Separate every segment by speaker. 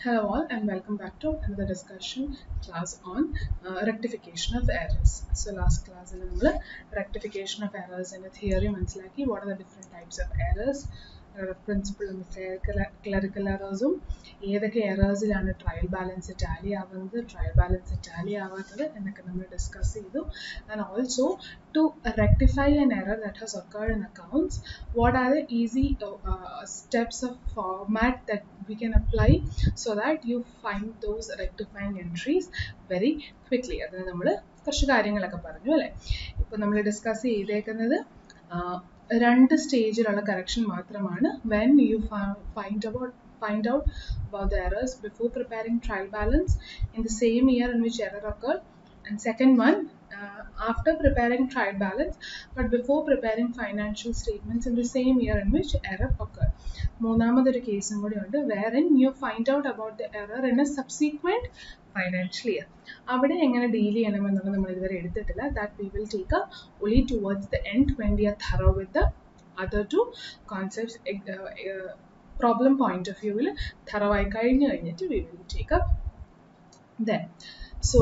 Speaker 1: Hello all and welcome back to another discussion class on uh, rectification of errors. So last class നമ്മൾ rectification of errors in theory മനസ്സിലാക്കി what are the different types of errors പ്രിൻസിപ്പിളും clerical എറേഴ്സും ഏതൊക്കെ എറേഴ്സിലാണ് trial balance tally ആവുന്നത് trial balance tally ആവാത്തത് എന്നൊക്കെ നമ്മൾ ഡിസ്കസ് ചെയ്തു and also to rectify an error that has occurred in accounts what are the easy uh, steps of format that we can apply so that you find those rectifying entries very quickly അതിന് നമ്മൾ കുറച്ച് കാര്യങ്ങളൊക്കെ പറഞ്ഞു അല്ലേ ഇപ്പോൾ നമ്മൾ discuss ചെയ്തേക്കുന്നത് രണ്ട് സ്റ്റേജിലുള്ള കറക്ഷൻ മാത്രമാണ് when you find about find out about the errors before preparing trial balance in the same year in which error occurred and second one uh, after preparing trial balance but before preparing financial statements in the same year in which error occurred മൂന്നാമതൊരു കേസും കൂടി ഉണ്ട് wherein you find out about the error in a subsequent financial year അവിടെ എങ്ങനെ deal ചെയ്യണമെന്നുള്ളത് നമ്മൾ ഇതുവരെ എടുത്തിട്ടില്ല that we will take up ഒലി towards the end when we are thorough with the other two concepts uh, uh, problem point of view will thorough ആയി കഴിഞ്ഞു കഴിഞ്ഞിട്ട് we will take up then so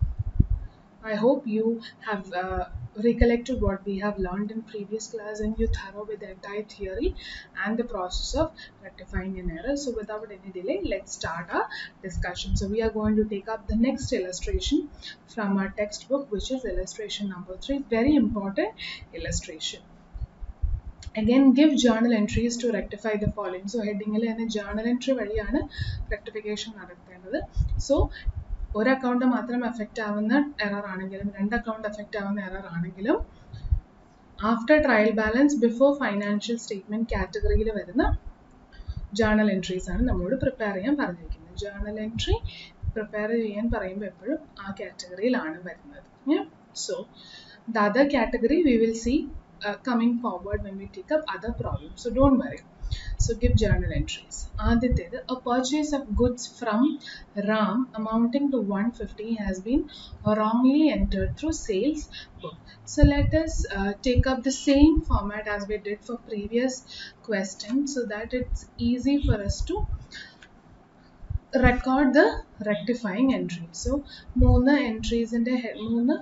Speaker 1: I hope you have uh, recollected what we have learned in previous class and you thorough with the entire theory and the process of rectifying an error. So without any delay, let's start our discussion. So we are going to take up the next illustration from our textbook, which is illustration number three. Very important illustration. again give journal entries to rectify the following so heading തന്നെ journal entry വഴിയാണ് rectification നടത്തേണ്ടത് so ഒരു account മാത്രം effect ആവുന്ന error ആണെങ്കിലും രണ്ട് account effect ആവുന്ന error ആണെങ്കിലും after trial balance before financial statement കാറ്റഗറിയിൽ വരുന്ന ജേർണൽ എൻട്രീസ് ആണ് നമ്മളോട് പ്രിപ്പയർ ചെയ്യാൻ പറഞ്ഞിരിക്കുന്നത് ജേർണൽ എൻട്രി പ്രിപ്പയർ ചെയ്യാൻ പറയുമ്പോൾ എപ്പോഴും ആ കാറ്റഗറിയിലാണ് വരുന്നത് so the other category we will see uh, coming forward when we take up other problems. So don't worry. So give journal entries. Aditya, a purchase of goods from Ram amounting to 150 has been wrongly entered through sales book. So let us uh, take up the same format as we did for previous question so that it's easy for us to record the rectifying entry. So മൂന്ന് എൻട്രീസിൻ്റെ മൂന്ന്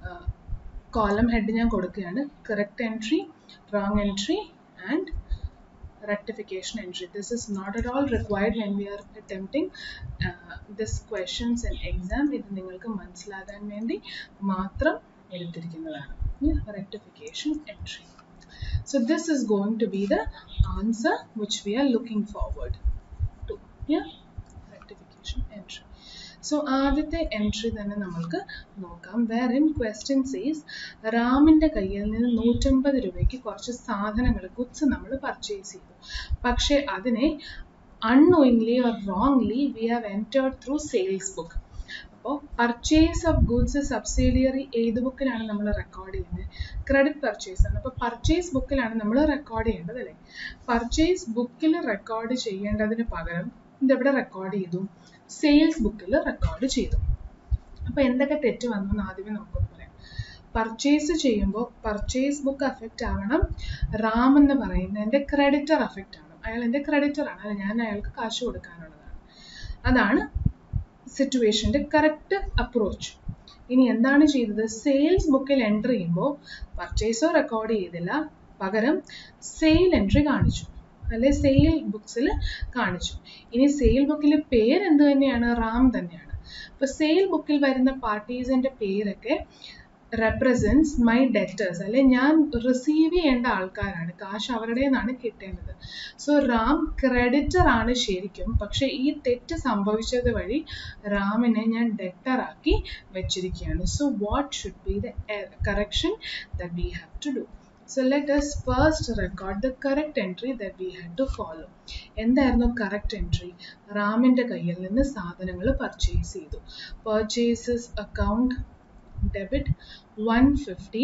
Speaker 1: column head ഞാൻ കൊടുക്കുകയാണ് correct entry wrong entry and rectification entry. This is not at all required when we are attempting uh, this questions in exam. ഇത് നിങ്ങൾക്ക് മനസ്സിലാകാൻ വേണ്ടി മാത്രം എടുത്തിരിക്കുന്നതാണ് rectification entry. So this is going to be the answer which we are looking forward to. Yeah, rectification entry. So ആദ്യത്തെ entry തന്നെ നമ്മൾക്ക് നോക്കാം വേർ ഇൻ ക്വസ്റ്റ്യൻ സീസ് റാമിൻ്റെ കയ്യിൽ നിന്ന് നൂറ്റമ്പത് രൂപയ്ക്ക് കുറച്ച് സാധനങ്ങൾ ഗുഡ്സ് നമ്മൾ പർച്ചേസ് ചെയ്തു പക്ഷേ അതിനെ unknowingly or wrongly we have entered through sales book അപ്പോൾ പർച്ചേസ് ഓഫ് ഗുഡ്സ് സബ്സിഡിയറി ഏത് ബുക്കിലാണ് നമ്മൾ റെക്കോർഡ് ചെയ്യുന്നത് ക്രെഡിറ്റ് പർച്ചേസ് ആണ് അപ്പോൾ പർച്ചേസ് ബുക്കിലാണ് നമ്മൾ റെക്കോർഡ് ചെയ്യേണ്ടത് അല്ലേ പർച്ചേസ് ബുക്കിൽ റെക്കോർഡ് ചെയ്യേണ്ടതിന് പകരം ഇതെവിടെ റെക്കോർഡ് ചെയ്തു സെയിൽസ് ബുക്കിൽ റെക്കോർഡ് ചെയ്തു അപ്പോൾ എന്തൊക്കെ തെറ്റ് വന്നു എന്ന് ആദ്യമേ നമുക്കൊന്ന് പറയാം പർച്ചേസ് ചെയ്യുമ്പോൾ പർച്ചേസ് ബുക്ക് അഫക്റ്റ് ആവണം റാം എന്ന് പറയുന്നതിൻ്റെ ക്രെഡിറ്റർ അഫക്റ്റ് ആവണം അയാൾ എൻ്റെ ക്രെഡിറ്റർ ആണ് അല്ല ഞാൻ അയാൾക്ക് കാശ് കൊടുക്കാനുള്ളതാണ് അതാണ് സിറ്റുവേഷൻ്റെ കറക്റ്റ് അപ്രോച്ച് ഇനി എന്താണ് ചെയ്തത് സെയിൽസ് ബുക്കിൽ എൻട്രി ചെയ്യുമ്പോൾ പർച്ചേസോ റെക്കോർഡ് ചെയ്തില്ല പകരം സെയിൽ എൻട്രി കാണിച്ചു അല്ലെ സെയിൽ ബുക്സിൽ കാണിച്ചു ഇനി സെയിൽ ബുക്കിൽ പേര് എന്ത് തന്നെയാണ് റാം തന്നെയാണ് അപ്പൊ സെയിൽ ബുക്കിൽ വരുന്ന പാർട്ടീസിന്റെ പേരൊക്കെ റെപ്രസെൻസ് മൈ ഡെറ്റേഴ്സ് അല്ലെ ഞാൻ റിസീവ് ചെയ്യേണ്ട ആൾക്കാരാണ് കാശ് അവരുടെ നിന്നാണ് കിട്ടേണ്ടത് സോ റാം ക്രെഡിറ്റർ ആണ് ശരിക്കും പക്ഷെ ഈ തെറ്റ് സംഭവിച്ചത് വഴി റാമിനെ ഞാൻ ഡെറ്റർ ആക്കി വെച്ചിരിക്കുകയാണ് so what should be the correction the we have to do So let us first record the correct entry that we had to follow. എന്തായിരുന്നു കറക്റ്റ് എൻട്രി റാമിൻ്റെ കയ്യിൽ നിന്ന് സാധനങ്ങൾ പർച്ചേസ് ചെയ്തു purchases account debit one fifty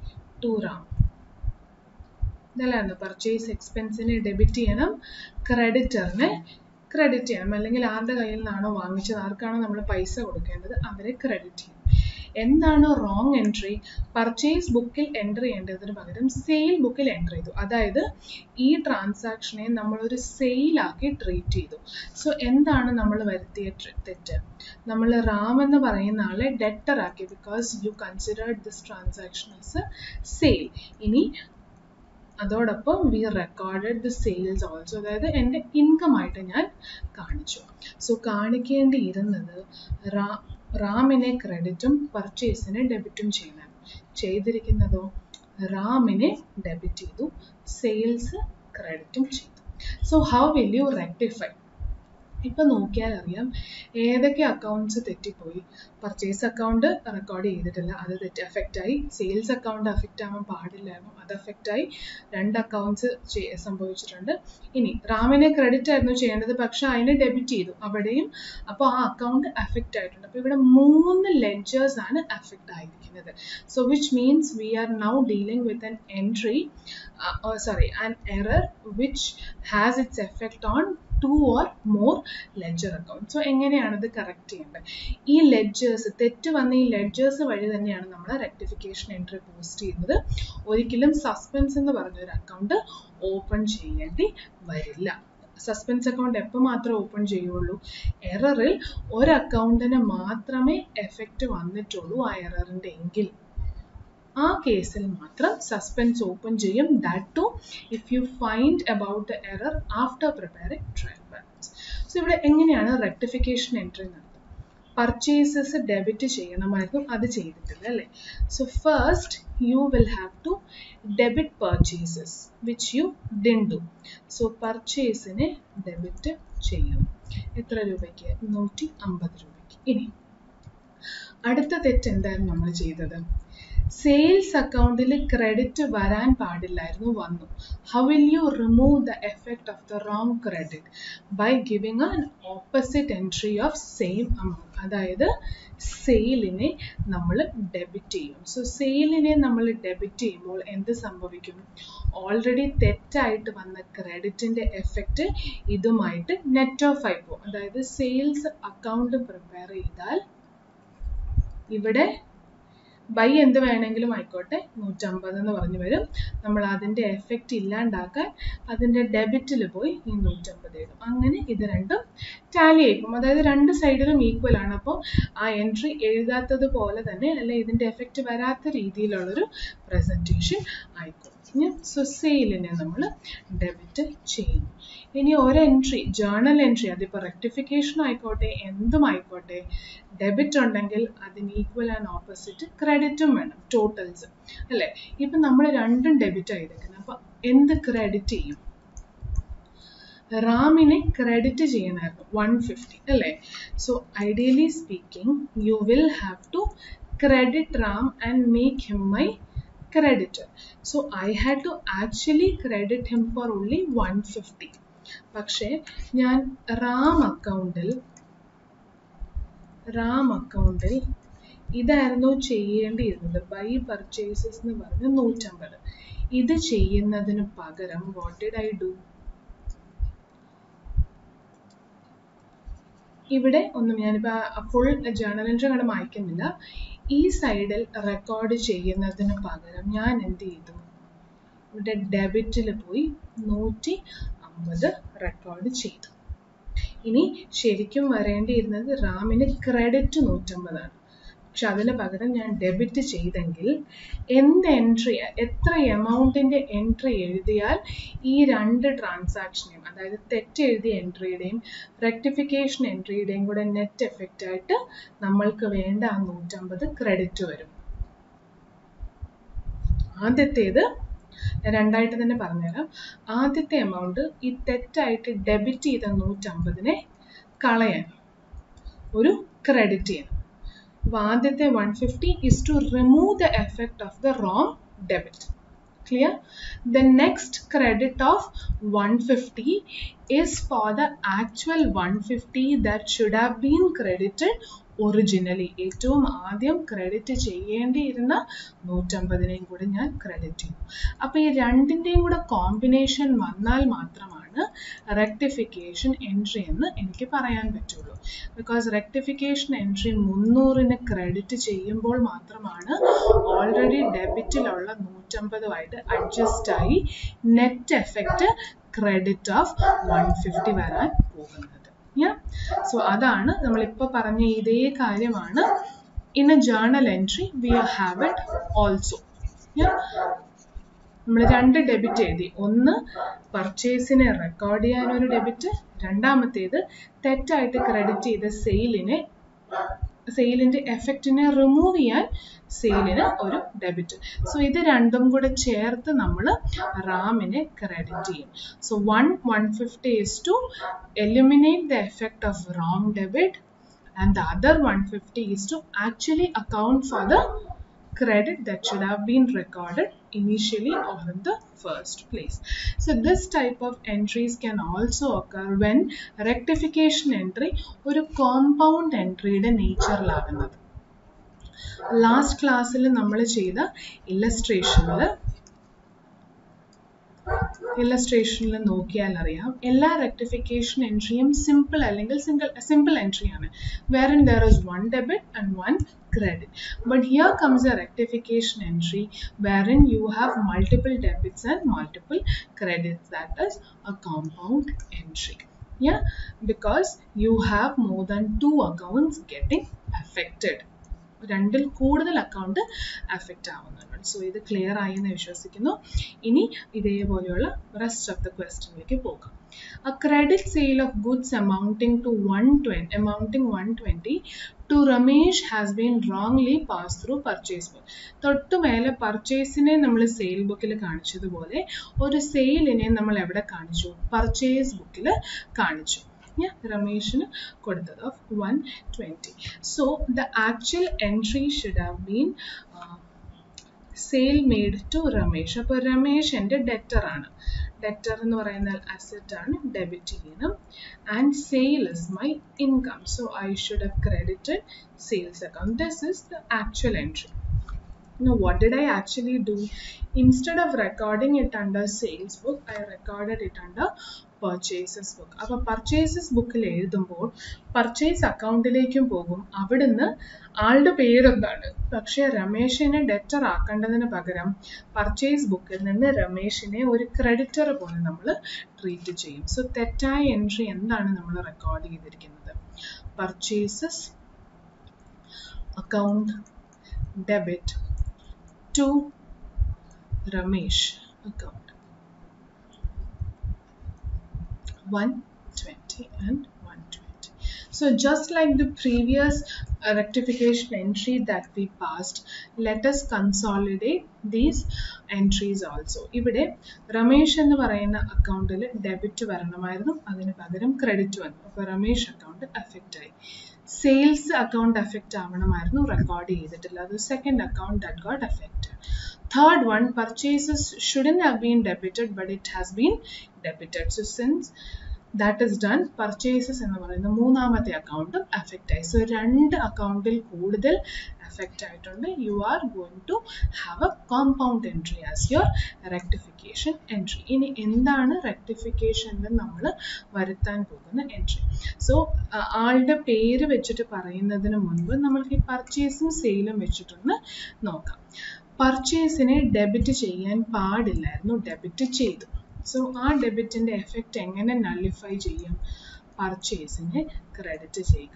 Speaker 1: to Ram ഇതല്ലായിരുന്നു purchase എക്സ്പെൻസിനെ debit ചെയ്യണം ക്രെഡിറ്ററിനെ ക്രെഡിറ്റ് ചെയ്യണം അല്ലെങ്കിൽ ആരുടെ കയ്യിൽ നിന്നാണോ വാങ്ങിച്ചത് ആർക്കാണോ നമ്മൾ പൈസ കൊടുക്കേണ്ടത് അവരെ ക്രെഡിറ്റ് ചെയ്യണം എന്താണ് റോങ് എൻട്രി പർച്ചേസ് ബുക്കിൽ എൻ്റർ ചെയ്യേണ്ടതിന് പകരം സെയിൽ ബുക്കിൽ എൻ്റർ ചെയ്തു അതായത് ഈ ട്രാൻസാക്ഷനെ നമ്മളൊരു സെയിലാക്കി ട്രീറ്റ് ചെയ്തു സോ എന്താണ് നമ്മൾ വരുത്തിയ തെറ്റ് നമ്മൾ റാം എന്ന് പറയുന്ന ആളെ ഡെറ്റർ ആക്കി because you considered this transaction as sale ഇനി അതോടൊപ്പം we recorded the sales also അതായത് എൻ്റെ ഇൻകം ആയിട്ട് ഞാൻ കാണിച്ചു സോ കാണിക്കേണ്ടിയിരുന്നത് റാ റാമിനെ ക്രെഡിറ്റും പർച്ചേസിനെ ഡെബിറ്റും ചെയ്യണം ചെയ്തിരിക്കുന്നതോ റാമിനെ ഡെബിറ്റ് ചെയ്തു സെയിൽസ് ക്രെഡിറ്റും ചെയ്തു so how will you rectify ഇപ്പം നോക്കിയാൽ അറിയാം ഏതൊക്കെ അക്കൗണ്ട്സ് തെറ്റിപ്പോയി പർച്ചേസ് അക്കൗണ്ട് റെക്കോർഡ് ചെയ്തിട്ടില്ല അത് തെറ്റ് അഫക്റ്റായി സെയിൽസ് അക്കൗണ്ട് അഫക്റ്റ് ആവാൻ പാടില്ലായിരുന്നു അത് അഫക്റ്റായി രണ്ട് അക്കൗണ്ട്സ് സംഭവിച്ചിട്ടുണ്ട് ഇനി റാമിനെ ക്രെഡിറ്റ് ആയിരുന്നു ചെയ്യേണ്ടത് പക്ഷെ അതിനെ ഡെബിറ്റ് ചെയ്തു അവിടെയും അപ്പോൾ ആ അക്കൗണ്ട് അഫക്റ്റ് ആയിട്ടുണ്ട് അപ്പോൾ ഇവിടെ മൂന്ന് ലെഡ്ജേഴ്സ് ആണ് അഫക്റ്റ് ആയിരിക്കുന്നത് so which means we are now dealing with an entry sorry an error which has its effect on two or more ledger account so എങ്ങനെയാണ് ഇത് കറക്റ്റ് ചെയ്യേണ്ടത് ഈ ലെഡ്ജേഴ്സ് തെറ്റ് വന്ന ഈ ലെഡ്ജേഴ്സ് വഴി തന്നെയാണ് നമ്മൾ റെക്ടിഫിക്കേഷൻ എൻട്രി പോസ്റ്റ് ചെയ്യുന്നത് ഒരിക്കലും സസ്പെൻസ് എന്ന് പറഞ്ഞൊരു അക്കൗണ്ട് ഓപ്പൺ ചെയ്യേണ്ടി വരില്ല സസ്പെൻസ് അക്കൗണ്ട് എപ്പോൾ മാത്രമേ ഓപ്പൺ ചെയ്യുള്ളൂ എററിൽ ഒരു അക്കൗണ്ടിന് മാത്രമേ എഫക്റ്റ് വന്നിട്ടുള്ളൂ ആ എററിൻ്റെ എങ്കിൽ ആ കേസിൽ മാത്രം സസ്പെൻസ് ഓപ്പൺ ചെയ്യും that to if you find about the error after preparing trial balance so ഇവിടെ എങ്ങനെയാണ് റെക്ടിഫിക്കേഷൻ എൻട്രി നടത്തുന്നത് പർച്ചേസസ് ഡെബിറ്റ് ചെയ്യണമായിരുന്നു അത് ചെയ്തിട്ടില്ല അല്ലേ so first you will have to debit purchases which you didn't do so പർച്ചേസിനെ debit ചെയ്യണം എത്ര രൂപയ്ക്ക് നൂറ്റി അമ്പത് രൂപയ്ക്ക് ഇനി അടുത്ത തെറ്റ് എന്തായിരുന്നു നമ്മൾ ചെയ്തത് സെയിൽസ് അക്കൗണ്ടിൽ ക്രെഡിറ്റ് വരാൻ പാടില്ലായിരുന്നു വന്നു how will you remove the effect of the wrong credit by giving an opposite entry of same amount അതായത് സെയിലിനെ നമ്മൾ ഡെബിറ്റ് ചെയ്യും സോ സെയിലിനെ നമ്മൾ ഡെബിറ്റ് ചെയ്യുമ്പോൾ എന്ത് സംഭവിക്കും ഓൾറെഡി തെറ്റായിട്ട് വന്ന ക്രെഡിറ്റിൻ്റെ എഫക്റ്റ് ഇതുമായിട്ട് നെറ്റ് ഓഫ് ആയി പോകും അതായത് സെയിൽസ് അക്കൗണ്ട് പ്രിപ്പയർ ചെയ്താൽ ഇവിടെ ബൈ എന്ത് വേണമെങ്കിലും ആയിക്കോട്ടെ നൂറ്റമ്പത് എന്ന് പറഞ്ഞു വരും നമ്മൾ അതിൻ്റെ എഫക്റ്റ് ഇല്ലാണ്ടാക്കാൻ അതിൻ്റെ ഡെബിറ്റിൽ പോയി ഈ നൂറ്റമ്പത് എഴുതും അങ്ങനെ ഇത് രണ്ടും ടാലി ആയിക്കും അതായത് രണ്ട് സൈഡിലും ഈക്വൽ ആണ് അപ്പോൾ ആ എൻട്രി എഴുതാത്തത് പോലെ തന്നെ അല്ലെ ഇതിൻ്റെ എഫക്റ്റ് വരാത്ത രീതിയിലുള്ളൊരു പ്രസൻറ്റേഷൻ ആയിക്കോളും ഇനി സൊസൈലിനെ നമ്മൾ ഡെബിറ്റ് ചെയ്യുന്നു ഇനി ഒരു എൻട്രി ജേർണൽ എൻട്രി അതിപ്പോൾ റെക്ടിഫിക്കേഷൻ ആയിക്കോട്ടെ എന്തും ആയിക്കോട്ടെ ഡെബിറ്റ് ഉണ്ടെങ്കിൽ അതിന് ഈക്വൽ ആൻഡ് ഓപ്പോസിറ്റ് ക്രെഡിറ്റും വേണം ടോട്ടൽസ് അല്ലേ ഇപ്പം നമ്മൾ രണ്ടും ഡെബിറ്റ് ചെയ്തേക്കുന്നത് അപ്പം എന്ത് ക്രെഡിറ്റ് ചെയ്യും റാമിനെ ക്രെഡിറ്റ് ചെയ്യണമായിരുന്നു വൺ ഫിഫ്റ്റി അല്ലേ so ideally speaking you will have to credit Ram and make him my creditor. So I had to actually credit him for only 150. പക്ഷേ ഞാൻ റാം അക്കൗണ്ടിൽ റാം അക്കൗണ്ടിൽ ഇതായിരുന്നു ചെയ്യേണ്ടിയിരുന്നത് ബൈ പർച്ചേസസ് എന്ന് പറഞ്ഞ് നൂറ്റമ്പത് ഇത് ചെയ്യുന്നതിന് പകരം വാട്ട് ഡിഡ് ഐ ഡു ഇവിടെ ഒന്നും ഞാനിപ്പോൾ ഫുൾ ജേർണൽ എൻട്രി അങ്ങോട്ട് മായ്ക്കുന്നില്ല ഈ സൈഡിൽ റെക്കോർഡ് ചെയ്യുന്നതിന് പകരം ഞാൻ എന്ത് ചെയ്തു ഇവിടെ ഡെബിറ്റിൽ പോയി നൂറ്റി അമ്പത് റെക്കോർഡ് ചെയ്തു ഇനി ശരിക്കും വരേണ്ടിയിരുന്നത് റാമിന് ക്രെഡിറ്റ് നൂറ്റമ്പതാണ് പക്ഷെ അതിന് പകരം ഞാൻ ഡെബിറ്റ് ചെയ്തെങ്കിൽ എന്ത് എൻട്രി എത്ര എമൗണ്ടിൻ്റെ എൻട്രി എഴുതിയാൽ ഈ രണ്ട് ട്രാൻസാക്ഷനെയും അതായത് തെറ്റ് എഴുതിയ എൻട്രിയുടെയും റെക്ടിഫിക്കേഷൻ എൻട്രിയുടെയും കൂടെ നെറ്റ് എഫക്റ്റ് ആയിട്ട് നമ്മൾക്ക് വേണ്ട ആ നൂറ്റമ്പത് ക്രെഡിറ്റ് വരും ആദ്യത്തേത് രണ്ടായിട്ട് തന്നെ പറഞ്ഞുതരാം ആദ്യത്തെ എമൗണ്ട് ഈ തെറ്റായിട്ട് ഡെബിറ്റ് ചെയ്ത നൂറ്റമ്പതിനെ കളയാൻ ഒരു ക്രെഡിറ്റ് ചെയ്യണം അപ്പോൾ ആദ്യത്തെ one fifty is to remove the effect of the wrong debit clear the next credit of 150 is for the actual 150 that should have been credited originally ഏറ്റവും ആദ്യം ക്രെഡിറ്റ് ചെയ്യേണ്ടിയിരുന്ന നൂറ്റമ്പതിനെയും കൂടെ ഞാൻ ക്രെഡിറ്റ് ചെയ്തു അപ്പോൾ ഈ രണ്ടിൻ്റെയും കൂടെ കോമ്പിനേഷൻ വന്നാൽ മാത്രമാണ് മാത്രമാണ് റെക്ടിഫിക്കേഷൻ എൻട്രി എന്ന് എനിക്ക് പറയാൻ പറ്റുള്ളൂ ബിക്കോസ് റെക്ടിഫിക്കേഷൻ എൻട്രി മുന്നൂറിന് ക്രെഡിറ്റ് ചെയ്യുമ്പോൾ മാത്രമാണ് ഓൾറെഡി ഡെബിറ്റിലുള്ള നൂറ്റമ്പതുമായിട്ട് അഡ്ജസ്റ്റ് ആയി net effect credit of one fifty വരാൻ പോകുന്നത് സോ അതാണ് നമ്മളിപ്പോൾ പറഞ്ഞ ഇതേ കാര്യമാണ് in a journal entry we have it also നമ്മൾ രണ്ട് ഡെബിറ്റ് എഴുതി ഒന്ന് പർച്ചേസിനെ റെക്കോർഡ് ചെയ്യാൻ ഒരു ഡെബിറ്റ് രണ്ടാമത്തേത് തെറ്റായിട്ട് ക്രെഡിറ്റ് ചെയ്ത സെയിലിനെ സെയിലിന്റെ എഫക്റ്റിനെ റിമൂവ് ചെയ്യാൻ സെയിലിന് ഒരു ഡെബിറ്റ് സോ ഇത് രണ്ടും കൂടെ ചേർത്ത് നമ്മൾ റാമിനെ ക്രെഡിറ്റ് ചെയ്യും so one one fifty is to eliminate the effect of wrong debit and the other 150 is to actually account for the credit that should have been recorded initially or in the first place. So this type of entries can also occur when rectification entry ഒരു compound എൻട്രിയുടെ നേച്ചറിലാകുന്നത് last ക്ലാസ്സിൽ നമ്മൾ ചെയ്ത ഇല്ലസ്ട്രേഷനിൽ ഇല്ലസ്ട്രേഷനിൽ നോക്കിയാൽ അറിയാം എല്ലാ rectification എൻട്രിയും സിമ്പിൾ അല്ലെങ്കിൽ സിംഗിൾ സിമ്പിൾ എൻട്രി ആണ് വേറെ there is one debit and one credit. But here comes a rectification entry wherein you have multiple debits and multiple credits. That is a compound entry. Yeah, because you have more than two accounts getting affected. രണ്ടിൽ കൂടുതൽ account affect ആവുന്നുണ്ട് സോ ഇത് clear ആയി എന്ന് വിശ്വസിക്കുന്നു ഇനി ഇതേപോലെയുള്ള റെസ്റ്റ് ഓഫ് ദ ക്വസ്റ്റ്യനിലേക്ക് പോകാം a credit sale of goods amounting to 120 amounting 120 to Ramesh has been wrongly passed through purchase book തൊട്ട് മേലെ പർച്ചേസിനെ നമ്മൾ സെയിൽ ബുക്കിൽ കാണിച്ചതുപോലെ ഒരു സെയിലിനെ നമ്മൾ എവിടെ കാണിച്ചു പർച്ചേസ് ബുക്കിൽ കാണിച്ചു yeah, രമേശിന് കൊടുത്തത് of one twenty so the actual entry should have been sale made to Ramesh അപ്പോൾ രമേശ് എൻ്റെ ഡെറ്റർ ആണ് ഡെറ്റർ എന്ന് പറയുന്ന അസറ്റ് ആണ് ഡെബിറ്റ് ചെയ്യണം and sale is my income so I should have credited sales account this is the actual entry Now, what did I actually do? Instead of recording it under sales book, I recorded it under purchases book അപ്പോൾ purchases ബുക്കിൽ എഴുതുമ്പോൾ purchase അക്കൗണ്ടിലേക്കും പോകും അവിടുന്ന് ആളുടെ പേരെന്താണ് പക്ഷേ രമേശിനെ debtor ആക്കേണ്ടതിന് പകരം purchase ബുക്കിൽ നിന്ന് രമേശിനെ ഒരു ക്രെഡിറ്റർ പോലെ നമ്മൾ ട്രീറ്റ് ചെയ്യും സോ തെറ്റായ എൻട്രി എന്താണ് നമ്മൾ റെക്കോർഡ് ചെയ്തിരിക്കുന്നത് purchases account debit to Ramesh account. 120 and 120. So just like the previous uh, rectification entry that we passed, let us consolidate these entries also. ഇവിടെ രമേശ് എന്ന് പറയുന്ന അക്കൗണ്ടിൽ ഡെബിറ്റ് വരണമായിരുന്നു അതിന് പകരം ക്രെഡിറ്റ് വന്നു അപ്പോൾ രമേശ് അക്കൗണ്ട് അഫക്റ്റ് ആയി സെയിൽസ് അക്കൗണ്ട് അഫക്റ്റ് ആവണമായിരുന്നു റെക്കോർഡ് ചെയ്തിട്ടില്ല അത് second account that got affected third one purchases shouldn't have been debited but it has been debited so since that is done purchases എന്ന് പറയുന്ന മൂന്നാമത്തെ അക്കൗണ്ടും അഫക്റ്റ് ആയി സോ രണ്ട് അക്കൗണ്ടിൽ കൂടുതൽ അഫക്റ്റ് ആയിട്ടുണ്ട് you are going to have a compound entry as your rectification entry ഇനി എന്താണ് റെക്ടിഫിക്കേഷനിൽ നമ്മൾ വരുത്താൻ പോകുന്ന എൻട്രി സോ ആളുടെ പേര് വെച്ചിട്ട് പറയുന്നതിന് മുൻപ് നമ്മൾക്ക് ഈ പർച്ചേസും സെയിലും വെച്ചിട്ടൊന്ന് നോക്കാം പർച്ചേസിനെ ഡെബിറ്റ് ചെയ്യാൻ പാടില്ലായിരുന്നു ഡെബിറ്റ് ചെയ്തു സോ ആ ഡെബിറ്റിന്റെ എഫക്റ്റ് എങ്ങനെ നള്ളിഫൈ ചെയ്യും പർച്ചേസിനെ ക്രെഡിറ്റ് ചെയ്യുക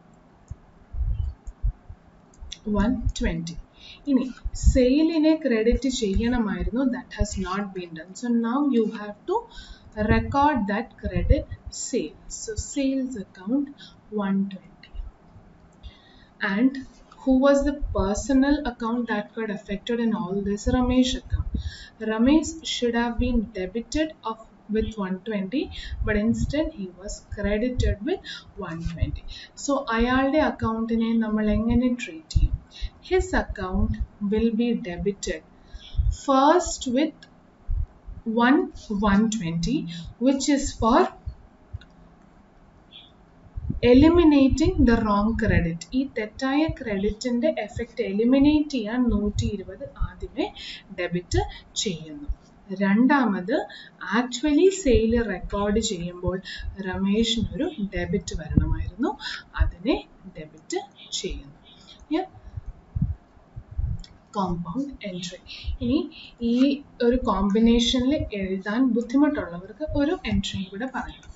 Speaker 1: വൺ ട്വൻറ്റി ഇനി സെയിലിനെ ക്രെഡിറ്റ് ചെയ്യണമായിരുന്നു that has not been done so now you have to record that credit sales so sales account one twenty and who was the personal account that got affected in all this ramesh account ramesh should have been debited of with 120 but instead he was credited with 120 so അയാളുടെ അക്കൗണ്ടിനെ നമ്മൾ എങ്ങനെ treat ചെയ്യും his account will be debited first with 1 120 which is for eliminating the wrong credit ഈ തെറ്റായ ക്രെഡിറ്റിന്റെ effect eliminate ചെയ്യാൻ നൂറ്റി ഇരുപത് ആദ്യമേ ഡെബിറ്റ് ചെയ്യുന്നു രണ്ടാമത് ആക്ച്വലി സെയിൽ റെക്കോർഡ് ചെയ്യുമ്പോൾ രമേഷിനൊരു ഡെബിറ്റ് വരണമായിരുന്നു അതിനെ ഡെബിറ്റ് ചെയ്യുന്നു കോമ്പൗണ്ട് എൻട്രി ഇനി ഈ ഒരു കോമ്പിനേഷനിൽ എഴുതാൻ ബുദ്ധിമുട്ടുള്ളവർക്ക് ഒരു എൻട്രിയും കൂടെ പറയണം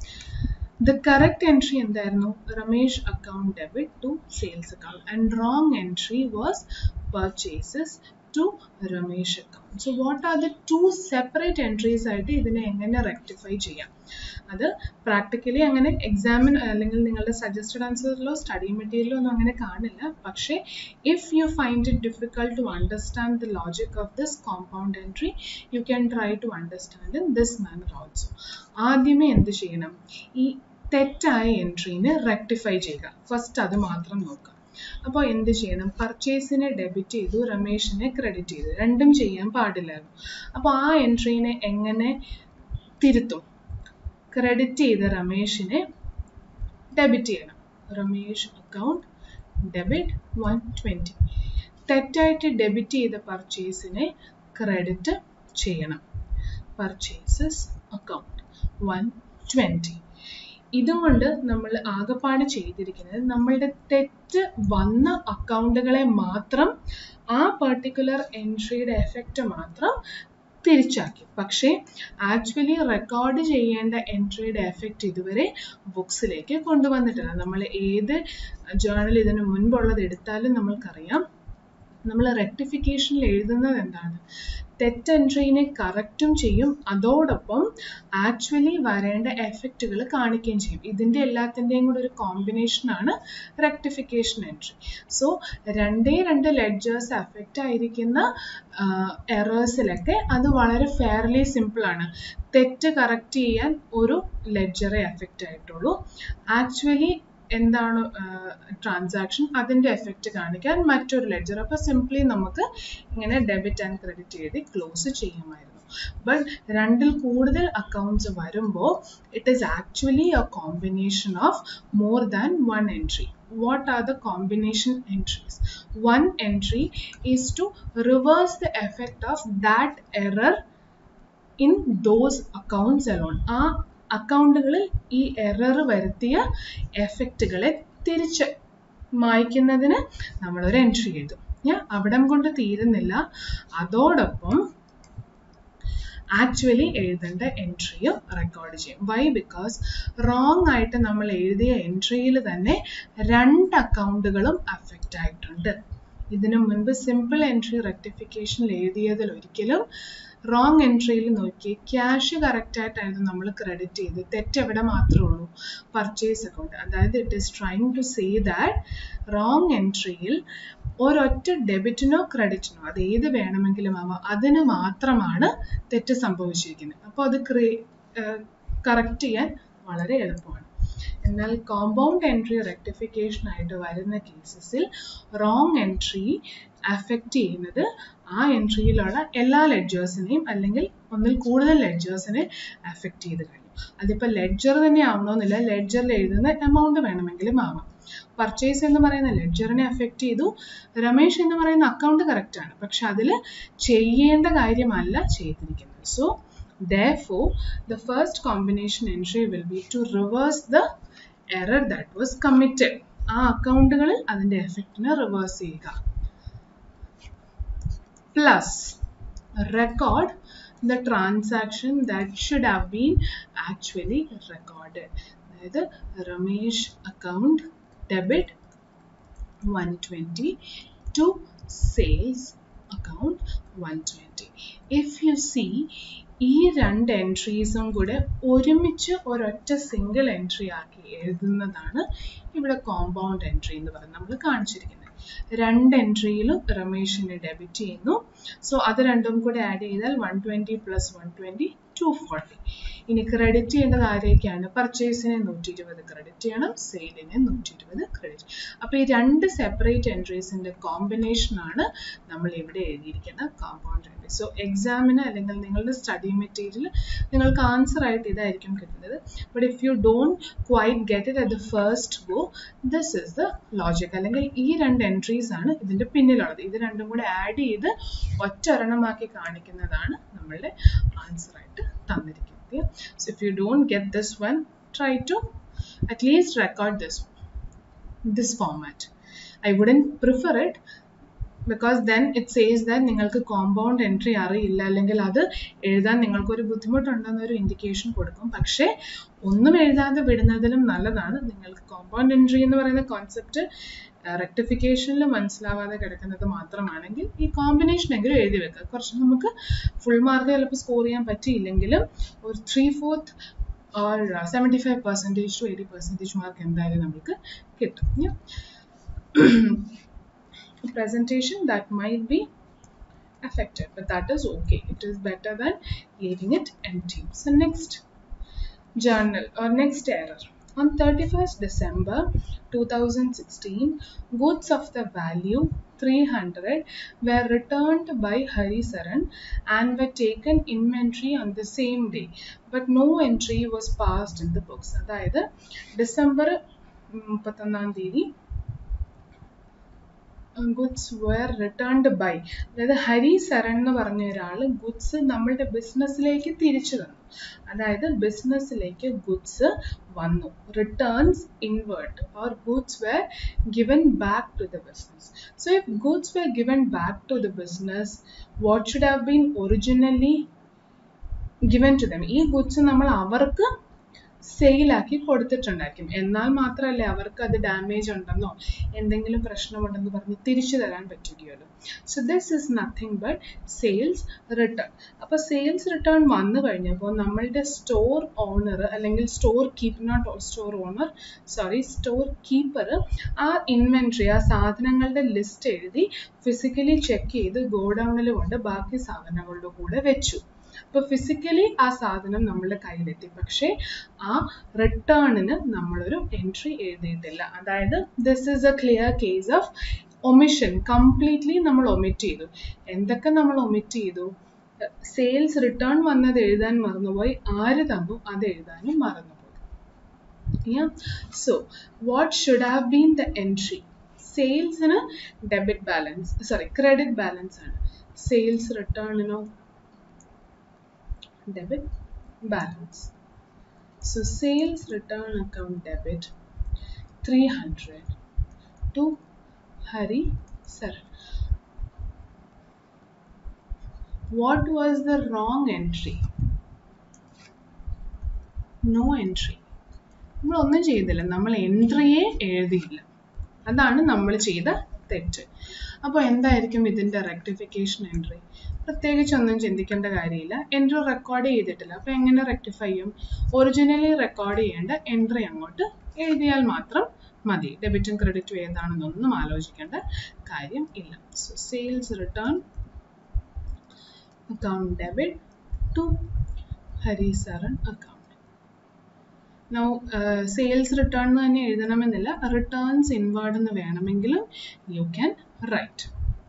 Speaker 1: ദ കറക്റ്റ് എൻട്രി എന്തായിരുന്നു Ramesh account debit to sales account and wrong entry was purchases to Ramesh account so what are the two separate entries ആയിട്ട് ഇതിനെ എങ്ങനെ റെക്ടിഫൈ ചെയ്യാം അത് പ്രാക്ടിക്കലി അങ്ങനെ എക്സാമിന് അല്ലെങ്കിൽ നിങ്ങളുടെ സജസ്റ്റഡ് ആൻസറിലോ സ്റ്റഡി മെറ്റീരിയലോ ഒന്നും അങ്ങനെ കാണില്ല പക്ഷേ if you find it difficult to understand the logic of this compound entry you can try to understand in this manner also ആദ്യമേ എന്ത് ചെയ്യണം ഈ തെറ്റായ എൻട്രീനെ റെക്ടിഫൈ ചെയ്യുക ഫസ്റ്റ് അത് മാത്രം നോക്കുക അപ്പോൾ എന്ത് ചെയ്യണം പർച്ചേസിനെ ഡെബിറ്റ് ചെയ്തു രമേഷിനെ ക്രെഡിറ്റ് ചെയ്തു രണ്ടും ചെയ്യാൻ പാടില്ലായിരുന്നു അപ്പോൾ ആ എൻട്രീനെ എങ്ങനെ തിരുത്തും ക്രെഡിറ്റ് ചെയ്ത രമേഷിനെ ഡെബിറ്റ് ചെയ്യണം Ramesh account debit one twenty തെറ്റായിട്ട് ഡെബിറ്റ് ചെയ്ത പർച്ചേസിനെ ക്രെഡിറ്റ് ചെയ്യണം പർച്ചേസസ് അക്കൗണ്ട് വൺ ട്വൻറ്റി ഇതുകൊണ്ട് നമ്മൾ ആകെപ്പാട് ചെയ്തിരിക്കുന്നത് നമ്മളുടെ തെറ്റ് വന്ന അക്കൗണ്ടുകളെ മാത്രം ആ പെർട്ടിക്കുലർ എൻട്രിയുടെ എഫക്റ്റ് മാത്രം തിരിച്ചാക്കി പക്ഷേ ആക്ച്വലി റെക്കോർഡ് ചെയ്യേണ്ട എൻട്രിയുടെ എഫക്റ്റ് ഇതുവരെ ബുക്സിലേക്ക് കൊണ്ടുവന്നിട്ടില്ല നമ്മൾ ഏത് ജേർണൽ ഇതിന് മുൻപുള്ളത് എടുത്താലും നമ്മൾക്കറിയാം നമ്മൾ റെക്ടിഫിക്കേഷനിൽ എഴുതുന്നത് എന്താണ് തെറ്റ് എൻട്രീനെ കറക്റ്റും ചെയ്യും അതോടൊപ്പം ആക്ച്വലി വരേണ്ട എഫക്റ്റുകൾ കാണിക്കുകയും ചെയ്യും ഇതിൻ്റെ എല്ലാത്തിൻ്റെയും കൂടെ ഒരു കോമ്പിനേഷനാണ് റെക്ടിഫിക്കേഷൻ എൻട്രി സോ രണ്ടേ രണ്ട് ലെഡ്ജേഴ്സ് എഫക്റ്റ് ആയിരിക്കുന്ന എറേഴ്സിലൊക്കെ അത് വളരെ ഫെയർലി സിമ്പിളാണ് തെറ്റ് കറക്റ്റ് ചെയ്യാൻ ഒരു ലെഡ്ജറെ എഫക്റ്റ് ആയിട്ടുള്ളൂ ആക്ച്വലി എന്താണ് ട്രാൻസാക്ഷൻ അതിൻ്റെ എഫക്റ്റ് കാണിക്കാൻ മറ്റൊരു ലെഡ്ജർ അപ്പോൾ സിംപ്ലി നമുക്ക് ഇങ്ങനെ ഡെബിറ്റ് ആൻഡ് ക്രെഡിറ്റ് എഴുതി ക്ലോസ് ചെയ്യുമായിരുന്നു ബട്ട് രണ്ടിൽ കൂടുതൽ അക്കൗണ്ട്സ് വരുമ്പോൾ it is actually a combination of more than one entry what are the combination entries one entry is to reverse the effect of that error in those accounts alone ആ അക്കൗണ്ടുകളിൽ ഈ error വരുത്തിയ എഫക്റ്റുകളെ തിരിച്ച് മായ്ക്കുന്നതിന് നമ്മളൊരു entry എഴുതും ഞാൻ അവിടം കൊണ്ട് തീരുന്നില്ല അതോടൊപ്പം ആക്ച്വലി എഴുതേണ്ട എൻട്രിയും റെക്കോർഡ് ചെയ്യും വൈ ബിക്കോസ് റോങ് ആയിട്ട് നമ്മൾ എഴുതിയ എൻട്രിയിൽ തന്നെ രണ്ട് അക്കൗണ്ടുകളും അഫക്റ്റ് ആയിട്ടുണ്ട് ഇതിനു മുൻപ് സിമ്പിൾ എൻട്രി റെക്ടിഫിക്കേഷനിൽ എഴുതിയതിൽ ഒരിക്കലും റോങ് എൻട്രിയിൽ നോക്കി ക്യാഷ് കറക്റ്റ് ആയിട്ടായിരുന്നു നമ്മൾ ക്രെഡിറ്റ് ചെയ്ത് തെറ്റ് എവിടെ മാത്രമേ ഉള്ളൂ പർച്ചേസ് അക്കൗണ്ട് അതായത് it is trying to say that wrong എൻട്രിയിൽ ഒരൊറ്റ ഡെബിറ്റിനോ ക്രെഡിറ്റിനോ അത് ഏത് വേണമെങ്കിലും ആവാം അതിന് മാത്രമാണ് തെറ്റ് സംഭവിച്ചിരിക്കുന്നത് അപ്പോൾ അത് ക്രിയേ കറക്റ്റ് ചെയ്യാൻ വളരെ എളുപ്പമാണ് എന്നാൽ കോമ്പൗണ്ട് എൻട്രി റെക്ടിഫിക്കേഷൻ ആയിട്ട് വരുന്ന കേസസിൽ റോങ് എൻട്രി അഫക്റ്റ് ചെയ്യുന്നത് ആ എൻട്രിയിലുള്ള എല്ലാ ലെഡ്ജേഴ്സിനെയും അല്ലെങ്കിൽ ഒന്നിൽ കൂടുതൽ ലെഡ്ജേഴ്സിനെ അഫക്റ്റ് ചെയ്ത് കഴിഞ്ഞു അതിപ്പോൾ ലെഡ്ജർ തന്നെ ആവണമെന്നില്ല ലെഡ്ജറിൽ എഴുതുന്ന എമൗണ്ട് വേണമെങ്കിലും ആവാം പർച്ചേസ് എന്ന് പറയുന്ന ലെഡ്ജറിനെ അഫക്റ്റ് ചെയ്തു രമേശ് എന്ന് പറയുന്ന അക്കൗണ്ട് കറക്റ്റ് ആണ് പക്ഷെ അതിൽ ചെയ്യേണ്ട കാര്യമല്ല ചെയ്തിരിക്കുന്നത് so therefore the first combination entry will be to reverse the error that was committed ആ അക്കൗണ്ടുകളിൽ അതിന്റെ എഫക്റ്റിനെ റിവേഴ്സ് ചെയ്യുക plus record the transaction that should have been actually recorded അതായത് Ramesh account debit one twenty to sales account one twenty if you see ഈ രണ്ട് എൻട്രീസും കൂടെ ഒരുമിച്ച് ഒരൊറ്റ സിംഗിൾ എൻട്രി ആക്കി എഴുതുന്നതാണ് ഇവിടെ കോമ്പൗണ്ട് എൻട്രി എന്ന് പറയുന്നത് നമ്മൾ കാണിച്ചിരിക്കുന്നത് രണ്ട് എൻട്രിയിലും രമേഷിനെ ഡെബിറ്റ് ചെയ്യുന്നു സോ അത് രണ്ടും കൂടെ ആഡ് ചെയ്താൽ one twenty plus one twenty two forty ഇനി ക്രെഡിറ്റ് ചെയ്യേണ്ടത് ആരേക്കാണ് പർച്ചേസിനെ നൂറ്റി ഇരുപത് ക്രെഡിറ്റ് ചെയ്യണം സെയിലിനെ നൂറ്റി ഇരുപത് ക്രെഡിറ്റ് അപ്പോൾ ഈ രണ്ട് സെപ്പറേറ്റ് എൻട്രീസിൻ്റെ കോമ്പിനേഷനാണ് നമ്മൾ ഇവിടെ എഴുതിയിരിക്കുന്ന കോമ്പൗണ്ട് എൻട്രി സോ എക്സാമിന് അല്ലെങ്കിൽ നിങ്ങളുടെ സ്റ്റഡി മെറ്റീരിയൽ നിങ്ങൾക്ക് ആൻസർ ആയിട്ട് ഇതായിരിക്കും കിട്ടുന്നത് but if you don't quite get it at the first go this is the logic അല്ലെങ്കിൽ ഈ രണ്ട് എൻട്രീസ് ആണ് ഇതിൻ്റെ പിന്നിലുള്ളത് ഇത് രണ്ടും കൂടെ ആഡ് ചെയ്ത് ഒറ്റ ഒരെണ്ണമാക്കി കാണിക്കുന്നതാണ് നമ്മൾ നമ്മളുടെ ആൻസർ ആയിട്ട് തന്നിരിക്കുന്നത് so if you don't get this one try to at least record this this format I wouldn't prefer it because then it says that നിങ്ങൾക്ക് കോമ്പൗണ്ട് എൻട്രി അറിയില്ല അല്ലെങ്കിൽ അത് എഴുതാൻ നിങ്ങൾക്കൊരു ബുദ്ധിമുട്ടുണ്ടെന്നൊരു ഇൻഡിക്കേഷൻ കൊടുക്കും പക്ഷേ ഒന്നും എഴുതാതെ വിടുന്നതിലും നല്ലതാണ് നിങ്ങൾക്ക് കോമ്പൗണ്ട് എൻട്രി എന്ന് പറയുന്ന കോൺസെപ്റ്റ് റെക്ടിഫിക്കേഷനിൽ മനസ്സിലാവാതെ കിടക്കുന്നത് മാത്രമാണെങ്കിൽ ഈ കോമ്പിനേഷൻ എങ്കിലും എഴുതി വെക്കുക കുറച്ച് നമുക്ക് ഫുൾ മാർക്ക് ചിലപ്പോൾ സ്കോർ ചെയ്യാൻ പറ്റിയില്ലെങ്കിലും ഒരു three fourth or seventy five percentage to eighty percentage mark എന്തായാലും നമുക്ക് കിട്ടും presentation that might be affected but that is okay it is better than leaving it empty so next journal or next error on 31st December 2016 goods of the value 300 were returned by Hari Saran and were taken inventory on the same day but no entry was passed in the books അതായത് December മുപ്പത്തൊന്നാം തീയതി goods wear returned by അതായത് ഹരി സരൺ എന്ന് പറഞ്ഞ ഒരാൾ goods നമ്മളുടെ ബിസിനസ്സിലേക്ക് തിരിച്ചു തന്നു അതായത് ബിസിനസ്സിലേക്ക് ഗുഡ്സ് വന്നു returns inward or goods were given back to the business so if goods were given back to the business what should have been originally given to them ഈ ഗുഡ്സ് നമ്മൾ അവർക്ക് സെയിലാക്കി കൊടുത്തിട്ടുണ്ടായിരിക്കും എന്നാൽ മാത്രമല്ലേ അവർക്ക് അത് ഡാമേജ് ഉണ്ടെന്നോ എന്തെങ്കിലും പ്രശ്നമുണ്ടെന്ന് പറഞ്ഞ് തിരിച്ചു തരാൻ പറ്റുകയുള്ളൂ so this is nothing but sales return അപ്പോൾ സെയിൽസ് റിട്ടേൺ വന്നു കഴിഞ്ഞപ്പോൾ നമ്മളുടെ സ്റ്റോർ ഓണർ അല്ലെങ്കിൽ store keep not store owner sorry store keeper ആ ഇൻവെൻട്രി ആ സാധനങ്ങളുടെ ലിസ്റ്റ് എഴുതി ഫിസിക്കലി ചെക്ക് ചെയ്ത് ഗോഡൗണിൽ കൊണ്ട് ബാക്കി സാധനങ്ങളുടെ കൂടെ വെച്ചു അപ്പോൾ ഫിസിക്കലി ആ സാധനം നമ്മളുടെ കയ്യിലെത്തി പക്ഷേ ആ റിട്ടേണിന് നമ്മളൊരു എൻട്രി എഴുതിയിട്ടില്ല അതായത് this is a clear case of omission completely നമ്മൾ ഒമിറ്റ് ചെയ്തു എന്തൊക്കെ നമ്മൾ ഒമിറ്റ് ചെയ്തു സെയിൽസ് റിട്ടേൺ വന്നത് എഴുതാൻ മറന്നുപോയി ആര് തന്നു അത് എഴുതാനും മറന്നുപോയി yeah so what should have been the entry സെയിൽസിന് debit balance sorry credit balance ആണ് സെയിൽസ് റിട്ടേണിനോ debit balance. So sales return account debit 300 to Hari Saran. What was the wrong entry? No entry. നമ്മൾ ഒന്നും ചെയ്തില്ല നമ്മൾ എൻട്രിയെ എഴുതിയില്ല അതാണ് നമ്മൾ ചെയ്ത തെറ്റ് അപ്പോൾ എന്തായിരിക്കും ഇതിൻ്റെ റെക്ടിഫിക്കേഷൻ എൻട്രി പ്രത്യേകിച്ച് ഒന്നും ചിന്തിക്കേണ്ട കാര്യമില്ല എൻട്രി റെക്കോർഡ് ചെയ്തിട്ടില്ല അപ്പോൾ എങ്ങനെ റെക്ടിഫൈ ചെയ്യും ഒറിജിനലി റെക്കോർഡ് ചെയ്യേണ്ട എൻട്രി അങ്ങോട്ട് എഴുതിയാൽ മാത്രം മതി ഡെബിറ്റും ക്രെഡിറ്റും ഏതാണെന്നൊന്നും ആലോചിക്കേണ്ട കാര്യം ഇല്ല so sales return account debit to Hari Saran account now sales return എന്ന് തന്നെ എഴുതണമെന്നില്ല റിട്ടേൺസ് ഇൻവേർഡ് എന്ന് വേണമെങ്കിലും you can write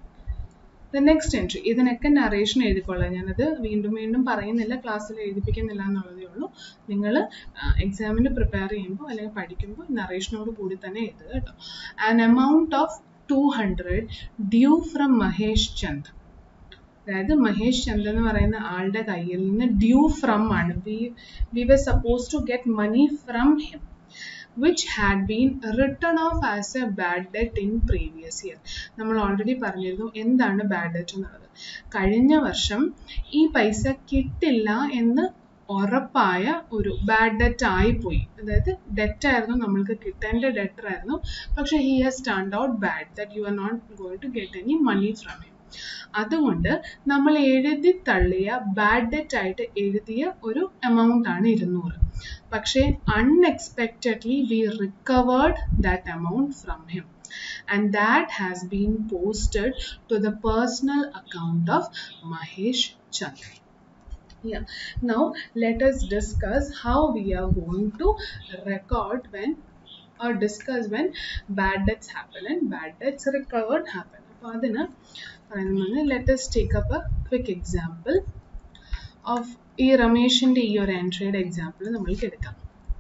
Speaker 1: the next entry ഇതിനൊക്കെ നറേഷൻ എഴുതിക്കൊള്ളാം ഞാനത് വീണ്ടും വീണ്ടും പറയുന്നില്ല ക്ലാസ്സിൽ എഴുതിപ്പിക്കുന്നില്ല എന്നുള്ളതേ ഉള്ളൂ നിങ്ങൾ എക്സാമിന് പ്രിപ്പയർ ചെയ്യുമ്പോൾ അല്ലെങ്കിൽ പഠിക്കുമ്പോൾ നറേഷനോട് കൂടി തന്നെ എഴുതുക കേട്ടോ an amount of two hundred due from Mahesh Chand അതായത് മഹേഷ് ചന്ദ് എന്ന് പറയുന്ന ആളുടെ കയ്യിൽ നിന്ന് ഡ്യൂ ഫ്രം ആണ് we we were suppose to get money from him which had been written off as a bad debt in previous year നമ്മൾ ഓൾറെഡി പറഞ്ഞിരുന്നു എന്താണ് ബാഡ് ഡെറ്റ് എന്നുള്ളത് കഴിഞ്ഞ വർഷം ഈ പൈസ കിട്ടില്ല എന്ന് ഉറപ്പായ ഒരു ബാഡ് ഡെറ്റ് ആയിപ്പോയി അതായത് ഡെറ്റ് ആയിരുന്നു നമ്മൾക്ക് കിട്ടേണ്ട ഡെറ്റർ ആയിരുന്നു പക്ഷെ he has turned out bad that you are not going to get any money from him അതുകൊണ്ട് നമ്മൾ എഴുതി തള്ളിയ ബാഡ് ഡെറ്റ് ആയിട്ട് എഴുതിയ ഒരു എമൗണ്ട് ആണ് ഇരുന്നൂറ് പക്ഷേ unexpectedly we recovered that amount from him and that has been posted to the personal account of Mahesh Chandra. Yeah. Now let us discuss how we are going to record when or discuss when bad debts happen and bad debts recovered happen. അപ്പോൾ അതിന് പറയുന്നത് let us take up a quick example of ഈ രമേഷിൻ്റെ ഈ ഒരു എൻട്രിയുടെ example നമ്മൾക്ക് എടുക്കാം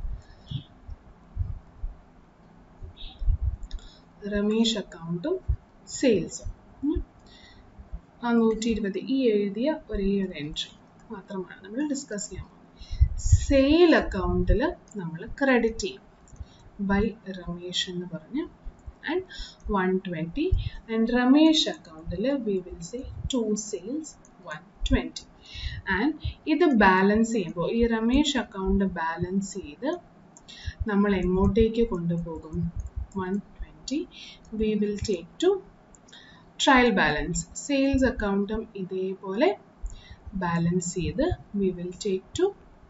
Speaker 1: രമേഷ് അക്കൗണ്ടും സെയിൽസും ആ നൂറ്റി ഇരുപത് ഈ എഴുതിയ ഒരേ ഒരു എൻട്രി മാത്രമാണ് നമ്മൾ ഡിസ്കസ് ചെയ്യാൻ പോകുന്നത് സെയിൽ അക്കൗണ്ടിൽ നമ്മൾ ക്രെഡിറ്റ് ചെയ്യും ബൈ രമേഷ് എന്ന് പറഞ്ഞ് and one twenty and Ramesh അക്കൗണ്ടിൽ we will say to sales one twenty and ഇത് ബാലൻസ് ചെയ്യുമ്പോൾ ഈ രമേഷ് അക്കൗണ്ട് ബാലൻസ് ചെയ്ത് നമ്മൾ എങ്ങോട്ടേക്ക് കൊണ്ടുപോകും one twenty we will take to trial balance sales അക്കൗണ്ടും ഇതേപോലെ ബാലൻസ് ചെയ്ത് we will take to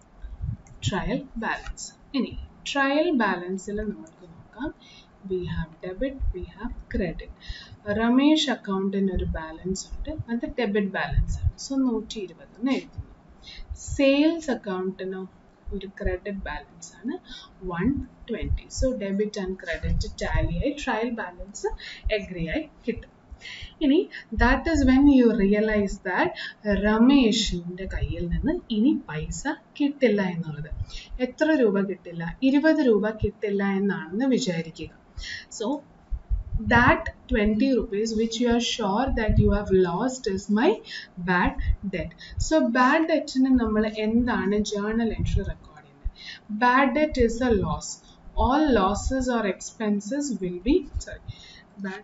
Speaker 1: trial balance ഇനി ട്രയൽ ബാലൻസിൽ നമുക്ക് നോക്കാം we have debit we have credit Ramesh അക്കൗണ്ടിന് ഒരു ബാലൻസ് ഉണ്ട് അത് ഡെബിറ്റ് ബാലൻസ് ആണ് സോ നൂറ്റി ഇരുപത് എന്ന് എഴുതുന്നു സെയിൽസ് അക്കൗണ്ടിനോ ഒരു ക്രെഡിറ്റ് ബാലൻസ് ആണ് one twenty so debit and credit tally ആയി ട്രയൽ ബാലൻസ് എഗ്രി ആയി കിട്ടും ഇനി that is when you realise that രമേഷിൻ്റെ കയ്യിൽ നിന്ന് ഇനി പൈസ കിട്ടില്ല എന്നുള്ളത് എത്ര രൂപ കിട്ടില്ല ഇരുപത് രൂപ കിട്ടില്ല എന്നാണെന്ന് വിചാരിക്കുക so that 20 rupees which you are sure that you have lost is my bad debt so bad debt ന് നമ്മൾ എന്താണ് journal entry record ചെയ്യുന്നത് bad debt is a loss all losses or expenses will be sorry bad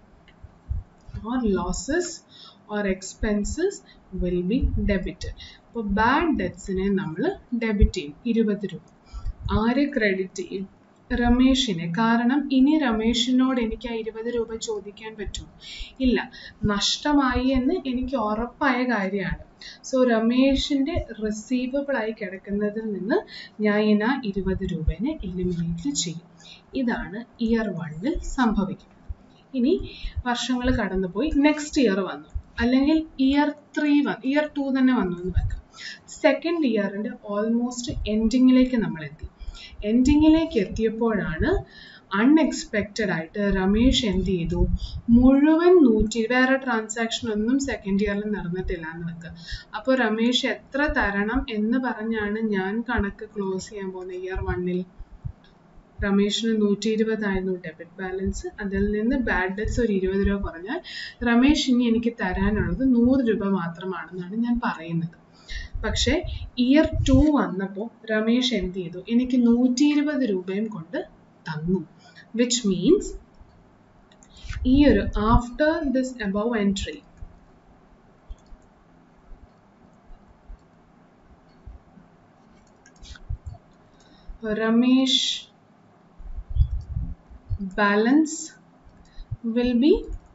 Speaker 1: or losses or expenses will be debited അപ്പോൾ bad ഡെറ്റ്സിനെ നമ്മൾ debit ചെയ്യും ഇരുപത് രൂപ ആര് ക്രെഡിറ്റ് ചെയ്യും രമേഷിനെ കാരണം ഇനി രമേഷിനോട് എനിക്ക് ആ ഇരുപത് രൂപ ചോദിക്കാൻ പറ്റുമോ ഇല്ല നഷ്ടമായി എന്ന് എനിക്ക് ഉറപ്പായ കാര്യമാണ് സോ രമേഷിന്റെ റിസീവബിൾ ആയി കിടക്കുന്നതിൽ നിന്ന് ഞാൻ ഇന ഇരുപത് രൂപേനെ എലിമിനേറ്റ് ചെയ്യും ഇതാണ് ഇയർ വണ്ണിൽ സംഭവിക്കുന്നത് ഇനി വർഷങ്ങൾ കടന്നുപോയി നെക്സ്റ്റ് ഇയർ വന്നു അല്ലെങ്കിൽ ഇയർ ത്രീ വന്നു ഇയർ ടു തന്നെ വന്നു എന്ന് വെക്കാം സെക്കൻഡ് ഇയറിന്റെ ഓൾമോസ്റ്റ് എൻഡിങ്ങിലേക്ക് നമ്മൾ എത്തി എൻഡിങ്ങിലേക്ക് എത്തിയപ്പോഴാണ് അൺഎക്സ്പെക്റ്റഡ് ആയിട്ട് രമേഷ് എന്ത് ചെയ്തു മുഴുവൻ നൂറ്റി വേറെ ട്രാൻസാക്ഷൻ ഒന്നും സെക്കൻഡ് ഇയറിൽ നടന്നിട്ടില്ല എന്ന് വെക്കുക അപ്പോൾ രമേഷ് എത്ര തരണം എന്ന് പറഞ്ഞാണ് ഞാൻ കണക്ക് ക്ലോസ് ചെയ്യാൻ പോകുന്നത് ഇയർ വണ്ണിൽ രമേഷിന് നൂറ്റി ഇരുപതായിരുന്നു ഡെബിറ്റ് ബാലൻസ് അതിൽ നിന്ന് ബാഡ് ഡെറ്റ്സ് ഒരു ഇരുപത് രൂപ കുറഞ്ഞാൽ രമേഷ് ഇനി എനിക്ക് തരാനുള്ളത് നൂറ് രൂപ മാത്രമാണെന്നാണ് ഞാൻ പറയുന്നത് പക്ഷേ ഇയർ ടു വന്നപ്പോൾ രമേഷ് എന്ത് ചെയ്തു എനിക്ക് നൂറ്റി ഇരുപത് രൂപയും കൊണ്ട് തന്നു വിച്ച് മീൻസ് ഈ ഒരു after this above entry Ramesh balance will be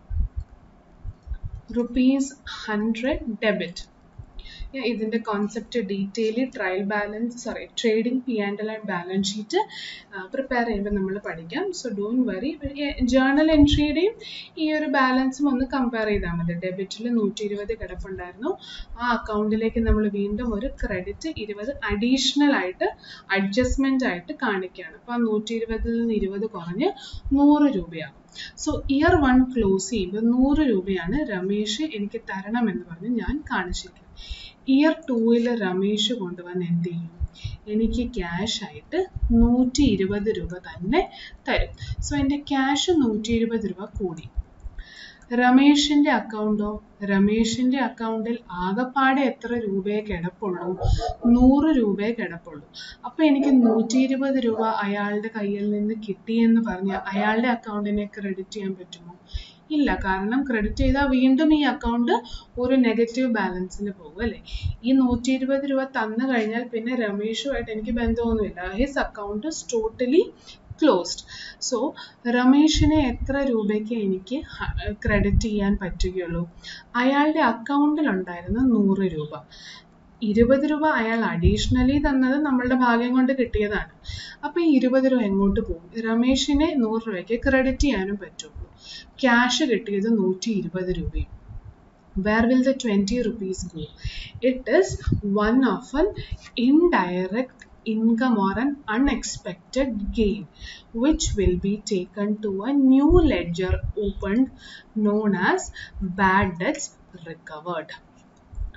Speaker 1: rupees 100 debit ഇതിന്റെ concept detail trial balance sorry trading P and L and balance sheet prepare ചെയ്യുമ്പോൾ നമ്മൾ പഠിക്കാം സോ ഡോണ്ട് വറി ജേർണൽ എൻട്രിയുടെയും ഈ ഒരു ബാലൻസും ഒന്ന് കമ്പയർ ചെയ്താൽ മതി ഡെബിറ്റിൽ നൂറ്റി ഇരുപത് കിടപ്പുണ്ടായിരുന്നു ആ അക്കൗണ്ടിലേക്ക് നമ്മൾ വീണ്ടും ഒരു ക്രെഡിറ്റ് ഇരുപത് അഡീഷണൽ ആയിട്ട് അഡ്ജസ്റ്റ്മെന്റ് ആയിട്ട് കാണിക്കുകയാണ് അപ്പോൾ ആ നൂറ്റി ഇരുപതിൽ നിന്ന് ഇരുപത് കുറഞ്ഞ് നൂറ് രൂപയാകും സോ ഇയർ വൺ ക്ലോസ് ചെയ്യുമ്പോൾ നൂറ് രൂപയാണ് രമേഷ് എനിക്ക് തരണം എന്ന് പറഞ്ഞ് ഞാൻ കാണിച്ചിരിക്കുന്നത് ഇയർ ടൂവിൽ രമേഷ് കൊണ്ടുവന്ന് എന്ത് ചെയ്യും എനിക്ക് ക്യാഷ് ആയിട്ട് നൂറ്റി ഇരുപത് രൂപ തന്നെ തരും സോ എൻ്റെ ക്യാഷ് നൂറ്റി ഇരുപത് രൂപ കൂടി രമേഷിന്റെ അക്കൗണ്ടോ രമേഷിന്റെ അക്കൗണ്ടിൽ ആകപ്പാടെ എത്ര രൂപയെ കിടപ്പുള്ളൂ നൂറ് രൂപയെ കിടപ്പുള്ളൂ അപ്പൊ എനിക്ക് നൂറ്റി ഇരുപത് രൂപ അയാളുടെ കയ്യിൽ നിന്ന് കിട്ടിയെന്ന് പറഞ്ഞ് അയാളുടെ അക്കൗണ്ടിനെ ക്രെഡിറ്റ് ചെയ്യാൻ പറ്റുമോ ഇല്ല കാരണം ക്രെഡിറ്റ് ചെയ്താൽ വീണ്ടും ഈ അക്കൗണ്ട് ഒരു നെഗറ്റീവ് ബാലൻസിൽ പോകും അല്ലേ ഈ നൂറ്റി ഇരുപത് രൂപ തന്നു കഴിഞ്ഞാൽ പിന്നെ രമേഷുമായിട്ട് എനിക്ക് ബന്ധമൊന്നുമില്ല his account is totally closed so രമേഷിനെ എത്ര രൂപയ്ക്ക് എനിക്ക് ക്രെഡിറ്റ് ചെയ്യാൻ പറ്റുകയുള്ളൂ അയാളുടെ അക്കൗണ്ടിൽ ഉണ്ടായിരുന്ന നൂറ് രൂപ ഇരുപത് രൂപ അയാൾ അഡീഷണലി തന്നത് നമ്മളുടെ ഭാഗ്യം കൊണ്ട് കിട്ടിയതാണ് അപ്പൊ ഈ ഇരുപത് രൂപ എങ്ങോട്ട് പോകും രമേഷിനെ നൂറ് രൂപയ്ക്ക് ക്രെഡിറ്റ് ചെയ്യാനും പറ്റുള്ളൂ ക്യാഷ് കിട്ടിയത് നൂറ്റി ഇരുപത് രൂപയും where will the 20 rupees go it is one of an indirect income or an unexpected gain which will be taken to a new ledger opened known as bad debts recovered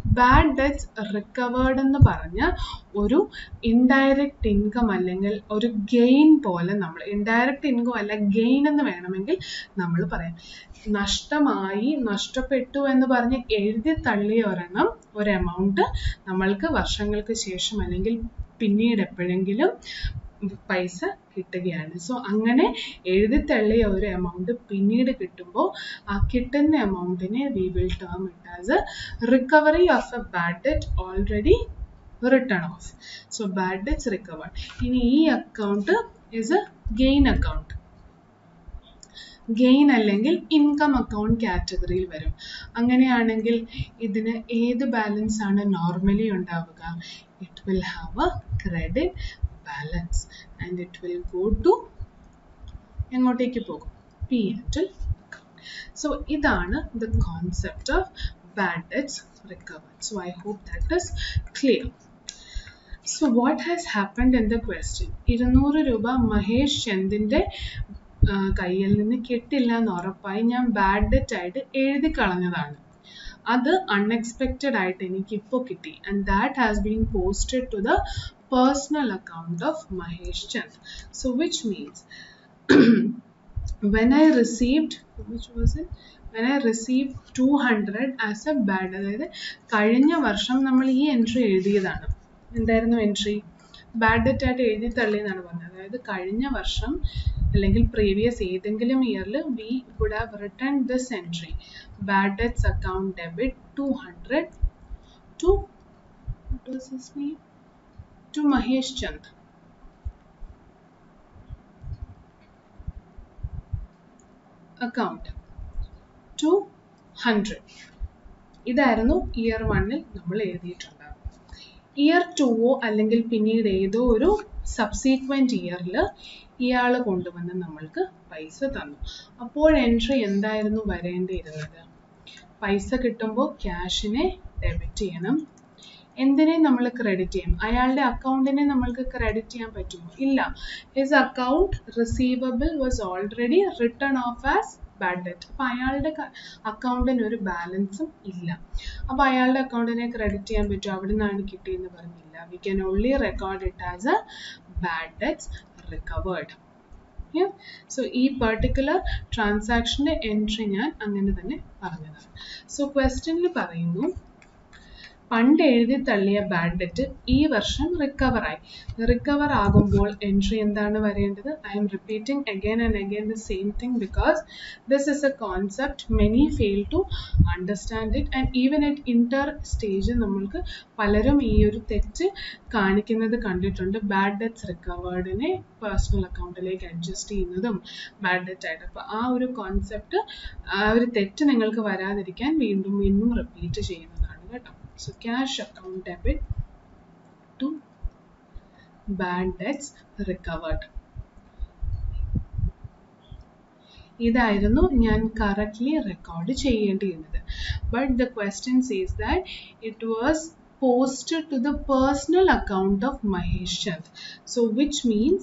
Speaker 1: bad debts recovered എന്ന് പറഞ്ഞ ഒരു indirect income അല്ലെങ്കിൽ ഒരു gain പോലെ നമ്മൾ indirect income അല്ല gain എന്ന് വേണമെങ്കിൽ നമ്മൾ പറയാം നഷ്ടമായി നഷ്ടപ്പെട്ടു എന്ന് പറഞ്ഞ് എഴുതി തള്ളിയ ഒരെണ്ണം ഒരു എമൗണ്ട് നമ്മൾക്ക് വർഷങ്ങൾക്ക് ശേഷം അല്ലെങ്കിൽ പിന്നീട് എപ്പോഴെങ്കിലും പൈസ കിട്ടുകയാണ് സോ അങ്ങനെ എഴുതി തള്ളിയ ഒരു എമൗണ്ട് പിന്നീട് കിട്ടുമ്പോൾ ആ കിട്ടുന്ന എമൗണ്ടിനെ we will term it as a recovery of a bad debt already written off so bad debts recovered ഇനി ഈ account is a gain account gain അല്ലെങ്കിൽ ഇൻകം അക്കൗണ്ട് കാറ്റഗറിയിൽ വരും അങ്ങനെയാണെങ്കിൽ ഇതിന് ഏത് ബാലൻസ് ആണ് നോർമലി ഉണ്ടാവുക it will have a credit balance and it will go to എങ്ങോട്ടേക്ക് പോകും പി എൻഡിൽ സോ ഇതാണ് the concept of bad debts recovered so I hope that is clear so what has happened in the question ഇരുന്നൂറ് രൂപ മഹേഷ് ചന്ദിൻ്റെ കയ്യിൽ നിന്ന് കിട്ടില്ല എന്ന് ഉറപ്പായി ഞാൻ ബാഡ് ഡെറ്റ് ആയിട്ട് എഴുതി കളഞ്ഞതാണ് അത് അൺഎക്സ്പെക്റ്റഡ് ആയിട്ട് എനിക്ക് ഇപ്പോൾ കിട്ടി and that has been posted to the personal account of Mahesh Chand so which means when I received which was it when I received 200 as a bad അതായത് കഴിഞ്ഞ വർഷം നമ്മൾ ഈ എൻട്രി എഴുതിയതാണ് എന്തായിരുന്നു എൻട്രി ബാഡ് ഡെറ്റ് ആയിട്ട് എഴുതി തള്ളിയെന്നാണ് പറഞ്ഞത് അതായത് കഴിഞ്ഞ വർഷം അല്ലെങ്കിൽ പ്രീവിയസ് ഏതെങ്കിലും ഇയറിൽ we would have written this entry bad debts account debit two hundred to to Mahesh Chand account two hundred ഇതായിരുന്നു ഇയർ വണ്ണിൽ നമ്മൾ എഴുതിയിട്ടുണ്ടാകും ഇയർ ടുവോ അല്ലെങ്കിൽ പിന്നീട് ഏതോ ഒരു സബ്സീക്വൻറ്റ് ഇയറിൽ ഇയാൾ കൊണ്ടുവന്ന് നമ്മൾക്ക് പൈസ തന്നു അപ്പോൾ എൻട്രി എന്തായിരുന്നു വരേണ്ടിയിരുന്നത് പൈസ കിട്ടുമ്പോൾ ക്യാഷിനെ ഡെബിറ്റ് ചെയ്യണം എന്തിനെ നമ്മൾ ക്രെഡിറ്റ് ചെയ്യും അയാളുടെ അക്കൗണ്ടിനെ നമ്മൾക്ക് ക്രെഡിറ്റ് ചെയ്യാൻ പറ്റുമോ ഇല്ല his account receivable was already written off as bad debt അപ്പം അയാളുടെ അക്കൗണ്ടിന് ഒരു ബാലൻസും ഇല്ല അപ്പോൾ അയാളുടെ അക്കൗണ്ടിനെ ക്രെഡിറ്റ് ചെയ്യാൻ പറ്റുമോ അവിടെ നിന്നാണ് കിട്ടിയെന്ന് പറഞ്ഞില്ല we can only record it as a bad debts recovered so ഈ പെർട്ടിക്കുലർ ട്രാൻസാക്ഷൻ്റെ എൻട്രി ഞാൻ അങ്ങനെ തന്നെ പറഞ്ഞതാണ് സോ ക്വസ്റ്റ്യനിൽ പറയുന്നു പണ്ട് എഴുതി തള്ളിയ ബാഡ് ഡെറ്റ് ഈ വർഷം റിക്കവർ ആയി റിക്കവർ ആകുമ്പോൾ എൻട്രി എന്താണ് വരേണ്ടത് I'm repeating again and again the same thing because this is a concept many fail to understand it and even at inter stage നമ്മൾക്ക് പലരും ഈ ഒരു തെറ്റ് കാണിക്കുന്നത് കണ്ടിട്ടുണ്ട് ബാഡ് ഡെറ്റ്സ് റിക്കവേർഡിനെ പേഴ്സണൽ അക്കൗണ്ടിലേക്ക് അഡ്ജസ്റ്റ് ചെയ്യുന്നതും ബാഡ് ഡെറ്റ് ആയിട്ട് അപ്പോൾ ആ ഒരു കോൺസെപ്റ്റ് ആ ഒരു തെറ്റ് നിങ്ങൾക്ക് വരാതിരിക്കാൻ വീണ്ടും വീണ്ടും റിപ്പീറ്റ് ചെയ്യുന്നതാണ് കേട്ടോ So cash account debit to bad debts recovered. ഇതായിരുന്നു ഞാൻ കറക്റ്റ്ലി റെക്കോർഡ് ചെയ്യേണ്ടിയിരുന്നത് but the question says that it was posted to the personal account of Mahesh Chand. So which means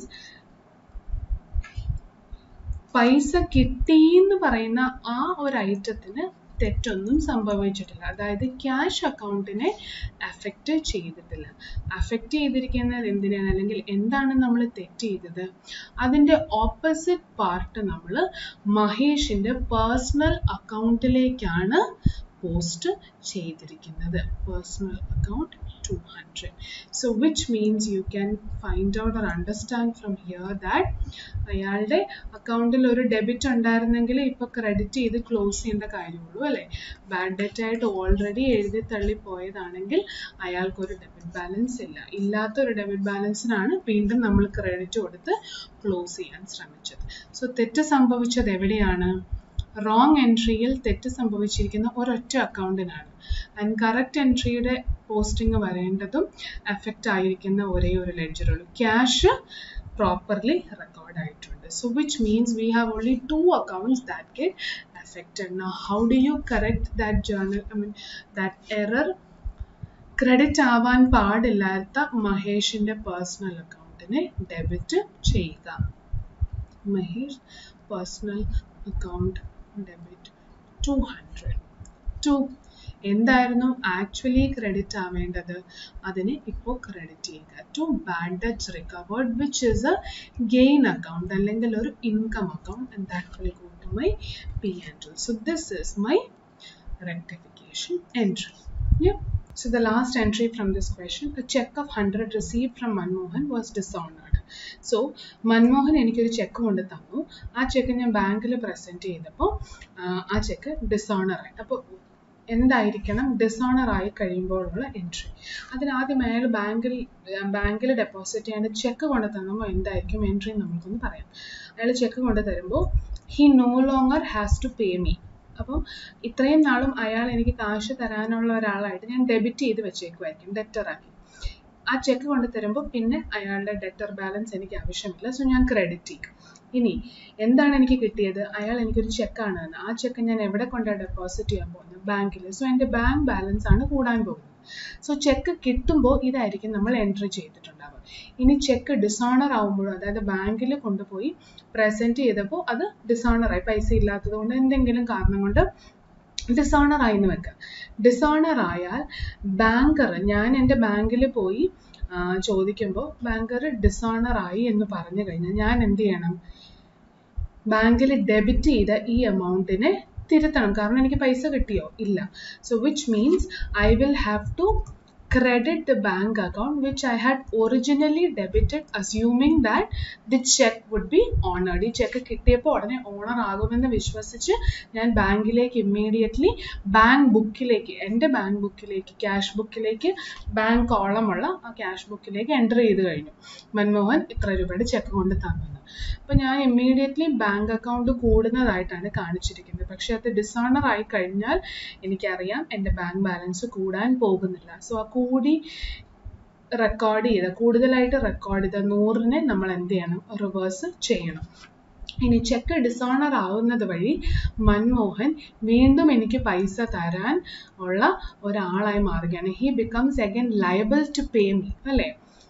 Speaker 1: പൈസ കിട്ടി എന്ന് പറയുന്ന ആ ഒരു ഐറ്റത്തിന് തെറ്റൊന്നും സംഭവിച്ചിട്ടില്ല അതായത് ക്യാഷ് അക്കൗണ്ടിനെ അഫക്റ്റ് ചെയ്തിട്ടില്ല അഫക്റ്റ് ചെയ്തിരിക്കുന്നത് എന്തിനാണ് അല്ലെങ്കിൽ എന്താണ് നമ്മൾ തെറ്റ് ചെയ്തത് അതിൻ്റെ ഓപ്പോസിറ്റ് പാർട്ട് നമ്മൾ മഹേഷിൻ്റെ പേഴ്സണൽ അക്കൗണ്ടിലേക്കാണ് പോസ്റ്റ് ചെയ്തിരിക്കുന്നത് personal account two hundred so which means you can find out or understand from here that അയാളുടെ അക്കൗണ്ടിൽ ഒരു ഡെബിറ്റ് ഉണ്ടായിരുന്നെങ്കിൽ ഇപ്പോൾ ക്രെഡിറ്റ് ചെയ്ത് ക്ലോസ് ചെയ്യേണ്ട കാര്യമുള്ളൂ അല്ലേ ബാഡ് ഡെറ്റ് ആയിട്ട് ഓൾറെഡി എഴുതി തള്ളി പോയതാണെങ്കിൽ അയാൾക്കൊരു ഡെബിറ്റ് ബാലൻസ് ഇല്ല ഇല്ലാത്ത ഒരു ഡെബിറ്റ് ബാലൻസിനാണ് വീണ്ടും നമ്മൾ ക്രെഡിറ്റ് കൊടുത്ത് ക്ലോസ് ചെയ്യാൻ ശ്രമിച്ചത് സോ തെറ്റ് സംഭവിച്ചത് എവിടെയാണ് റോങ് എൻട്രിയിൽ തെറ്റ് സംഭവിച്ചിരിക്കുന്ന ഒരൊറ്റ അക്കൗണ്ടിനാണ് ആൻഡ് കറക്റ്റ് എൻട്രിയുടെ പോസ്റ്റിംഗ് വരേണ്ടതും എഫക്റ്റ് ആയിരിക്കുന്ന ഒരേ ഒരു ലെഡ്ജറുള്ളൂ ക്യാഷ് പ്രോപ്പർലി റെക്കോർഡ് ആയിട്ടുണ്ട് so which means we have only two accounts that get affected now how do you correct that journal i mean that error credit ആവാൻ പാടില്ലാത്ത മഹേഷിന്റെ പേഴ്സണൽ അക്കൗണ്ടിനെ ഡെബിറ്റ് ചെയ്യുക Mahesh personal account debit two hundred to എന്തായിരുന്നു actually credit ആവേണ്ടത് അതിനെ ഇപ്പോൾ credit ചെയ്യുക to bad debts recovered which is a gain account അല്ലെങ്കിൽ ഒരു income account and that will go to my P and L so this is my rectification entry. Yeah. So the last entry from this question, a check of 100 received from Manmohan was dishonored. സോ മൻമോഹൻ എനിക്കൊരു cheque കൊണ്ട് തന്നു ആ check ഞാൻ ബാങ്കിൽ present ചെയ്തപ്പോൾ ആ check dishonour ആയി അപ്പോൾ എന്തായിരിക്കണം ഡിസോണർ ആയി കഴിയുമ്പോഴുള്ള എൻട്രി അതിനാദ്യം അയാൾ ബാങ്കിൽ ബാങ്കിൽ ഡെപ്പോസിറ്റ് ചെയ്യേണ്ട ചെക്ക് കൊണ്ട് തന്നുമ്പോൾ എന്തായിരിക്കും എൻട്രി നമുക്കൊന്ന് പറയാം അയാൾ ചെക്ക് കൊണ്ട് തരുമ്പോൾ he no longer has to pay me അപ്പം ഇത്രയും നാളും അയാൾ എനിക്ക് കാശ് തരാനുള്ള ഒരാളായിട്ട് ഞാൻ ഡെബിറ്റ് ചെയ്ത് വെച്ചേക്കുമായിരിക്കും ഡെറ്ററാക്കി ആ ചെക്ക് കൊണ്ട് തരുമ്പോൾ പിന്നെ അയാളുടെ ഡെറ്റർ ബാലൻസ് എനിക്ക് ആവശ്യമില്ല സോ ഞാൻ ക്രെഡിറ്റ് ചെയ്യും ഇനി എന്താണ് എനിക്ക് കിട്ടിയത് അയാൾ എനിക്കൊരു ചെക്കാണ് തന്നെ ആ ചെക്ക് ഞാൻ എവിടെ കൊണ്ടാണ് ഡെപ്പോസിറ്റ് ചെയ്യാൻ പോകുന്നത് ബാങ്കിൽ സോ എൻ്റെ ബാങ്ക് ബാലൻസ് ആണ് കൂടാൻ പോകുന്നത് സോ ചെക്ക് കിട്ടുമ്പോൾ ഇതായിരിക്കും നമ്മൾ എൻട്രി ചെയ്തിട്ടുണ്ടാവുക ഇനി ചെക്ക് ഡിസോണർ ആവുമ്പോഴും അതായത് ബാങ്കിൽ കൊണ്ടുപോയി പ്രസൻറ്റ് ചെയ്തപ്പോൾ അത് ഡിസോണറായി പൈസ ഇല്ലാത്തത് കൊണ്ട് എന്തെങ്കിലും കാരണം കൊണ്ട് ഡിസോണർ ആയി എന്ന് വെക്കുക ഡിസോണർ ആയാൽ ബാങ്കർ ഞാൻ എൻ്റെ ബാങ്കിൽ പോയി ചോദിക്കുമ്പോൾ ബാങ്കർ ഡിസോണർ ആയി എന്ന് പറഞ്ഞു കഴിഞ്ഞാൽ ഞാൻ എന്ത് ചെയ്യണം ബാങ്കിൽ ഡെബിറ്റ് ചെയ്ത ഈ എമൗണ്ടിനെ തിരുത്തണം കാരണം എനിക്ക് പൈസ കിട്ടിയോ ഇല്ല so which means I will have to credit the bank account which I had originally debited assuming that the check would be honored. ഈ ചെക്ക് കിട്ടിയപ്പോൾ ഉടനെ ഓണർ ആകുമെന്ന് വിശ്വസിച്ച് ഞാൻ ബാങ്കിലേക്ക് ഇമ്മീഡിയറ്റ്ലി ബാങ്ക് ബുക്കിലേക്ക് എൻ്റെ ബാങ്ക് ബുക്കിലേക്ക് ക്യാഷ് ബുക്കിലേക്ക് ബാങ്ക് കോളമുള്ള ആ ക്യാഷ് ബുക്കിലേക്ക് എൻ്റർ ചെയ്ത് കഴിഞ്ഞു മൻമോഹൻ ഇത്ര രൂപയുടെ ചെക്ക് കൊണ്ട് തന്നത് അപ്പോൾ ഞാൻ ഇമ്മീഡിയറ്റ്ലി ബാങ്ക് അക്കൗണ്ട് കൂടുന്നതായിട്ടാണ് കാണിച്ചിരിക്കുന്നത് പക്ഷെ അത് ഡിസോണർ ആയി കഴിഞ്ഞാൽ എനിക്കറിയാം എൻ്റെ ബാങ്ക് ബാലൻസ് കൂടാൻ പോകുന്നില്ല സോ ആ കൂടി റെക്കോർഡ് ചെയ്ത കൂടുതലായിട്ട് റെക്കോർഡ് ചെയ്ത നൂറിനെ നമ്മൾ എന്ത് ചെയ്യണം റിവേഴ്സ് ചെയ്യണം ഇനി ചെക്ക് ഡിസോണർ ആവുന്നത് വഴി മൻമോഹൻ വീണ്ടും എനിക്ക് പൈസ തരാൻ ഉള്ള ഒരാളായി മാറുകയാണ് he becomes again liable to pay me അല്ലേ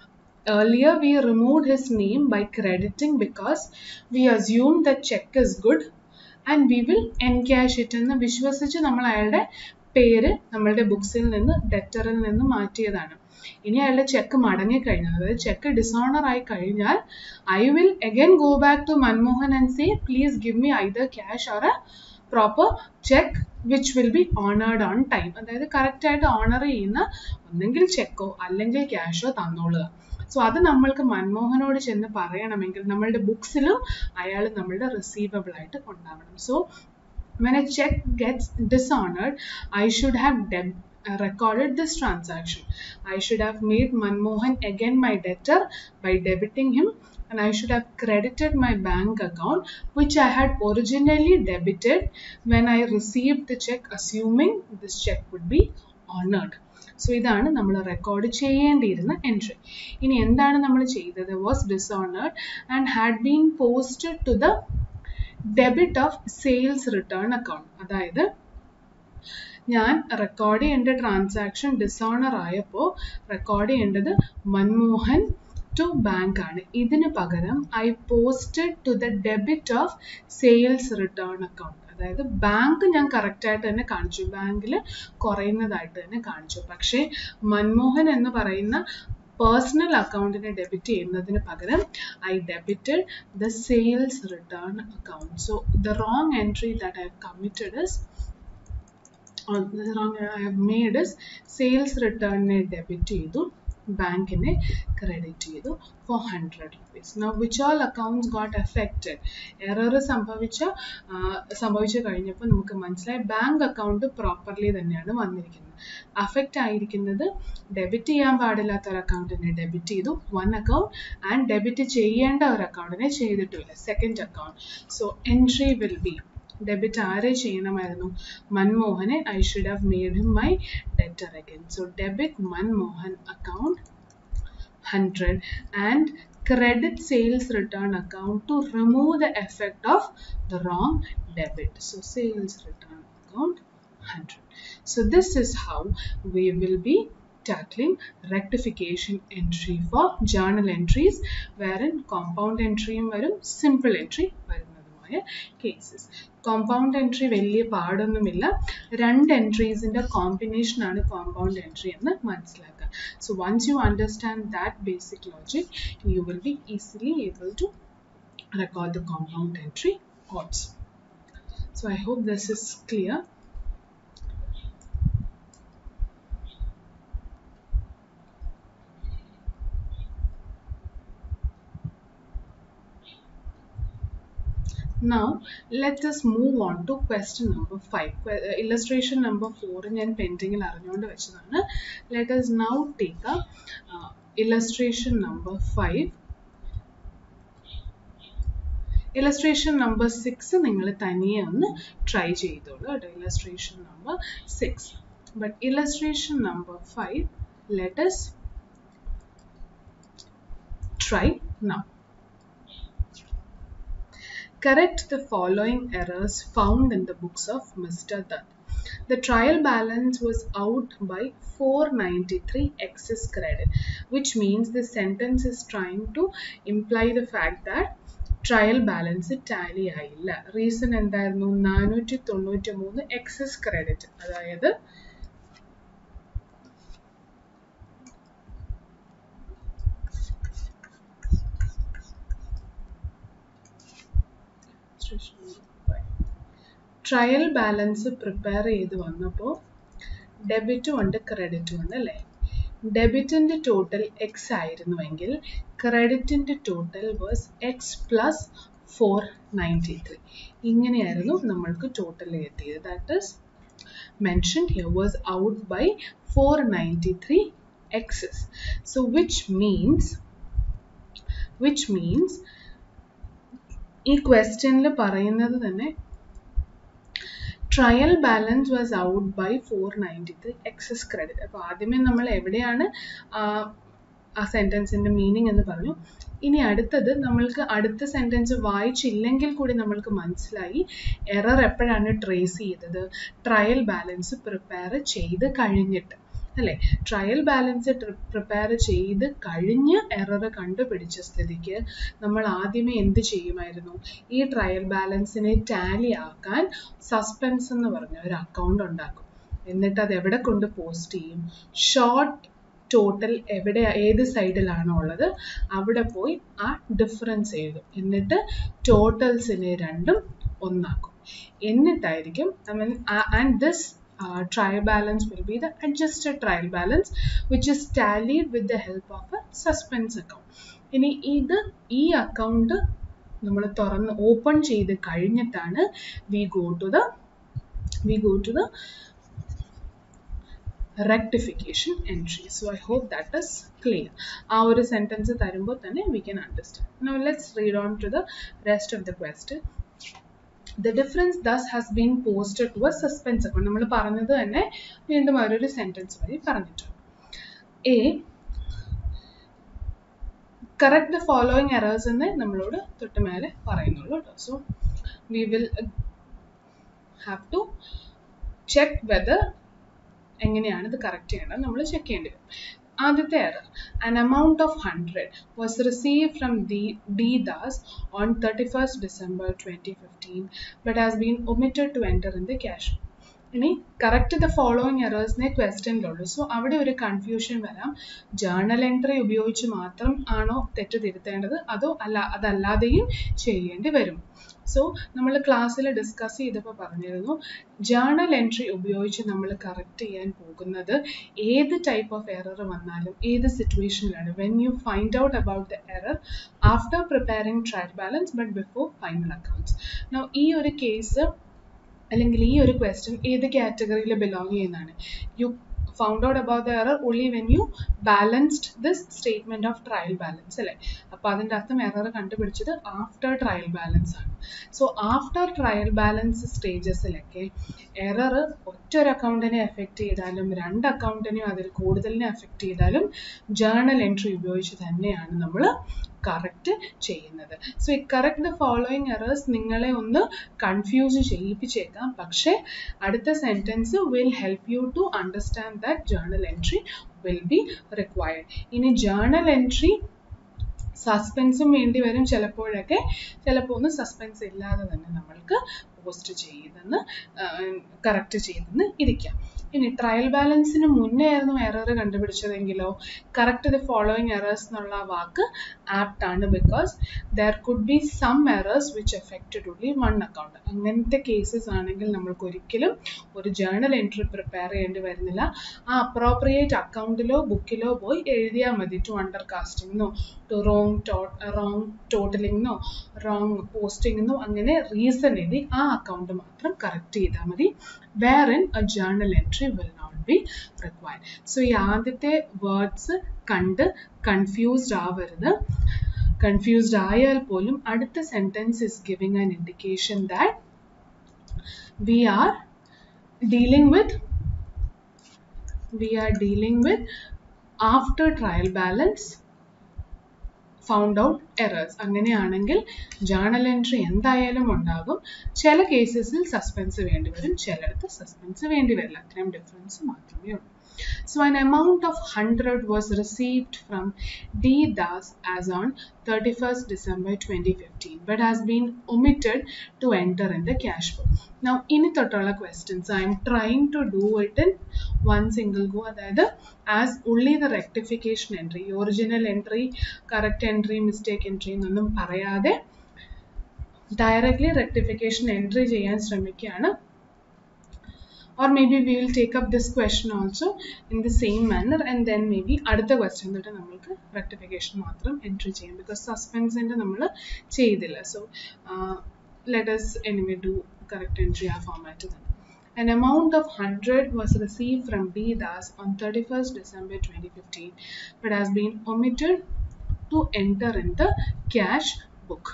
Speaker 1: earlier we removed his name by crediting because we assume the check is good and we will encash it എന്ന് വിശ്വസിച്ച് നമ്മൾ അയാളുടെ പേര് നമ്മളുടെ ബുക്സിൽ നിന്ന് ഡെറ്ററിൽ നിന്ന് മാറ്റിയതാണ് ഇനി അയാളുടെ ചെക്ക് മടങ്ങിക്കഴിഞ്ഞാൽ അതായത് ചെക്ക് ഡിസോണർ ആയി കഴിഞ്ഞാൽ I will again go back to Manmohan and say please give me either cash or a proper cheque which will be honoured on time അതായത് കറക്റ്റായിട്ട് ഓണർ ചെയ്യുന്ന ഒന്നെങ്കിൽ ചെക്കോ അല്ലെങ്കിൽ ക്യാഷോ തന്നോളുക സോ അത് നമ്മൾക്ക് മൻമോഹനോട് ചെന്ന് പറയണമെങ്കിൽ നമ്മളുടെ ബുക്സിലും അയാൾ നമ്മളുടെ റിസീവബിൾ ആയിട്ട് കൊണ്ടാവണം so when a check gets dishonored i should have deb- uh, recorded this transaction i should have made manmohan again my debtor by debiting him and i should have credited my bank account which i had originally debited when i received the check assuming this check would be honored so ഇതാണ് നമ്മൾ record ചെയ്യേണ്ടിയിരുന്ന entry ഇനി എന്താണ് നമ്മൾ ചെയ്തത് was dishonoured and had been posted to the debit of sales return account അതായത് ഞാൻ record ചെയ്യേണ്ട ട്രാൻസാക്ഷൻ ഡിസോണർ ആയപ്പോൾ റെക്കോർഡ് ചെയ്യേണ്ടത് മൻമോഹൻ ടു ബാങ്ക് ആണ് ഇതിന് പകരം I posted to the debit of sales return account അതായത് ബാങ്ക് ഞാൻ കറക്റ്റായിട്ട് തന്നെ കാണിച്ചു ബാങ്കിൽ കുറയുന്നതായിട്ട് തന്നെ കാണിച്ചു പക്ഷേ മൻമോഹൻ എന്ന് പറയുന്ന പേഴ്സണൽ അക്കൗണ്ടിനെ ഡെബിറ്റ് ചെയ്യുന്നതിന് പകരം I debited the sales return account so the wrong entry that I have committed is wrong I have made is sales റിട്ടേണിനെ ഡെബിറ്റ് ചെയ്തു ബാങ്കിനെ ക്രെഡിറ്റ് ചെയ്തു four hundred rupees now which all accounts got affected error സംഭവിച്ച സംഭവിച്ചു കഴിഞ്ഞപ്പോൾ നമുക്ക് മനസ്സിലായി bank account properly തന്നെയാണ് വന്നിരിക്കുന്നത് അഫക്റ്റ് ആയിരിക്കുന്നത് ഡെബിറ്റ് ചെയ്യാൻ പാടില്ലാത്ത ഒരു അക്കൗണ്ടിനെ ഡെബിറ്റ് ചെയ്തു വൺ അക്കൗണ്ട് ആൻഡ് ഡെബിറ്റ് ചെയ്യേണ്ട ഒരു അക്കൗണ്ടിനെ ചെയ്തിട്ടില്ല second account so entry will be debit ആരെ ചെയ്യണമായിരുന്നു മൻമോഹനെ I should have made him my debtor again so debit Manmohan account hundred and credit sales return account to remove the effect of the wrong debit. So sales return account 100. So this is how we will be tackling rectification entry for journal entries wherein compound entry വരും simple entry വരുന്നതുമായ ആയ cases compound entry വലിയ പാടൊന്നുമില്ല രണ്ട് എൻട്രീസിൻ്റെ കോമ്പിനേഷനാണ് compound entry എന്ന് മനസ്സിലാക്കുക so once you understand that basic logic you will be easily able to record the compound entry also. So I hope this is clear. Now let us move on to question number 5. Que- uh, illustration number 4 ഞാൻ പെൻഡിങ്ങിൽ അറിഞ്ഞുകൊണ്ട് വെച്ചതാണ് let us now take a uh, illustration number 5 illustration number six നിങ്ങൾ തനിയെ ഒന്ന് try ചെയ്തോളൂ കേട്ടോ illustration number six but illustration number five let's try now Correct the following errors found in the books of Mr. Dutt. The trial balance was out by 493 excess credit, which means the sentence is trying to imply the fact that trial balance tally ആയില്ല reason എന്തായിരുന്നു നാനൂറ്റി തൊണ്ണൂറ്റി മൂന്ന് excess credit അതായത് trial balance prepare ചെയ്ത് വന്നപ്പോൾ ഡെബിറ്റും ഉണ്ട് ക്രെഡിറ്റും ഉണ്ട് അല്ലേ ഡെബിറ്റിൻ്റെ ടോട്ടൽ എക്സ് ആയിരുന്നുവെങ്കിൽ ക്രെഡിറ്റിൻ്റെ total was X plus four ninety three ഇങ്ങനെയായിരുന്നു നമ്മൾക്ക് ടോട്ടൽ എത്തിയത് that is mention here was out by four ninety three excess so which means which means ഈ ക്വസ്റ്റ്യനിൽ പറയുന്നത് തന്നെ trial balance was out by four ninety three excess credit അപ്പോൾ ആദ്യമേ നമ്മൾ എവിടെയാണ് ആ സെൻറ്റൻസിൻ്റെ മീനിങ് എന്ന് പറഞ്ഞു ഇനി അടുത്തത് നമ്മൾക്ക് അടുത്ത സെൻറ്റൻസ് വായിച്ചില്ലെങ്കിൽ കൂടി നമ്മൾക്ക് മനസ്സിലായി എറർ എപ്പോഴാണ് ട്രേസ് ചെയ്തത് ട്രയൽ ബാലൻസ് പ്രിപ്പയർ ചെയ്ത് കഴിഞ്ഞിട്ട് അല്ലേ ട്രയൽ ബാലൻസ് പ്രിപ്പയർ ചെയ്ത് കഴിഞ്ഞ് എറർ കണ്ടുപിടിച്ച സ്ഥിതിക്ക് നമ്മൾ ആദ്യമേ എന്ത് ചെയ്യുമായിരുന്നു ഈ ട്രയൽ ബാലൻസിനെ ടാലി ആക്കാൻ സസ്പെൻസ് എന്ന് പറഞ്ഞ ഒരു അക്കൗണ്ട് ഉണ്ടാക്കും എന്നിട്ട് അത് എവിടെ കൊണ്ട് പോസ്റ്റ് ചെയ്യും ഷോർട്ട് ടോട്ടൽ എവിടെ ഏത് സൈഡിലാണോ ഉള്ളത് അവിടെ പോയി ആ ഡിഫറൻസ് എഴുതും എന്നിട്ട് ടോട്ടൽസിനെ രണ്ടും ഒന്നാക്കും എന്നിട്ടായിരിക്കും I mean and this uh, trial balance will be the adjusted trial balance which is tallied with the help of a suspense account ഇനി ഇത് ഈ അക്കൗണ്ട് നമ്മൾ തുറന്ന് ഓപ്പൺ ചെയ്ത് കഴിഞ്ഞിട്ടാണ് we go to the we go to the rectification entry. So I hope that is clear. ആ ഒരു sentence തരുമ്പോൾ തന്നെ we can understand. Now let's read on to the rest of the question. The difference thus has been posted to a suspense account. നമ്മൾ പറഞ്ഞത് തന്നെ വീണ്ടും അവരൊരു sentence വഴി പറഞ്ഞിട്ടുണ്ട് a correct the following errors എന്ന് നമ്മളോട് തൊട്ട് മേലെ പറയുന്നുള്ളൂ കേട്ടോ so we will have to check whether എങ്ങനെയാണ് ഇത് കറക്റ്റ് ചെയ്യേണ്ടത് നമ്മൾ ചെക്ക് ചെയ്യേണ്ടി വരും ആദ്യത്തെ error an amount of 100 was received from D, D Das on 31st December 2015 but has been omitted to enter in the cash ഇനി correct the following എറേഴ്സിനെ ക്വസ്റ്റ്യനിലുള്ളൂ സോ അവിടെ ഒരു കൺഫ്യൂഷൻ വരാം ജേർണൽ എൻട്രി ഉപയോഗിച്ച് മാത്രം ആണോ തെറ്റ് തിരുത്തേണ്ടത് അതോ അല്ല അതല്ലാതെയും ചെയ്യേണ്ടി വരും സോ നമ്മൾ ക്ലാസ്സിൽ ഡിസ്കസ് ചെയ്തപ്പോൾ പറഞ്ഞിരുന്നു ജേർണൽ എൻട്രി ഉപയോഗിച്ച് നമ്മൾ കറക്റ്റ് ചെയ്യാൻ പോകുന്നത് ഏത് ടൈപ്പ് ഓഫ് എറർ വന്നാലും ഏത് സിറ്റുവേഷനിലാണ് when you find out about the error after preparing trial balance but before final accounts now ഈ ഒരു കേസ് അല്ലെങ്കിൽ ഈ ഒരു ക്വസ്റ്റ്യൻ ഏത് കാറ്റഗറിയിൽ ബിലോങ് ചെയ്യുന്നതാണ് you found out about the error only when you balanced this statement of trial balance അല്ലേ അപ്പോൾ അതിൻ്റെ അർത്ഥം എറർ കണ്ടുപിടിച്ചത് ആഫ്റ്റർ ട്രയൽ ബാലൻസ് ആണ് സോ ആഫ്റ്റർ ട്രയൽ ബാലൻസ് സ്റ്റേജസിലൊക്കെ എറർ ഒറ്റ ഒരു അക്കൗണ്ടിനെ എഫക്റ്റ് ചെയ്താലും രണ്ട് അക്കൗണ്ടിനെയോ അതിൽ കൂടുതലിനെ എഫക്റ്റ് ചെയ്താലും ജേർണൽ എൻട്രി ഉപയോഗിച്ച് തന്നെയാണ് നമ്മൾ കറക്റ്റ് ചെയ്യുന്നത് സോ ഈ കറക്റ്റ് ദ ഫോളോയിങ് എറേഴ്സ് നിങ്ങളെ ഒന്ന് കൺഫ്യൂസ് ചെയ്യിപ്പിച്ചേക്കാം പക്ഷേ അടുത്ത sentence will help you to understand that journal entry will be required ഇനി ജേർണൽ എൻട്രി സസ്പെൻസും വേണ്ടി വരും ചിലപ്പോഴൊക്കെ ചിലപ്പോൾ ഒന്ന് സസ്പെൻസ് ഇല്ലാതെ തന്നെ നമ്മൾക്ക് പോസ്റ്റ് ചെയ്തെന്ന് കറക്റ്റ് ചെയ്തെന്ന് ഇരിക്കാം ഇനി ട്രയൽ ബാലൻസിന് മുന്നേ ആയിരുന്നു എറർ കണ്ടുപിടിച്ചതെങ്കിലോ കറക്റ്റ് ദി ഫോളോയിങ് എറേഴ്സ് എന്നുള്ള ആ വാക്ക് ആപ്റ്റ് ആണ് because there could be some errors which affected only one account അങ്ങനത്തെ കേസസ് ആണെങ്കിൽ നമ്മൾക്ക് ഒരിക്കലും ഒരു ജേണൽ എൻട്രി പ്രിപ്പയർ ചെയ്യേണ്ടി വരുന്നില്ല ആ അപ്രോപ്രിയേറ്റ് അക്കൗണ്ടിലോ ബുക്കിലോ പോയി എഴുതിയാൽ മതി ടു അണ്ടർ കാസ്റ്റിംഗിനോ ടു റോങ് ടോ റോങ് ടോട്ടലിങ്ങിനോ റോങ് പോസ്റ്റിങ്ങിനോ അങ്ങനെ റീസൺ എഴുതി ആ അക്കൗണ്ട് മാത്രം കറക്റ്റ് ചെയ്താൽ മതി where in a journal entry will not be required so ഈ ആദ്യത്തെ വേർഡ്സ് കണ്ട് കൺഫ്യൂസ്ഡ് ആവരുത് കൺഫ്യൂസ്ഡ് ആയാൽ പോലും അടുത്ത sentence is giving an indication that we are dealing with we are dealing with after trial balance found out errors അങ്ങനെയാണെങ്കിൽ journal entry എന്തായാലും ഉണ്ടാകും ചില കേസസിൽ സസ്പെൻസ് വേണ്ടി വരും ചിലയിടത്ത് സസ്പെൻസ് വേണ്ടി വരില്ല അത്രയും ഡിഫറൻസ് മാത്രമേ ഉള്ളൂ So an amount of 100 was received from D. Das as on 31st December 2015 but has been omitted to enter in the cash book. Now ഇനി തൊട്ടുള്ള questions I am trying to do it in one single go അതായത് as only the rectification entry original entry correct entry mistake entry എന്നൊന്നും പറയാതെ directly rectification entry ചെയ്യാൻ ശ്രമിക്കുകയാണ് or maybe we will take up this question also in the same manner and then maybe അടുത്ത question തൊട്ട് നമ്മൾക്ക് rectification മാത്രം entry ചെയ്യാം because suspense നമ്മൾ ചെയ്തില്ല so uh, let us anyway do correct entry ആ format തന്നെ An amount of 100 was received from D. Das on 31st December 2015 but has been omitted to enter in the cash book.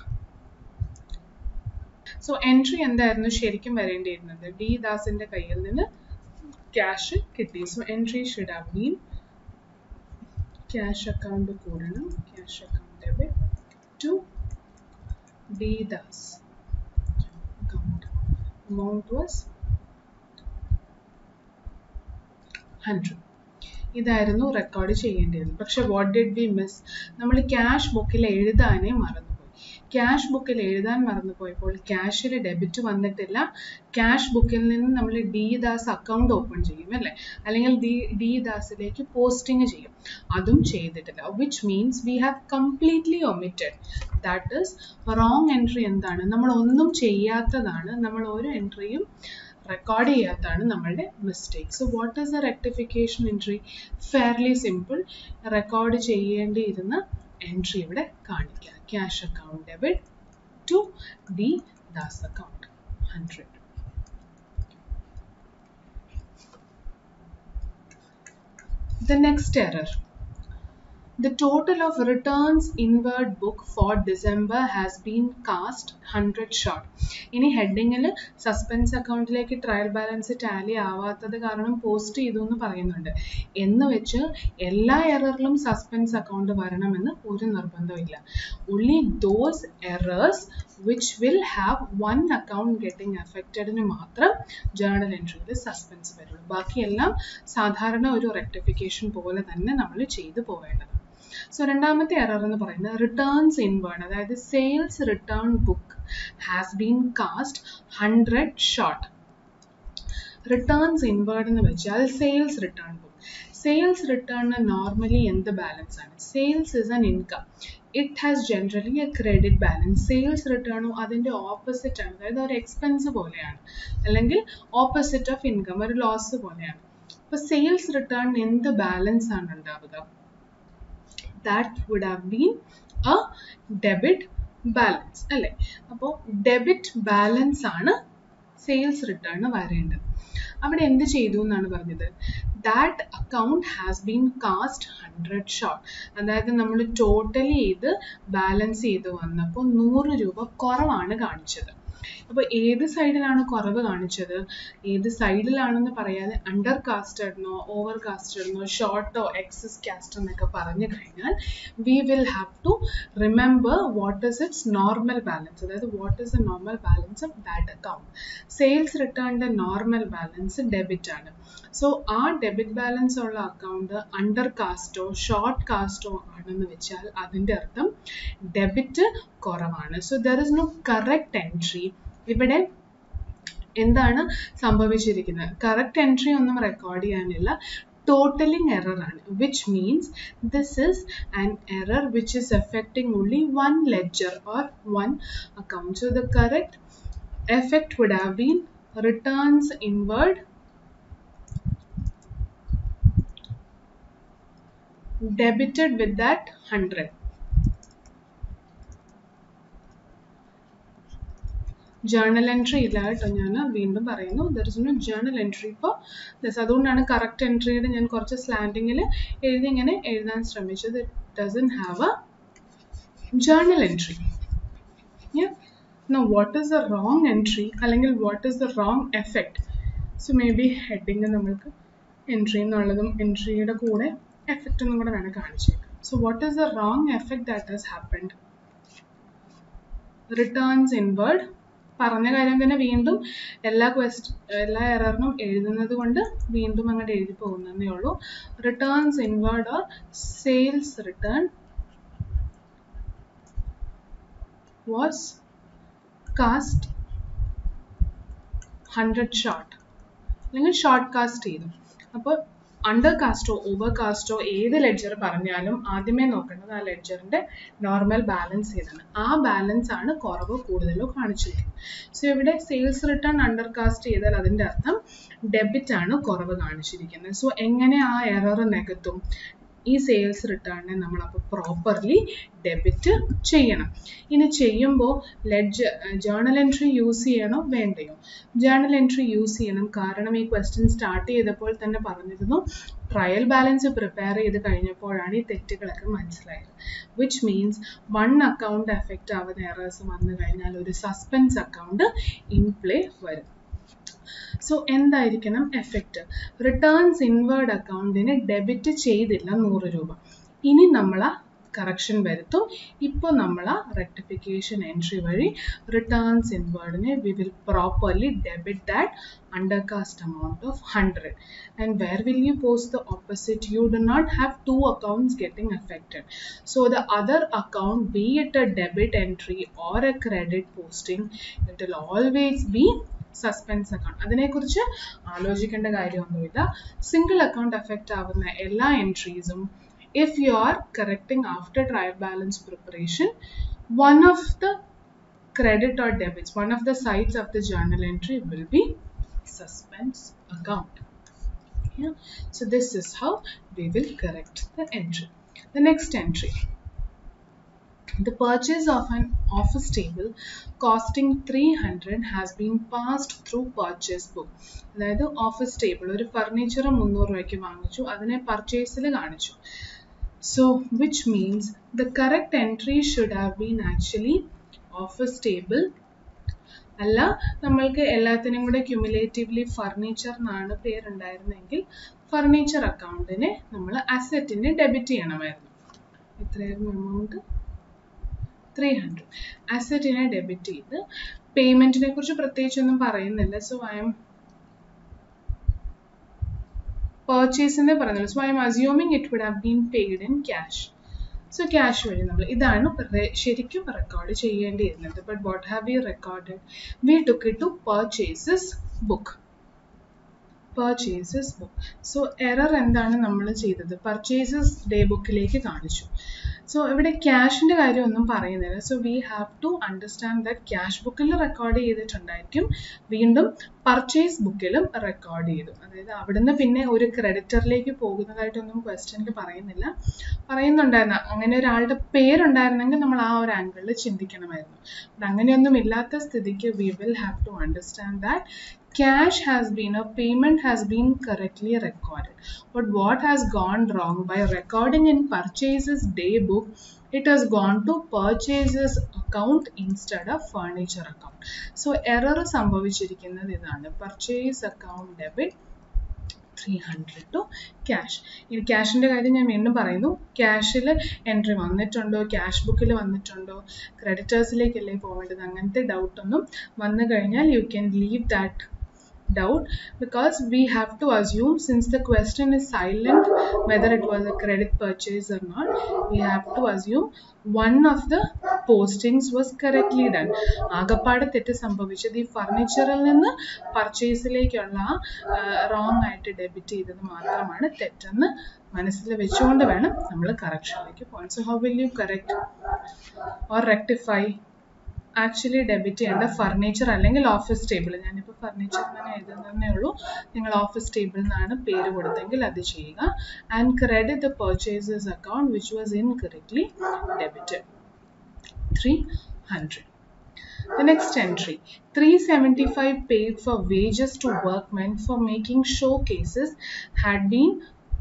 Speaker 1: So entry എന്തായിരുന്നു ശരിക്കും വരേണ്ടിയിരുന്നത് D ദാസിന്റെ കയ്യിൽ നിന്ന് cash കിട്ടി so entry should have been cash account കൂടണം cash account debit to D Das account amount was hundred ഇതായിരുന്നു record ചെയ്യേണ്ടിയിരുന്നത് പക്ഷെ വാട്ട് ഡിഡ് ബി മിസ് നമ്മൾ ക്യാഷ് ബുക്കിൽ എഴുതാനേ മറന്നുപോയി ക്യാഷ് ബുക്കിൽ എഴുതാൻ മറന്നുപോയപ്പോൾ ക്യാഷിൽ ഡെബിറ്റ് വന്നിട്ടില്ല ക്യാഷ് ബുക്കിൽ നിന്ന് നമ്മൾ ഡി ദാസ് അക്കൗണ്ട് ഓപ്പൺ ചെയ്യും അല്ലേ അല്ലെങ്കിൽ ഡി ഡി ദാസിലേക്ക് പോസ്റ്റിംഗ് ചെയ്യും അതും ചെയ്തിട്ടില്ല which means we have completely omitted that is wrong entry എന്താണ് നമ്മൾ ഒന്നും ചെയ്യാത്തതാണ് നമ്മൾ ഒരു എൻട്രിയും റെക്കോർഡ് ചെയ്യാത്തതാണ് നമ്മളുടെ mistake so what is the rectification entry fairly simple record ചെയ്യേണ്ടിയിരുന്ന എൻട്രി ഇവിടെ കാണിക്കുക cash account debit to D Das account hundred The next error. The total of returns inward book for December has been cast 100 short. ഇനി ഹെഡിങ്ങിൽ suspense അക്കൗണ്ടിലേക്ക് trial balance tally ആവാത്തത് കാരണം post ചെയ്തു എന്ന് പറയുന്നുണ്ട് എന്ന് വെച്ച് എല്ലാ എററിലും സസ്പെൻസ് അക്കൗണ്ട് വരണമെന്ന് ഒരു നിർബന്ധമില്ല only those errors which will have one account getting affectedന് മാത്രം ജേർണൽ എൻട്രിയിൽ സസ്പെൻസ് വരുള്ളൂ ബാക്കിയെല്ലാം സാധാരണ ഒരു റെക്ടിഫിക്കേഷൻ പോലെ തന്നെ നമ്മൾ ചെയ്തു പോവേണ്ടത് സോ രണ്ടാമത്തെ എറർ എന്ന് പറയുന്നത് റിട്ടേൺസ് ഇൻവേർഡ് അതായത് sales return book has been cast hundred short returns inward എന്ന് വെച്ചാൽ സെയിൽസ് റിട്ടേൺ ബുക്ക് സെയിൽസ് റിട്ടേണിന് നോർമലി എന്ത് ബാലൻസ് ആണ് sales is an income it has generally a credit balance sales റിട്ടേണും അതിൻ്റെ ഓപ്പോസിറ്റ് ആണ് അതായത് ഒരു എക്സ്പെൻസ് പോലെയാണ് അല്ലെങ്കിൽ ഓപ്പോസിറ്റ് ഓഫ് ഇൻകം ഒരു ലോസ് പോലെയാണ് അപ്പോൾ സെയിൽസ് റിട്ടേണിന് എന്ത് ബാലൻസ് ആണ് ഉണ്ടാവുക that would have been a debit balance അല്ലേ അപ്പോൾ ഡെബിറ്റ് ബാലൻസ് ആണ് സെയിൽസ് റിട്ടേൺ വരേണ്ടത് അവിടെ എന്ത് ചെയ്തു എന്നാണ് പറഞ്ഞത് that account has been cast hundred short അതായത് നമ്മൾ ടോട്ടലി ചെയ്ത് ബാലൻസ് ചെയ്ത് വന്നപ്പോൾ നൂറ് രൂപ കുറവാണ് കാണിച്ചത് അപ്പോൾ ഏത് സൈഡിലാണ് കുറവ് കാണിച്ചത് ഏത് സൈഡിലാണെന്ന് പറയാതെ അണ്ടർ കാസ്റ്റഡെന്നോ ഓവർ കാസ്റ്റഡെന്നോ ഷോർട്ടോ എക്സസ് കാസ്റ്റ് എന്നൊക്കെ പറഞ്ഞു കഴിഞ്ഞാൽ we will have to remember what is its normal balance അതായത് what is the normal balance of that account sales റിട്ടേണിൻ്റെ നോർമൽ ബാലൻസ് ഡെബിറ്റ് ആണ് സോ ആ ഡെബിറ്റ് ബാലൻസ് ഉള്ള അക്കൗണ്ട് അണ്ടർ കാസ്റ്റോ ഷോർട്ട് കാസ്റ്റോ ആണെന്ന് വെച്ചാൽ അതിൻ്റെ അർത്ഥം ഡെബിറ്റ് കുറവാണ് so there is no correct entry ഇവിടെ എന്താണ് സംഭവിച്ചിരിക്കുന്നത് കറക്റ്റ് എൻട്രി ഒന്നും റെക്കോർഡ് ചെയ്യാനില്ല ടോട്ടലിംഗ് എറർ ആണ് which means this is an error which is affecting only one ledger or one account so the correct effect would have been returns inward debited with that 100 journal entry ഇല്ല കേട്ടോ ഞാൻ വീണ്ടും പറയുന്നു there is no journal entry ഇപ്പോൾ thus അതുകൊണ്ടാണ് correct എൻട്രിയുടെ ഞാൻ കുറച്ച് സ്ലാൻഡിങ്ങിൽ എഴുതി ഇങ്ങനെ എഴുതാൻ ശ്രമിച്ചത് it doesn't have a journal entry Now, what is the wrong entry അല്ലെങ്കിൽ what is the wrong effect? So maybe heading നമ്മൾക്ക് എൻട്രി എന്നുള്ളതും എൻട്രിയുടെ കൂടെ എഫക്റ്റ് ഒന്നും കൂടെ വേണം കാണിച്ചേക്കാം so what is the wrong effect that has happened returns inward പറഞ്ഞ കാര്യം തന്നെ വീണ്ടും എല്ലാ ക്വസ്റ്റ് എല്ലാ എററിനും എഴുതുന്നത് കൊണ്ട് വീണ്ടും അങ്ങോട്ട് എഴുതി പോകുന്നതേ ഉള്ളൂ returns inward or sales return was cast hundred short അല്ലെങ്കിൽ ഷോർട്ട് കാസ്റ്റ് ചെയ്തു അപ്പോൾ അണ്ടർ കാസ്റ്റോ ഓവർ കാസ്റ്റോ ഏത് ലെഡ്ജർ പറഞ്ഞാലും ആദ്യമേ നോക്കേണ്ടത് ആ ലെഡ്ജറിന്റെ നോർമൽ ബാലൻസ് ഏതാണ് ആ ബാലൻസ് ആണ് കുറവ് കൂടുതലോ കാണിച്ചിരിക്കുന്നത് സോ ഇവിടെ സെയിൽസ് റിട്ടേൺ അണ്ടർ കാസ്റ്റ് ചെയ്താൽ അതിന്റെ അർത്ഥം ഡെബിറ്റ് ആണ് കുറവ് കാണിച്ചിരിക്കുന്നത് സോ എങ്ങനെ ആ എറർ നികത്തും ഈ സെയിൽസ് റിട്ടേണിനെ നമ്മൾ അപ്പോൾ പ്രോപ്പർലി ഡെബിറ്റ് ചെയ്യണം ഇനി ചെയ്യുമ്പോൾ ലെഡ്ജ് ജേർണൽ എൻട്രി യൂസ് ചെയ്യണോ വേണ്ടയോ ജേർണൽ എൻട്രി യൂസ് ചെയ്യണം കാരണം ഈ ക്വസ്റ്റ്യൻ സ്റ്റാർട്ട് ചെയ്തപ്പോൾ തന്നെ പറഞ്ഞിരുന്നു ട്രയൽ ബാലൻസ് പ്രിപ്പയർ ചെയ്ത് കഴിഞ്ഞപ്പോഴാണ് ഈ തെറ്റുകളൊക്കെ മനസ്സിലായത് which means one account effect ആവുന്ന എറേഴ്സ് വന്നു കഴിഞ്ഞാൽ ഒരു സസ്പെൻസ് അക്കൗണ്ട് ഇൻ പ്ലേ വരും സോ എന്തായിരിക്കണം എഫക്റ്റ് റിട്ടേൺസ് ഇൻവേർഡ് അക്കൗണ്ടിന് ഡെബിറ്റ് ചെയ്തില്ല നൂറ് രൂപ ഇനി നമ്മൾ ആ കറക്ഷൻ വരുത്തും ഇപ്പോൾ നമ്മൾ ആ റെക്ടിഫിക്കേഷൻ എൻട്രി വഴി റിട്ടേൺസ് ഇൻവേർഡിനെ we will properly debit that undercast amount of 100 and where will you post the opposite you do not have two accounts getting affected so the other account be it a debit entry or a credit posting it will always be suspense account അതിനെക്കുറിച്ച് ആലോചിക്കേണ്ട കാര്യമൊന്നുമില്ല single account effect ആവുന്ന എല്ലാ എൻട്രീസും if you are correcting after trial balance preparation one of the credit or debits one of the sides of the journal entry will be suspense account yeah so this is how we will correct the entry the next entry the purchase of an office table costing 300 has been passed through purchase book അതായത് office table ഒരു furniture മുന്നൂറ് രൂപയ്ക്ക് വാങ്ങിച്ചു അതിനെ പർച്ചേസിൽ കാണിച്ചു so which means the correct entry should have been actually office table അല്ല നമ്മൾക്ക് എല്ലാത്തിനും കൂടെ ക്യുമുലേറ്റീവ്ലി ഫർണിച്ചർ എന്നാണ് പേരുണ്ടായിരുന്നെങ്കിൽ ഫർണിച്ചർ അക്കൗണ്ടിനെ നമ്മൾ അസറ്റിനെ ഡെബിറ്റ് ചെയ്യണമായിരുന്നു എത്രയായിരുന്നു എമൗണ്ട് ത്രീ ഹൺഡ്രഡ് അസറ്റിനെ ഡെബിറ്റ് ചെയ്ത് പേയ്മെന്റിനെ കുറിച്ച് പ്രത്യേകിച്ചൊന്നും പറയുന്നില്ല സോ ഐ എം പർച്ചേസിനെ പറയുന്നുള്ളൂ so I'm assuming it would have been paid in cash so cash വഴി നമ്മൾ ഇതാണ് ശരിക്കും റെക്കോർഡ് ചെയ്യേണ്ടിയിരുന്നത് but what have you recorded we took it to purchases book purchases book so error എന്താണ് നമ്മൾ ചെയ്തത് പർച്ചേസസ് ഡേ ബുക്കിലേക്ക് കാണിച്ചു so ഇവിടെ ക്യാഷിൻ്റെ കാര്യമൊന്നും പറയുന്നില്ല so we have to understand that cash ബുക്കിൽ റെക്കോർഡ് ചെയ്തിട്ടുണ്ടായിരിക്കും വീണ്ടും പർച്ചേസ് ബുക്കിലും റെക്കോർഡ് ചെയ്തു അതായത് അവിടുന്ന് പിന്നെ ഒരു ക്രെഡിറ്ററിലേക്ക് പോകുന്നതായിട്ടൊന്നും ക്വസ്റ്റ്യനിൽ പറയുന്നില്ല പറയുന്നുണ്ടായിരുന്നു അങ്ങനെ ഒരാളുടെ പേരുണ്ടായിരുന്നെങ്കിൽ നമ്മൾ ആ ഒരു ആംഗിളിൽ ചിന്തിക്കണമായിരുന്നു ബട്ട് അങ്ങനെയൊന്നും ഇല്ലാത്ത സ്ഥിതിക്ക് we will have to understand that cash has been a payment has been correctly recorded but what has gone wrong by recording in purchases day book it has gone to purchases account instead of furniture account so error സംഭവിച്ചിരിക്കുന്നത് ഇതാണ് purchase account debit three hundred to cash ഇനി ക്യാഷിൻ്റെ കാര്യം ഞാൻ വീണ്ടും പറയുന്നു ക്യാഷിൽ entry വന്നിട്ടുണ്ടോ cash ബുക്കിൽ വന്നിട്ടുണ്ടോ ക്രെഡിറ്റേഴ്സിലേക്കല്ലേ പോകേണ്ടത് അങ്ങനത്തെ ഡൗട്ടൊന്നും വന്നു കഴിഞ്ഞാൽ you can leave that doubt because we have to assume since the question is silent whether it was a credit purchase or not we have to assume one of the postings was correctly done ആകപ്പാട് തെറ്റ് സംഭവിച്ചത് ഈ ഫർണിച്ചറിൽ നിന്ന് പർച്ചേസിലേക്കുള്ള wrong ആയിട്ട് debit ചെയ്തത് മാത്രമാണ് തെറ്റെന്ന് മനസ്സിൽ വെച്ചുകൊണ്ട് വേണം നമ്മൾ കറക്ഷനിലേക്ക് പോകാൻ so how will you correct or rectify actually debit ചെയ്യേണ്ട ഫർണിച്ചർ അല്ലെങ്കിൽ ഓഫീസ് ടേബിൾ ഞാനിപ്പോൾ ഫർണിച്ചർ തന്നെ എഴുതുന്നതേ ഉള്ളൂ നിങ്ങൾ ഓഫീസ് ടേബിൾ നിന്നാണ് പേര് കൊടുത്തെങ്കിൽ അത് ചെയ്യുക and credit the purchases account which was incorrectly debited three hundred The next entry 375 paid for wages to workmen for making showcases had been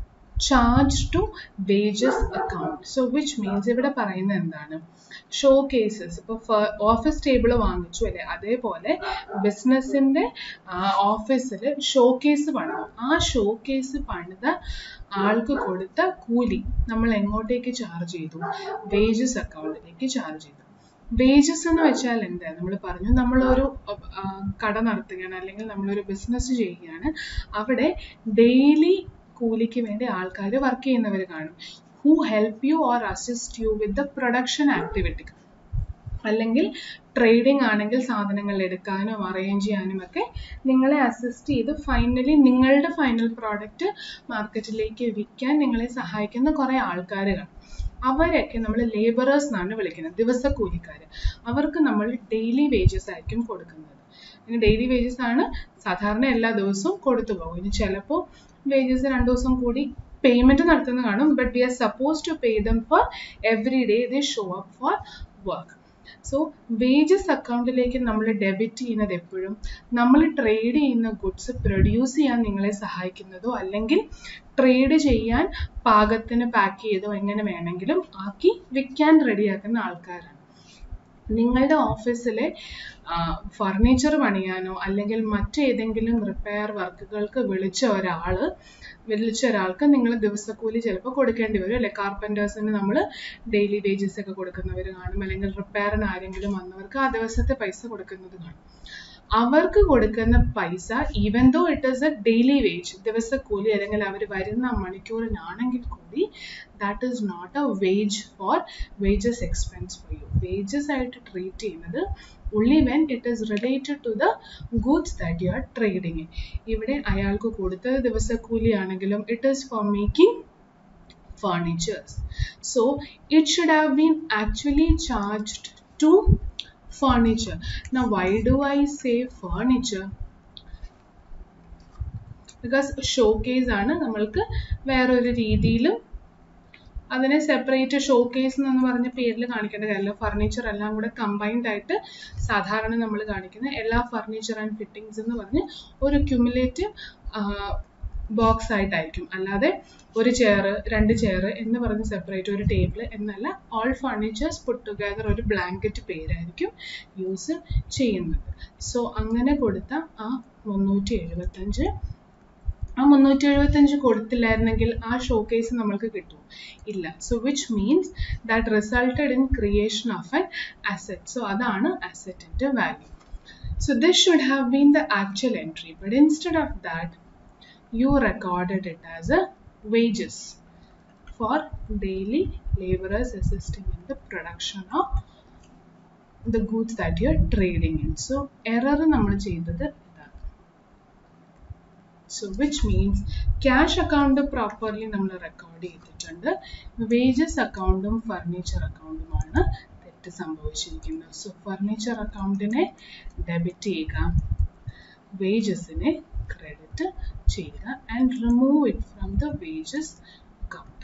Speaker 1: charge to wages account so which means ഇവിടെ പറയുന്നത് എന്താണ് showcases ഇപ്പോൾ office table വാങ്ങിച്ചു അല്ലേ അതേപോലെ ബിസിനസ്സിൻ്റെ ഓഫീസിൽ show case പണിതു ആ ഷോ കേസ് പണിത ആൾക്ക് കൊടുത്ത കൂലി നമ്മൾ എങ്ങോട്ടേക്ക് ചാർജ് ചെയ്തു വേജസ് അക്കൗണ്ടിലേക്ക് ചാർജ് ചെയ്തു വേജസ് എന്ന് വെച്ചാൽ എന്താ നമ്മൾ പറഞ്ഞു നമ്മളൊരു കട നടത്തുകയാണ് അല്ലെങ്കിൽ നമ്മളൊരു ബിസിനസ് ചെയ്യുകയാണ് അവിടെ ഡെയിലി കൂലിക്ക് വേണ്ടി ആൾക്കാർ വർക്ക് ചെയ്യുന്നവർ കാണും who help you or assist you with the production activity അല്ലെങ്കിൽ ട്രേഡിംഗ് ആണെങ്കിൽ സാധനങ്ങൾ എടുക്കാനും അറേഞ്ച് ചെയ്യാനും ഒക്കെ നിങ്ങളെ അസിസ്റ്റ് ചെയ്ത് ഫൈനലി നിങ്ങളുടെ ഫൈനൽ പ്രോഡക്റ്റ് മാർക്കറ്റിലേക്ക് വിൽക്കാൻ നിങ്ങളെ സഹായിക്കുന്ന കുറേ ആൾക്കാർ കാണും അവരെയൊക്കെ നമ്മൾ ലേബറേഴ്സ് എന്നാണ് വിളിക്കുന്നത് ദിവസക്കൂലിക്കാർ അവർക്ക് നമ്മൾ ഡെയിലി വേജസ് ആയിരിക്കും കൊടുക്കുന്നത് ഇനി ഡെയിലി വേജസ് ആണ് സാധാരണ എല്ലാ ദിവസവും കൊടുത്തു പോകും ഇനി ചിലപ്പോൾ വേജസ് രണ്ടു ദിവസം കൂടി പേയ്മെന്റ് നടത്തുന്ന കാണും but we are suppose to pay them for every day they show up for work so wages അക്കൗണ്ടിലേക്ക് നമ്മൾ ഡെബിറ്റ് ചെയ്യുന്നത് എപ്പോഴും നമ്മൾ ട്രേഡ് ചെയ്യുന്ന ഗുഡ്സ് പ്രൊഡ്യൂസ് ചെയ്യാൻ നിങ്ങളെ സഹായിക്കുന്നതോ അല്ലെങ്കിൽ ട്രേഡ് ചെയ്യാൻ പാകത്തിന് പാക്ക് ചെയ്തോ എങ്ങനെ വേണമെങ്കിലും ആക്കി വിൽക്കാൻ റെഡിയാക്കുന്ന ആൾക്കാരാണ് നിങ്ങളുടെ ഓഫീസിലെ ഫർണിച്ചർ പണിയാനോ അല്ലെങ്കിൽ മറ്റേതെങ്കിലും റിപ്പയർ വർക്കുകൾക്ക് വിളിച്ച ഒരാൾ വിളിച്ച ഒരാൾക്ക് നിങ്ങൾ ദിവസക്കൂലി ചിലപ്പോൾ കൊടുക്കേണ്ടി വരും അല്ലെ കാർപ്പൻറ്റേഴ്സിന് നമ്മൾ ഡെയിലി വേജസ് ഒക്കെ കൊടുക്കുന്നവർ കാണും അല്ലെങ്കിൽ റിപ്പയറിന് ആരെങ്കിലും വന്നവർക്ക് ആ ദിവസത്തെ പൈസ കൊടുക്കുന്നത് കാണും അവർക്ക് കൊടുക്കുന്ന പൈസ even though it is a daily wage ദിവസക്കൂലി അല്ലെങ്കിൽ അവർ വരുന്ന മണിക്കൂറിനാണെങ്കിൽ കൂടി that is not a wage for wages expense for you wages ആയിട്ട് ട്രീറ്റ് ചെയ്യുന്നത് only when it is related to the goods that you are trading in. ഇവിടെ അയാൾക്ക് കൊടുത്തത് ദിവസക്കൂലിയാണെങ്കിലും it is for making furnitures. So it should have been actually charged to furniture. Now why do I say furniture? Because showcase ആണ് നമ്മൾക്ക് വേറൊരു രീതിയിലും അതിനെ separate show case എന്ന് പറഞ്ഞ പേരിൽ കാണിക്കേണ്ട കാര്യമില്ല ഫർണിച്ചർ എല്ലാം കൂടെ കമ്പൈൻഡ് ആയിട്ട് സാധാരണ നമ്മൾ കാണിക്കുന്ന എല്ലാ ഫർണിച്ചർ ആൻഡ് ഫിറ്റിംഗ്സ് എന്ന് പറഞ്ഞ് ഒരു ക്യുമുലേറ്റീവ് ബോക്സ് ആയിട്ടായിരിക്കും അല്ലാതെ ഒരു ചെയർ രണ്ട് ചെയർ എന്ന് പറഞ്ഞ് സെപ്പറേറ്റ് ഒരു ടേബിൾ എന്നല്ല ഓൾ ഫർണിച്ചേഴ്സ് പുട്ട് ടുഗദർ ഒരു ബ്ലാങ്കറ്റ് പേരായിരിക്കും യൂസ് ചെയ്യുന്നത് സോ അങ്ങനെ കൊടുത്ത ആ മുന്നൂറ്റി എഴുപത്തഞ്ച് ആ മുന്നൂറ്റി എഴുപത്തഞ്ച് കൊടുത്തില്ലായിരുന്നെങ്കിൽ ആ ഷോ കേസ് നമ്മൾക്ക് കിട്ടും ഇല്ല so which means that resulted in creation of an asset so അതാണ് അസെറ്റിൻ്റെ value so this should have been the actual entry but instead of that you recorded it as a wages for daily laborers assisting in the production of the goods that you are trading in. So error നമ്മൾ ചെയ്തത് ഇതാണ് so which means cash account properly നമ്മൾ record ചെയ്തിട്ടുണ്ട് wages അക്കൗണ്ടും furniture അക്കൗണ്ടുമാണ് തെറ്റ് സംഭവിച്ചിരിക്കുന്നത് so furniture അക്കൗണ്ടിനെ ഡെബിറ്റ് ചെയ്യുക വേജസിനെ ക്രെഡിറ്റ് ചെയ്യുക and remove it from the wages account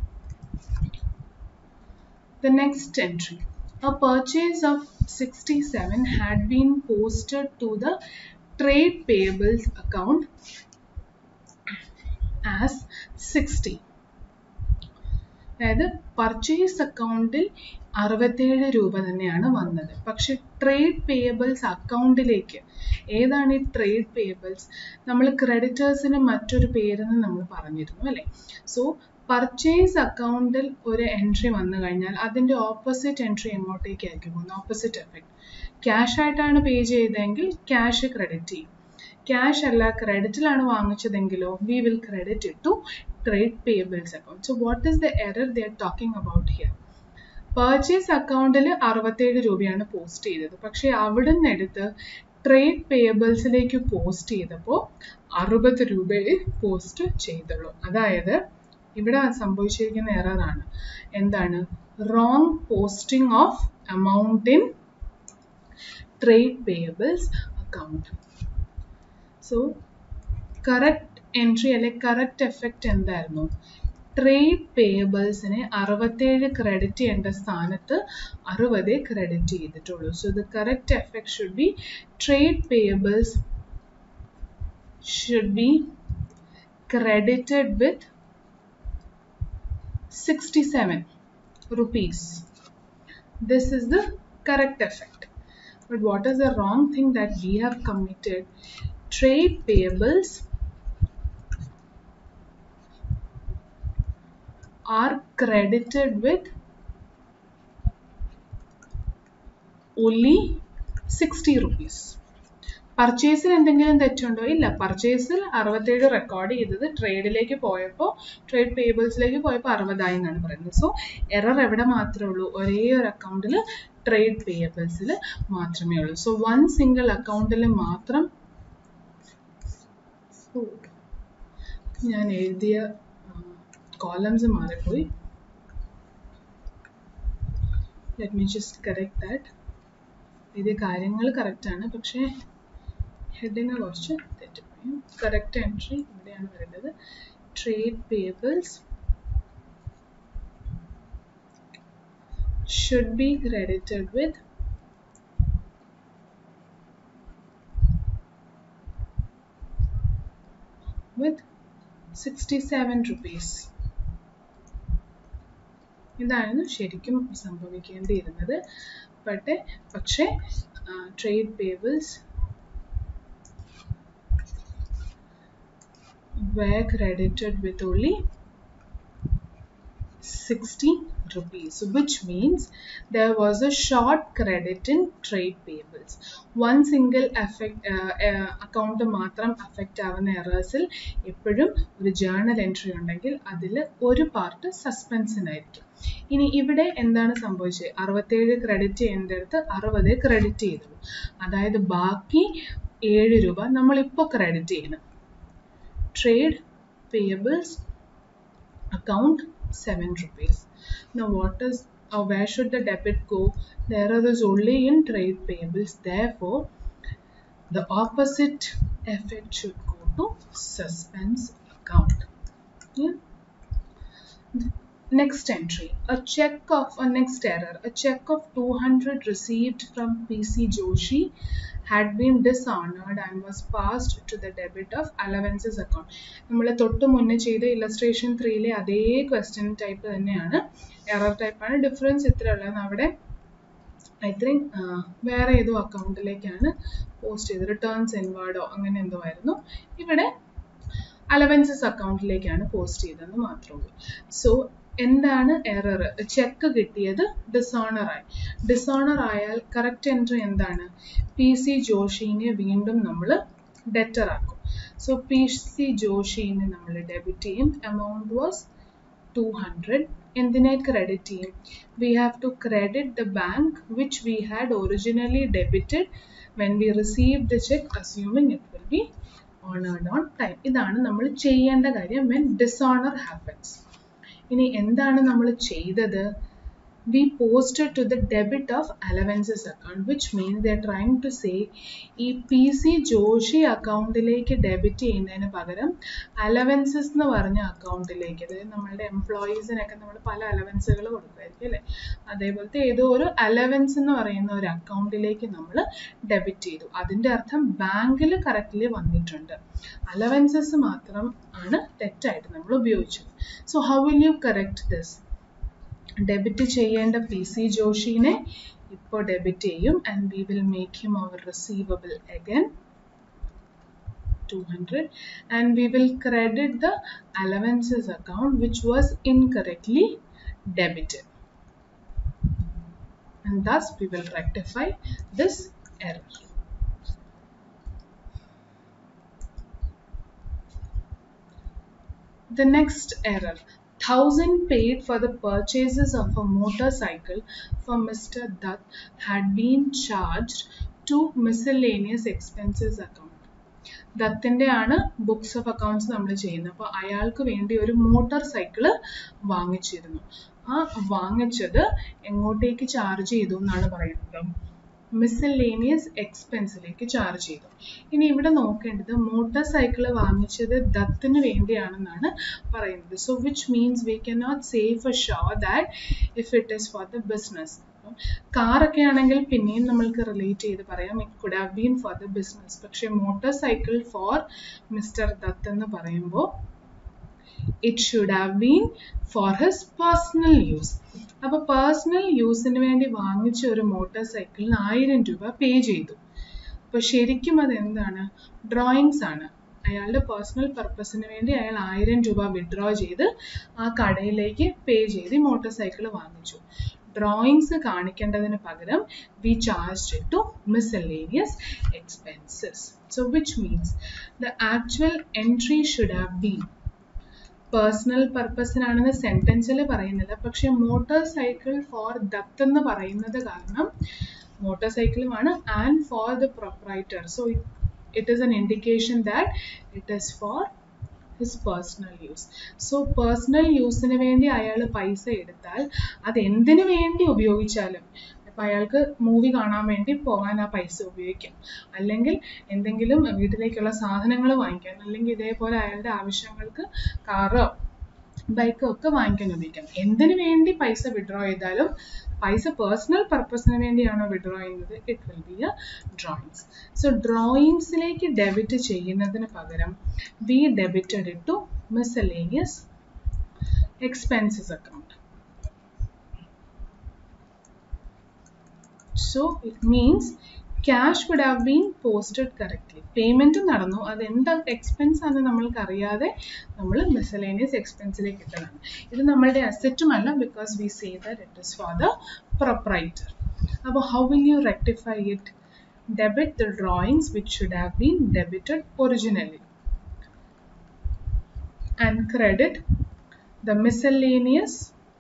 Speaker 1: The next entry. A purchase of 67 had been posted to the trade payables account as 60. അതായത് പർച്ചേസ് അക്കൗണ്ടിൽ അറുപത്തേഴ് രൂപ തന്നെയാണ് വന്നത് പക്ഷെ ട്രേഡ് പേയബിൾസ് അക്കൗണ്ടിലേക്ക് ഏതാണ് ഈ ട്രേഡ് പേയബിൾസ് നമ്മൾ ക്രെഡിറ്റേഴ്സിന് മറ്റൊരു പേരെന്ന് നമ്മൾ പറഞ്ഞിരുന്നു അല്ലേ സോ പർച്ചേസ് അക്കൗണ്ടിൽ ഒരു എൻട്രി വന്നു കഴിഞ്ഞാൽ അതിൻ്റെ ഓപ്പോസിറ്റ് എൻട്രി എങ്ങോട്ടേക്കായിരിക്കും പോകുന്നത് ഓപ്പോസിറ്റ് എഫക്റ്റ് ക്യാഷ് ആയിട്ടാണ് പേ ചെയ്തതെങ്കിൽ ക്യാഷ് ക്രെഡിറ്റ് ചെയ്യും ക്യാഷ് അല്ല ക്രെഡിറ്റിലാണ് വാങ്ങിച്ചതെങ്കിലോ we will credit it to trade payables account so what is the error the are talking about here purchase അക്കൗണ്ടിൽ അറുപത്തേഴ് രൂപയാണ് പോസ്റ്റ് ചെയ്തത് പക്ഷേ അവിടെ നിന്ന് എടുത്ത് ട്രേഡ് പേയബിൾസിലേക്ക് പോസ്റ്റ് ചെയ്തപ്പോൾ അറുപത് രൂപയെ പോസ്റ്റ് ചെയ്തുള്ളൂ അതായത് ഇവിടെ സംഭവിച്ചിരിക്കുന്ന എററാണ് എന്താണ് wrong posting of amount in trade payables account so correct entry അല്ലെ കറക്റ്റ് എഫക്റ്റ് എന്തായിരുന്നു ട്രേഡ് പേയബിൾസിനെ അറുപത്തേഴ് ക്രെഡിറ്റ് ചെയ്യേണ്ട സ്ഥാനത്ത് അറുപതേ ക്രെഡിറ്റ് ചെയ്തിട്ടുള്ളൂ so the correct effect should be trade payables should be credited with 67 rupees this is the correct effect but what is the wrong thing that we have committed trade payables are credited with only 60 rupees പർച്ചേസിൽ എന്തെങ്കിലും തെറ്റുണ്ടോ ഇല്ല പർച്ചേസിൽ അറുപത്തേഴ് record ചെയ്തത് ട്രേഡിലേക്ക് പോയപ്പോൾ trade പേബിൾസിലേക്ക് പോയപ്പോൾ അറുപതായി എന്നാണ് പറയുന്നത് സോ എറർ എവിടെ മാത്രമേ ഉള്ളൂ ഒരേ ഒരു അക്കൗണ്ടിൽ ട്രേഡ് പേയബിൾസിൽ മാത്രമേ ഉള്ളൂ സോ വൺ സിംഗിൾ അക്കൗണ്ടിൽ മാത്രം ഞാൻ എഴുതിയ കോളംസ് മാറിപ്പോയി let me just correct that എഴുതിയ കാര്യങ്ങൾ കറക്റ്റാണ് പക്ഷേ ഹെഡിങ് കുറച്ച് തെറ്റിപ്പോയി കറക്റ്റ് എൻട്രി ഇവിടെയാണ് വരുന്നത് trade payables should be credited with with 67 rupees ഇതായിരുന്നു ശരിക്കും സംഭവിക്കേണ്ടിയിരുന്നത് ബട്ട് പക്ഷേ trade payables were credited with only 60 rupees which means there was a short credit in trade payables one single affect uh, uh, account മാത്രം affect ആവുന്ന എറേഴ്സിൽ എപ്പോഴും ഒരു journal entry ഉണ്ടെങ്കിൽ അതിൽ ഒരു പാർട്ട് സസ്പെൻസിനായിരിക്കും ഇനി ഇവിടെ എന്താണ് സംഭവിച്ചത് അറുപത്തേഴ് ക്രെഡിറ്റ് ചെയ്യേണ്ടടുത്ത് അറുപത് ക്രെഡിറ്റ് ചെയ്തുള്ളൂ അതായത് ബാക്കി ഏഴ് രൂപ നമ്മളിപ്പോൾ ക്രെഡിറ്റ് ചെയ്യണം trade payables account 7 rupees now what is or where should the debit go the error is only in trade payables therefore the opposite effect should go to suspense account yeah next entry a check of a next error a check of 200 received from pc joshi had been dishonored and was passed to the debit of allowances account നമ്മൾ തൊട്ട് മുന്നേ ചെയ്ത illustration ത്രീയിലെ അതേ question type തന്നെയാണ് error ടൈപ്പാണ് difference ഇത്ര ഉള്ളത് അവിടെ ഐ തിങ്ക് വേറെ ഏതോ അക്കൗണ്ടിലേക്കാണ് പോസ്റ്റ് ചെയ്തത് റിട്ടേൺസ് ഇൻവേർഡോ അങ്ങനെ എന്തോ ആയിരുന്നു ഇവിടെ അലവൻസസ് അക്കൗണ്ടിലേക്കാണ് പോസ്റ്റ് ചെയ്തതെന്ന് മാത്രമേ ഉള്ളൂ സോ എന്താണ് എറർ ചെക്ക് കിട്ടിയത് ഡിസോണർ ആയി ഡിസോണർ ആയാൽ കറക്റ്റ് എൻട്രി എന്താണ് പി സി ജോഷിനെ വീണ്ടും നമ്മൾ ഡെറ്റർ ആക്കും സോ പി സി ജോഷിനെ നമ്മൾ ഡെബിറ്റ് ചെയ്യും എമൗണ്ട് വാസ് ടു ഹൺഡ്രഡ് എന്തിനെ ക്രെഡിറ്റ് ചെയ്യും we have to credit the bank which we had originally debited when we receive the cheque assuming it will be honoured on time ഇതാണ് നമ്മൾ ചെയ്യേണ്ട കാര്യം when dishonour happens ഇനി എന്താണ് നമ്മൾ ചെയ്തത് we posted to the debit of allowances account which means the trying to say ഈ P C Joshi അക്കൗണ്ടിലേക്ക് ഡെബിറ്റ് ചെയ്യുന്നതിന് പകരം അലവൻസസ് എന്ന് പറഞ്ഞ അക്കൗണ്ടിലേക്ക് അതായത് നമ്മളുടെ എംപ്ലോയീസിനൊക്കെ നമ്മൾ പല അലവൻസുകൾ കൊടുക്കുമായിരിക്കും അല്ലേ അതേപോലത്തെ ഏതോ ഒരു അലവൻസ് എന്ന് പറയുന്ന ഒരു അക്കൗണ്ടിലേക്ക് നമ്മൾ ഡെബിറ്റ് ചെയ്തു അതിൻ്റെ അർത്ഥം ബാങ്കിൽ കറക്റ്റ്ലി വന്നിട്ടുണ്ട് അലവൻസസ് മാത്രം ആണ് തെറ്റായിട്ട് നമ്മൾ ഉപയോഗിച്ചത് so how will you correct this debit ചെയ്യേണ്ട പി സി ജോഷിനെ ഇപ്പോൾ ഡെബിറ്റ് ചെയ്യും and we will make him our receivable again 200 and we will credit the allowances account which was incorrectly debited and thus we will rectify this error. The next error. Thousand paid for the purchases of a motorcycle for Mr. Dutt had been charged to miscellaneous expenses account. ദത്തിൻ്റെ ആണ് books of accounts നമ്മൾ ചെയ്യുന്നത് അപ്പോൾ അയാൾക്ക് വേണ്ടി ഒരു motor cycle വാങ്ങിച്ചിരുന്നു ആ വാങ്ങിച്ചത് എങ്ങോട്ടേക്ക് ചാർജ് ചെയ്തു എന്നാണ് പറയുന്നത് മിസലേനിയസ് എക്സ്പെൻസിലേക്ക് ചാർജ് ചെയ്തു ഇനി ഇവിടെ നോക്കേണ്ടത് മോട്ടോർ സൈക്കിൾ വാങ്ങിച്ചത് ദത്തിന് വേണ്ടിയാണെന്നാണ് പറയുന്നത് so which means we can not save a show that if it is for the business കാറൊക്കെ ആണെങ്കിൽ പിന്നെയും നമ്മൾക്ക് റിലേറ്റ് ചെയ്ത് പറയാം it could have been for the business പക്ഷേ motorcycle for mister Dutt എന്ന് പറയുമ്പോൾ it should have been for his personal use അപ്പോൾ പേഴ്സണൽ യൂസിന് വേണ്ടി വാങ്ങിച്ച ഒരു മോട്ടോർ സൈക്കിളിന് ആയിരം രൂപ പേ ചെയ്തു അപ്പോൾ ശരിക്കും അത് എന്താണ് ഡ്രോയിങ്സ് ആണ് അയാളുടെ പേഴ്സണൽ പർപ്പസിന് വേണ്ടി അയാൾ ആയിരം രൂപ വിഡ്രോ ചെയ്ത് ആ കടയിലേക്ക് പേ ചെയ്ത് മോട്ടോർ സൈക്കിൾ വാങ്ങിച്ചു ഡ്രോയിങ്സ് കാണിക്കേണ്ടതിന് പകരം we charge to miscellaneous expenses so which means the actual entry should have been personal പർപ്പസിനാണെന്ന് സെൻറ്റൻസിൽ പറയുന്നില്ല പക്ഷെ മോട്ടോർ സൈക്കിൾ ഫോർ ദത്ത് എന്ന് പറയുന്നത് കാരണം മോട്ടോർ സൈക്കിളുമാണ് and for the proprietor so it is an indication that it is for his personal use so personal യൂസിന് വേണ്ടി അയാൾ പൈസ എടുത്താൽ അത് എന്തിനു വേണ്ടി ഉപയോഗിച്ചാലും ഇപ്പം അയാൾക്ക് മൂവി കാണാൻ വേണ്ടി പോകാൻ ആ പൈസ ഉപയോഗിക്കാം അല്ലെങ്കിൽ എന്തെങ്കിലും വീട്ടിലേക്കുള്ള സാധനങ്ങൾ വാങ്ങിക്കാൻ അല്ലെങ്കിൽ ഇതേപോലെ അയാളുടെ ആവശ്യങ്ങൾക്ക് കാറോ ബൈക്കോ ഒക്കെ വാങ്ങിക്കാൻ ഉപയോഗിക്കാം എന്തിനു വേണ്ടി പൈസ വിഡ്രോ ചെയ്താലും പൈസ പേഴ്സണൽ പർപ്പസിന് വേണ്ടിയാണോ വിഡ്രോ ചെയ്യുന്നത് it will be a drawings so ഡ്രോയിങ്സിലേക്ക് ഡെബിറ്റ് ചെയ്യുന്നതിന് പകരം we debited it to miscellaneous expenses account so it means cash would have been posted correctly payment നടന്നു അത് എന്ത് എക്സ്പെൻസ് ആണ് നമ്മൾക്ക് അറിയാതെ നമ്മൾ മിസലേനിയസ് എക്സ്പെൻസിലേക്ക് ഇട്ടതാണ് ഇത് നമ്മളുടെ അസറ്റും അല്ല because we say that it is for the proprietor അപ്പോൾ how will you rectify it debit the drawings which should have been debited originally and credit the miscellaneous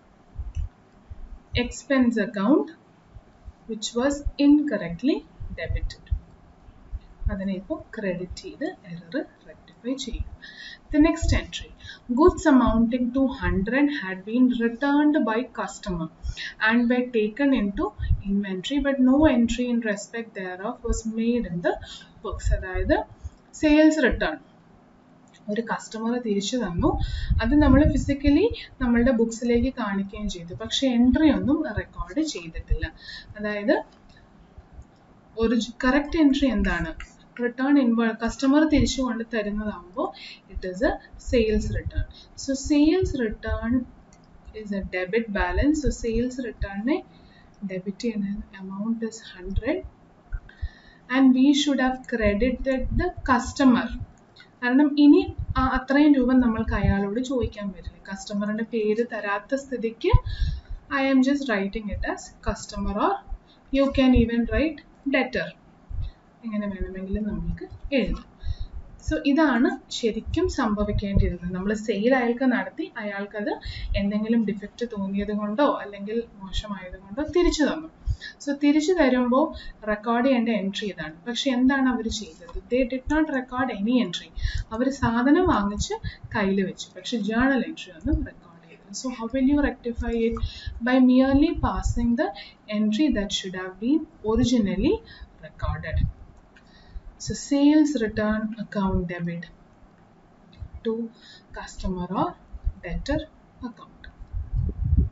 Speaker 1: expense account which was incorrectly debited. അതിനെ ഇപ്പോൾ credit ചെയ്ത് error rectify ചെയ്യും The next entry goods amounting to 100 had been returned by customer and were taken into inventory but no entry in respect thereof was made in the books അതായത് sales return ഒരു customer തിരിച്ചു തന്നു അത് നമ്മൾ physically നമ്മളുടെ ബുക്സിലേക്ക് കാണിക്കുകയും ചെയ്തു പക്ഷെ എൻട്രി ഒന്നും റെക്കോർഡ് ചെയ്തിട്ടില്ല അതായത് ഒരു കറക്റ്റ് എൻട്രി എന്താണ് റിട്ടേൺ ഇൻവോ കസ്റ്റമർ തിരിച്ചു കൊണ്ട് തരുന്നതാകുമ്പോൾ it is a sales return so sales return is a debit balance so sales റിട്ടേണിനെ ഡെബിറ്റ് ചെയ്യുന്ന amount is hundred and we should have credited the customer കാരണം ഇനി ആ അത്രയും രൂപ നമ്മൾക്ക് അയാളോട് ചോദിക്കാൻ പറ്റില്ല കസ്റ്റമറിന്റെ പേര് തരാത്ത സ്ഥിതിക്ക് I am just writing it as customer or you can even write debtor എങ്ങനെ വേണമെങ്കിലും നമ്മൾക്ക് എഴുതാം സോ ഇതാണ് ശരിക്കും സംഭവിക്കേണ്ടിയിരുന്നത് നമ്മൾ സെയിൽ അയാൾക്ക് നടത്തി അയാൾക്കത് എന്തെങ്കിലും ഡിഫക്റ്റ് തോന്നിയത് കൊണ്ടോ അല്ലെങ്കിൽ മോശമായത് കൊണ്ടോ തിരിച്ചു തന്നു സോ തിരിച്ചു തരുമ്പോൾ റെക്കോർഡ് ചെയ്യേണ്ട എൻട്രി ഇതാണ് പക്ഷെ എന്താണ് അവർ ചെയ്തത് they did not record any entry അവർ സാധനം വാങ്ങിച്ച് കയ്യിൽ വെച്ചു പക്ഷെ ജേണൽ എൻട്രി ഒന്നും റെക്കോർഡ് ചെയ്തില്ല so how will you rectify it by merely passing the entry that should have been originally recorded So sales return account debit to customer or debtor account.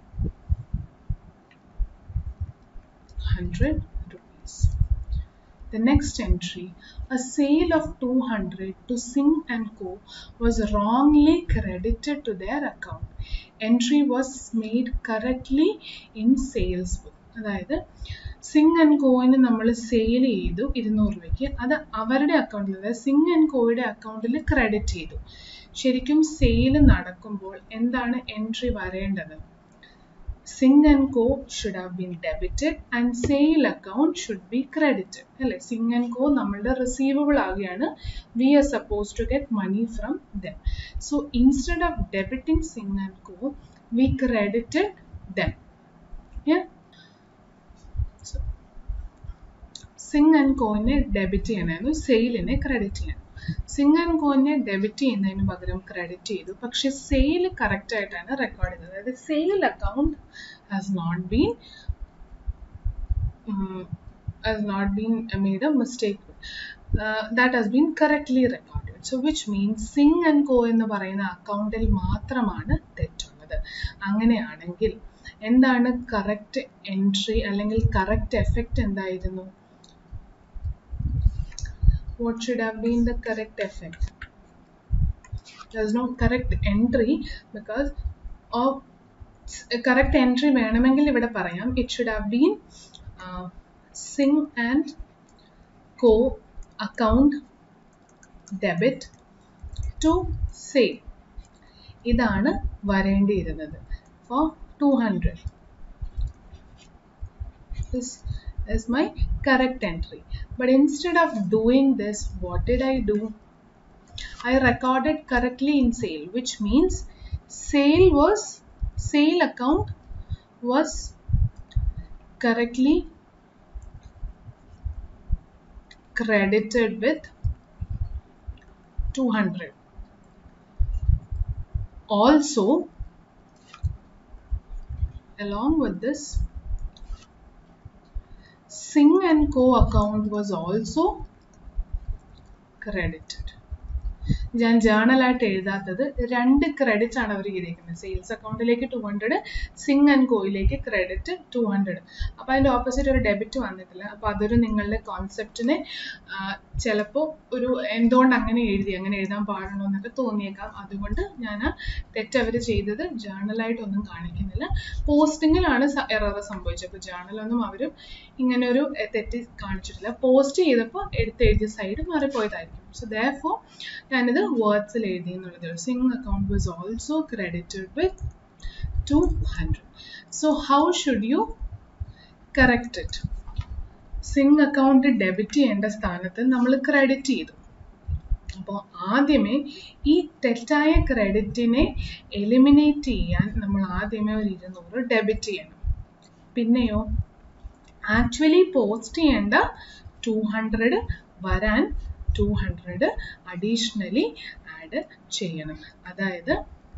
Speaker 1: 100 rupees. The next entry, a sale of 200 to Singh and Co. was wrongly credited to their account. Entry was made correctly in sales book. അതായത് Singh and കോയിന് നമ്മൾ sale ചെയ്തു ഇരുന്നൂറ് രൂപയ്ക്ക് അത് അവരുടെ അക്കൗണ്ടിൽ അതായത് Singh and കോയുടെ അക്കൗണ്ടിൽ ക്രെഡിറ്റ് ചെയ്തു ശരിക്കും സെയിൽ നടക്കുമ്പോൾ എന്താണ് എൻട്രി വരേണ്ടത് Singh and co should have been debited and sale account should be credited അല്ലെ സിംഗ് ആൻഡ് കോ നമ്മളുടെ റിസീവബിൾ ആകുകയാണ് we are suppose to get money from them so instead of debiting Singh and co we credited them Singh and കോയിനെ debit ചെയ്യണമായിരുന്നു സെയിലിനെ credit ചെയ്യണം Singh and കോയിനെ debit ചെയ്യുന്നതിന് പകരം ക്രെഡിറ്റ് ചെയ്തു പക്ഷെ സെയിൽ കറക്റ്റ് ആയിട്ടാണ് റെക്കോർഡ് ചെയ്തത് അതായത് sale account has not been has not been made a mistake that has been correctly recorded so which means Singh and co എന്ന് പറയുന്ന അക്കൗണ്ടിൽ മാത്രമാണ് തെറ്റുള്ളത് അങ്ങനെയാണെങ്കിൽ എന്താണ് കറക്റ്റ് എൻട്രി അല്ലെങ്കിൽ കറക്റ്റ് എഫക്റ്റ് എന്തായിരുന്നു what should have been the correct effect there's no correct entry because of correct entry വേണമെങ്കിൽ ഇവിടെ പറയാം it should have been uh, sing and co account debit to say ഇതാണ് വരേണ്ടിയിരുന്നത് for 200 this is my correct entry but instead of doing this what did i do i recorded correctly in sale which means sale was sale account was correctly credited with 200 also along with this Singh and Co account was also credited. ഞാൻ ജേണലായിട്ട് എഴുതാത്തത് രണ്ട് credit ആണ് അവർ ചെയ്തേക്കുന്നത് sales അക്കൗണ്ടിലേക്ക് two hundred Singh and കോയിലേക്ക് credit two hundred അപ്പോൾ അതിൻ്റെ opposite ഒരു debit വന്നിട്ടില്ല അപ്പോൾ അതൊരു നിങ്ങളുടെ കോൺസെപ്റ്റിനെ ചിലപ്പോൾ ഒരു എന്തുകൊണ്ട് അങ്ങനെ എഴുതി അങ്ങനെ എഴുതാൻ പാടണോ എന്നൊക്കെ തോന്നിയേക്കാം അതുകൊണ്ട് ഞാൻ തെറ്റ് അവർ ചെയ്തത് ജേണലായിട്ടൊന്നും കാണിക്കുന്നില്ല പോസ്റ്റിങ്ങിലാണ് എറർ സംഭവിച്ചത് അപ്പോൾ ജേണലൊന്നും അവരും ഇങ്ങനെ ഒരു തെറ്റ് കാണിച്ചിട്ടില്ല പോസ്റ്റ് ചെയ്തപ്പോൾ എടുത്തെഴുതിയ സൈഡ് മാറിപ്പോയതായിരിക്കും സോ ദോ ഞാനിത് വേർഡ്സിൽ എഴുതി എന്നുള്ളത് Singh account was also credited with two hundred so how should you correct it Singh account debit ചെയ്യേണ്ട സ്ഥാനത്ത് നമ്മൾ ക്രെഡിറ്റ് ചെയ്തു അപ്പോൾ ആദ്യമേ ഈ തെറ്റായ ക്രെഡിറ്റിനെ എലിമിനേറ്റ് ചെയ്യാൻ നമ്മൾ ആദ്യമേ ഒരു ഇരുന്നൂറ് ഡെബിറ്റ് ചെയ്യണം പിന്നെയോ ആക്ച്വലി പോസ്റ്റ് ചെയ്യേണ്ട ടു ഹൺഡ്രഡ് വരാൻ ടു ഹൺഡ്രഡ് അഡീഷണലി ആഡ് ചെയ്യണം അതായത്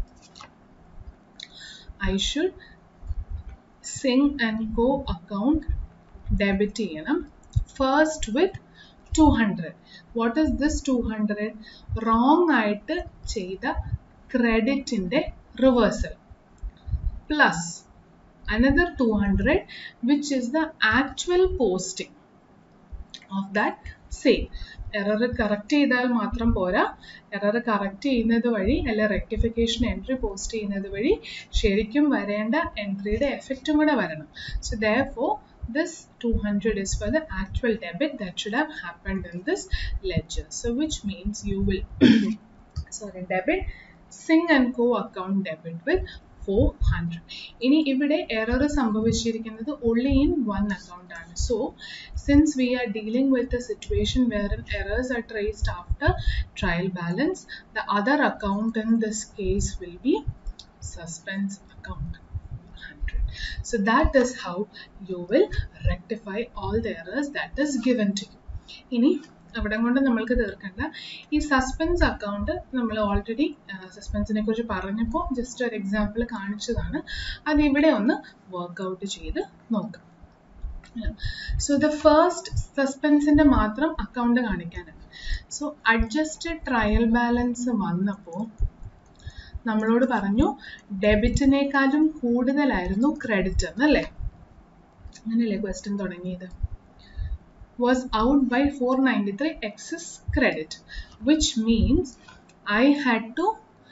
Speaker 1: I should Singh and co account debit ചെയ്യണം first with two hundred what is this two hundred wrong ആയിട്ട് ചെയ്ത ക്രെഡിറ്റിൻ്റെ reversal plus another 200 which is the actual posting of that sale error correct ചെയ്താൽ മാത്രം പോരാ error correct ചെയ്യുന്നത് വഴി അല്ല റെക്ടിഫിക്കേഷൻ എൻട്രി പോസ്റ്റ് ചെയ്യുന്നത് വഴി ശരിക്കും വരേണ്ട എൻട്രിയുടെ എഫക്റ്റും കൂടെ വരണം so though this 200 is for the actual debit that should have happened in this ledger so which means you will sorry debit sing and co account debit with four hundred ഇനി ഇവിടെ error സംഭവിച്ചിരിക്കുന്നത് only in one account ആണ് so since we are dealing with a situation wherein errors are traced after trial balance the other account in this case will be suspense account 100 so that is how you will rectify all the errors that is given to you ഇനി അവിടെ കൊണ്ട് നമ്മൾക്ക് തീർക്കേണ്ട ഈ suspense account നമ്മൾ already സസ്പെൻസിനെ കുറിച്ച് പറഞ്ഞപ്പോൾ ജസ്റ്റ് ഒരു എക്സാമ്പിൾ കാണിച്ചതാണ് അത് ഇവിടെ ഒന്ന് വർക്ക്ഔട്ട് ചെയ്ത് നോക്കാം സോ ദ ഫസ്റ്റ് സസ്പെൻസിന്റെ മാത്രം അക്കൗണ്ട് കാണിക്കാനാണ് സോ അഡ്ജസ്റ്റഡ് ട്രയൽ ബാലൻസ് വന്നപ്പോൾ നമ്മളോട് പറഞ്ഞു ഡെബിറ്റിനേക്കാളും കൂടുതലായിരുന്നു ക്രെഡിറ്റ് എന്നല്ലേ അങ്ങനെയല്ലേ ക്വസ്റ്റ്യൻ തുടങ്ങിയത് was out by 493 excess credit which means I had to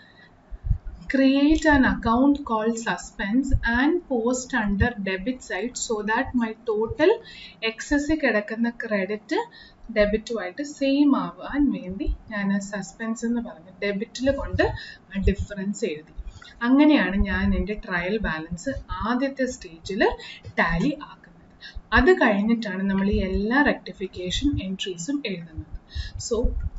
Speaker 1: create an account called suspense and post under debit side so that my total excess കിടക്കുന്ന credit ഡെബിറ്റുമായിട്ട് same ആവാൻ വേണ്ടി ഞാൻ സസ്പെൻസ് എന്ന് പറഞ്ഞു ഡെബിറ്റിൽ കൊണ്ട് ആ ഡിഫറൻസ് എഴുതി അങ്ങനെയാണ് ഞാൻ എൻ്റെ ട്രയൽ ബാലൻസ് ആദ്യത്തെ സ്റ്റേജിൽ ടാലി ആക്കുന്നത് അത് കഴിഞ്ഞിട്ടാണ് നമ്മൾ ഈ എല്ലാ റെക്ടിഫിക്കേഷൻ എൻട്രീസും എഴുതുന്നത് സോ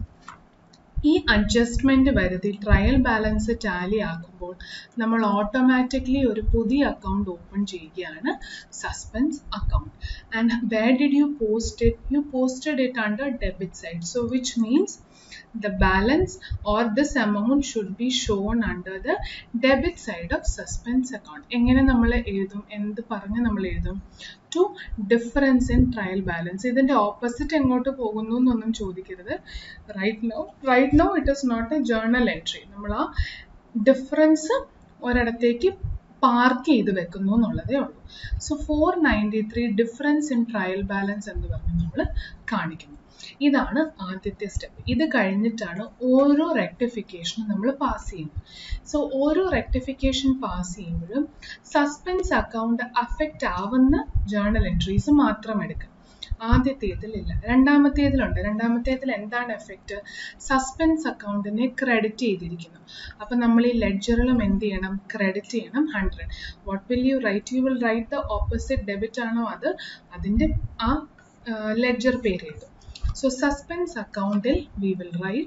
Speaker 1: ഈ അഡ്ജസ്റ്റ്മെന്റ് വരുത്തി ട്രയൽ ബാലൻസ് ടാലി ആക്കുമ്പോൾ നമ്മൾ ഓട്ടോമാറ്റിക്കലി ഒരു പുതിയ അക്കൗണ്ട് ഓപ്പൺ ചെയ്യുകയാണ് suspense account and where did you post it you posted it under debit side so which means the balance or this amount should be shown under the debit side of suspense account എങ്ങനെ നമ്മൾ എഴുതും എന്ത് പറഞ്ഞ് നമ്മൾ എഴുതും to difference in trial balance ഇതിന്റെ opposite എങ്ങോട്ട് പോകുന്നു എന്നൊന്നും ചോദിക്കരുത് right no right no it is not a journal entry നമ്മൾ ആ ഡിഫറൻസ് ഒരിടത്തേക്ക് പാർക്ക് ചെയ്ത് വെക്കുന്നു എന്നുള്ളതേ ഉള്ളൂ so four ninety three difference in trial balance എന്ന് പറഞ്ഞ് നമ്മൾ കാണിക്കുന്നു ഇതാണ് ആദ്യത്തെ സ്റ്റെപ്പ് ഇത് കഴിഞ്ഞിട്ടാണ് ഓരോ റെക്ടിഫിക്കേഷനും നമ്മൾ പാസ് ചെയ്യുന്നത് സോ ഓരോ റെക്ടിഫിക്കേഷൻ പാസ് ചെയ്യുമ്പോഴും സസ്പെൻസ് അക്കൗണ്ട് അഫക്റ്റ് ആവുന്ന ജേർണൽ എൻട്രീസ് മാത്രം എടുക്കുക ആദ്യത്തേതിലില്ല രണ്ടാമത്തേതിലുണ്ട് രണ്ടാമത്തേതിൽ എന്താണ് എഫക്റ്റ് സസ്പെൻസ് അക്കൗണ്ടിനെ ക്രെഡിറ്റ് ചെയ്തിരിക്കുന്നു അപ്പം നമ്മൾ ഈ ലെഡ്ജറിലും എന്ത് ചെയ്യണം ക്രെഡിറ്റ് ചെയ്യണം hundred what will you write you will write the opposite debit ആണോ അത് അതിൻ്റെ ആ ലെഡ്ജർ പേര് എഴുതും So suspense accountil we will write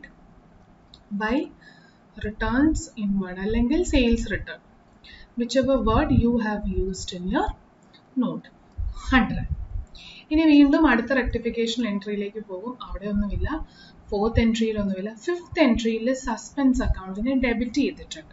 Speaker 1: by returns inward അല്ലെങ്കിൽ sales return whichever word you have used in your note 100 ഇനി വീണ്ടും അടുത്ത റെക്ടിഫിക്കേഷൻ എൻട്രിയിലേക്ക് പോകും അവിടെ ഒന്നുമില്ല ഫോർത്ത് എൻട്രിയിലൊന്നുമില്ല ഫിഫ്ത്ത് എൻട്രിയിൽ സസ്പെൻസ് അക്കൗണ്ടിനെ ഡെബിറ്റ് ചെയ്തിട്ടുണ്ട്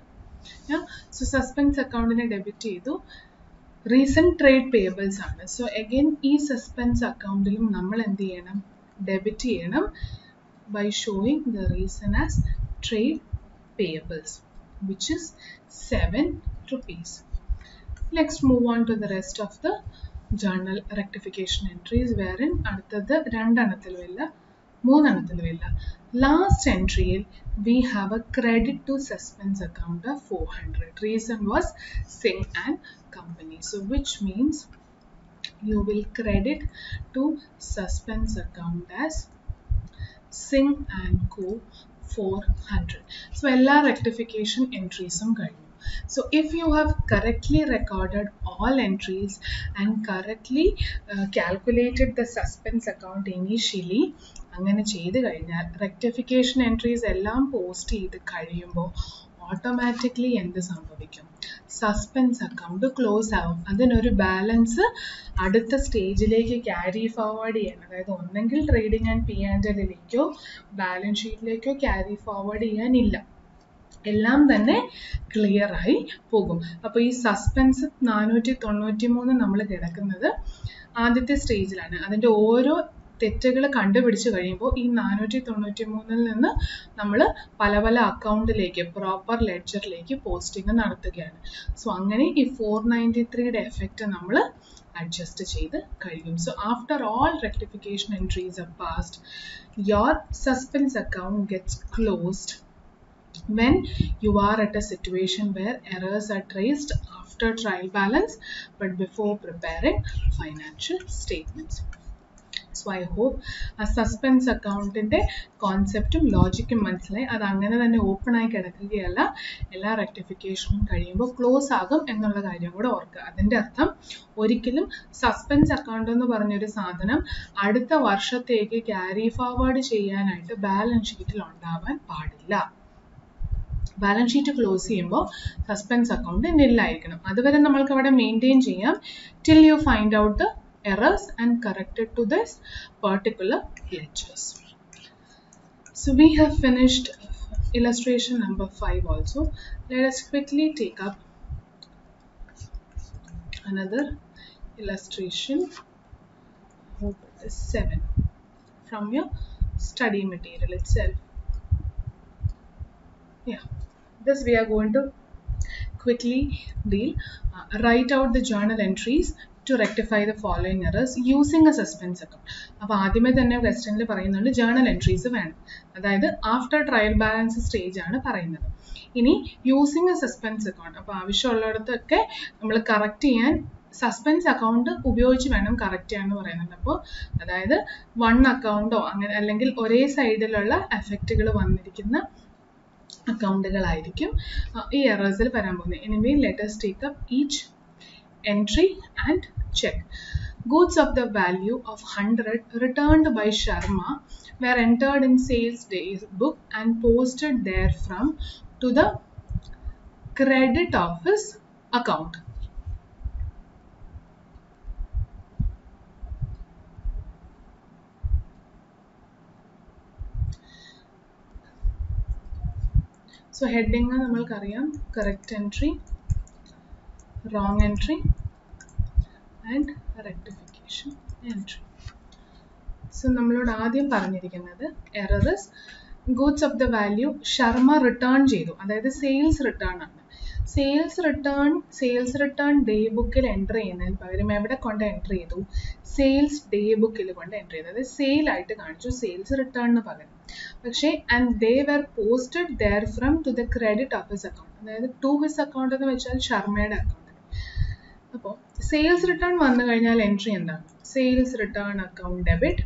Speaker 1: സോ സസ്പെൻസ് അക്കൗണ്ടിനെ ഡെബിറ്റ് ചെയ്തു റീസെൻറ്റ് ട്രേഡ് പേയബിൾസ് ആണ് സോ അഗൈൻ ഈ സസ്പെൻസ് അക്കൗണ്ടിലും നമ്മൾ എന്ത് ചെയ്യണം ഡെബിറ്റ് ചെയ്യണം by showing the reason as trade payables which is 7 rupees. Let's move on to the rest of the journal rectification entries wherein അടുത്തത് രണ്ടെണ്ണത്തിലും ഇല്ല മൂന്നെണ്ണത്തിലും ഇല്ല ലാസ്റ്റ് എൻട്രിയിൽ we have a credit to suspense account of 400 reason was Singh and company so which means you will credit to suspense account as Singh and Co 400. So എല്ലാ rectification entries കഴിഞ്ഞു. So if you have correctly recorded all entries and correctly uh, calculated the suspense account initially അങ്ങനെ ചെയ്ത് കഴിഞ്ഞാൽ rectification entries എല്ലാം post ചെയ്ത് കഴിയുമ്പോൾ automatically എന്ത് സംഭവിക്കും സസ്പെൻസ് അക്കൗണ്ട് ക്ലോസ് ആവും അതിനൊരു ബാലൻസ് അടുത്ത സ്റ്റേജിലേക്ക് ക്യാരി ഫോർവേഡ് ചെയ്യണം അതായത് ഒന്നെങ്കിൽ ട്രേഡിംഗ് ആൻഡ് പി ആൻഡ് എല്ലിലേക്കോ ബാലൻസ് ഷീറ്റിലേക്കോ ക്യാരി ഫോർവേഡ് ചെയ്യാനില്ല എല്ലാം തന്നെ ക്ലിയർ ആയി പോകും അപ്പോൾ ഈ സസ്പെൻസ് നാനൂറ്റി തൊണ്ണൂറ്റി മൂന്ന് നമ്മൾ കിടക്കുന്നത് ആദ്യത്തെ സ്റ്റേജിലാണ് അതിൻ്റെ ഓരോ തെറ്റുകൾ കണ്ടുപിടിച്ച് കഴിയുമ്പോൾ ഈ നാനൂറ്റി തൊണ്ണൂറ്റി മൂന്നിൽ നിന്ന് നമ്മൾ പല പല അക്കൗണ്ടിലേക്ക് പ്രോപ്പർ ലെഡ്ജറിലേക്ക് പോസ്റ്റിംഗ് നടത്തുകയാണ് സോ അങ്ങനെ ഈ ഫോർ നയൻറ്റി ത്രീയുടെ എഫക്റ്റ് നമ്മൾ അഡ്ജസ്റ്റ് ചെയ്ത് കഴിയും so after all rectification entries are passed your suspense account gets closed when you are at a situation where errors are traced after trial balance but before preparing financial statements. So I hope ആ suspense അക്കൗണ്ടിൻ്റെ കോൺസെപ്റ്റും ലോജിക്കും മനസ്സിലായി അത് അങ്ങനെ തന്നെ open ആയി കിടക്കുകയല്ല എല്ലാ റെക്ടിഫിക്കേഷനും കഴിയുമ്പോൾ ക്ലോസ് ആകും എന്നുള്ള കാര്യം കൂടെ ഓർക്കുക അതിൻ്റെ അർത്ഥം ഒരിക്കലും സസ്പെൻസ് അക്കൗണ്ട് എന്ന് പറഞ്ഞൊരു സാധനം അടുത്ത വർഷത്തേക്ക് ക്യാരി ഫോർവേഡ് ചെയ്യാനായിട്ട് ബാലൻസ് ഷീറ്റിൽ ഉണ്ടാവാൻ പാടില്ല ബാലൻസ് ഷീറ്റ് ക്ലോസ് ചെയ്യുമ്പോൾ സസ്പെൻസ് അക്കൗണ്ട് നില്ലായിരിക്കണം അതുവരെ നമ്മൾക്ക് അവിടെ മെയിൻറ്റെയിൻ ചെയ്യാം till you find out the errors and corrected to this particular lectures. So we have finished illustration number 5 also. Let us quickly take up another illustration. Hope it is 7 from your study material itself. Yeah, this we are going to quickly deal. Uh, write out the journal entries to rectify the following errors using a suspense account. അപ്പോൾ ആദ്യമേ തന്നെ ക്വസ്റ്റ്യനിൽ പറയുന്നുണ്ട് journal entries വേണം അതായത് after trial balance stage ആണ് പറയുന്നത് ഇനി യൂസിങ് എ സസ്പെൻസ് അക്കൗണ്ട് അപ്പോൾ ആവശ്യമുള്ളിടത്തൊക്കെ നമ്മൾ കറക്റ്റ് ചെയ്യാൻ സസ്പെൻസ് അക്കൗണ്ട് ഉപയോഗിച്ച് വേണം കറക്റ്റ് ചെയ്യാന്ന് പറയുന്നുണ്ട് അപ്പോൾ അതായത് വൺ അക്കൗണ്ടോ അങ്ങനെ അല്ലെങ്കിൽ ഒരേ സൈഡിലുള്ള എഫക്റ്റുകൾ വന്നിരിക്കുന്ന അക്കൗണ്ടുകളായിരിക്കും ഈ എറേഴ്സിൽ വരാൻ പോകുന്നത് anyway let's take up each entry and check goods of the value of 100 returned by Sharma were entered in sales days book and posted therefrom to the credit office account. So heading നമ്മൾക്കറിയാം correct entry wrong entry and rectification entry so നമ്മളോട് ആദ്യം പറഞ്ഞിരിക്കുന്നത് errors goods of the value Sharma return ചെയ്തു അതായത് sales return ആണ് sales return sales return day ബുക്കിൽ എൻ്റർ ചെയ്യുന്നതിന് പകരം എവിടെ കൊണ്ട് എൻ്റർ ചെയ്തു സെയിൽസ് ഡേ ബുക്കിൽ കൊണ്ട് എൻ്റർ ചെയ്തു അതായത് സെയിൽ ആയിട്ട് കാണിച്ചു സെയിൽസ് റിട്ടേണിന് പകരം പക്ഷേ and they were posted there from to the credit of his account അതായത് ടു ഹിസ് അക്കൗണ്ട് എന്ന് വെച്ചാൽ ശർമ്മയുടെ അക്കൗണ്ട് അപ്പോൾ സെയിൽസ് റിട്ടേൺ വന്നു കഴിഞ്ഞാൽ എൻട്രി എന്താണ് sales return account debit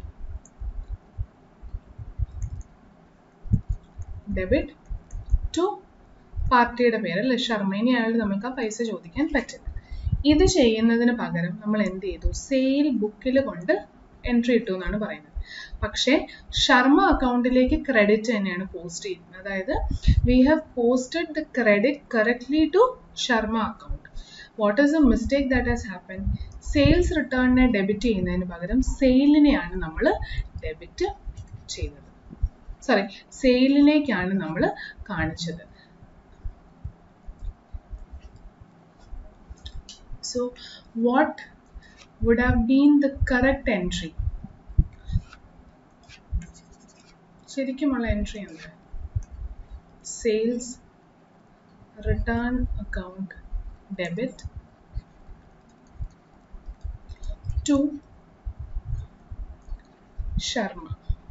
Speaker 1: debit to പാർട്ടിയുടെ പേര് അല്ലെ ശർമ്മേനി ആയാലും നമുക്ക് ആ പൈസ ചോദിക്കാൻ പറ്റില്ല ഇത് ചെയ്യുന്നതിന് പകരം നമ്മൾ എന്ത് ചെയ്തു സെയിൽ ബുക്കിൽ കൊണ്ട് എൻട്രി ഇട്ടു എന്നാണ് പറയുന്നത് പക്ഷേ ശർമ്മ അക്കൗണ്ടിലേക്ക് ക്രെഡിറ്റ് തന്നെയാണ് പോസ്റ്റ് ചെയ്യുന്നത് അതായത് we have posted the credit correctly to Sharma account what is a mistake that has happen sales റിട്ടേണിനെ ഡെബിറ്റ് ചെയ്യുന്നതിന് പകരം സെയിലിനെയാണ് നമ്മൾ ഡെബിറ്റ് ചെയ്തത് സോറി സെയിലിലേക്കാണ് നമ്മൾ കാണിച്ചത് so what would have been the correct entry ശരിക്കുമുള്ള എൻട്രി എന്ത് sales return account debit to Sharma.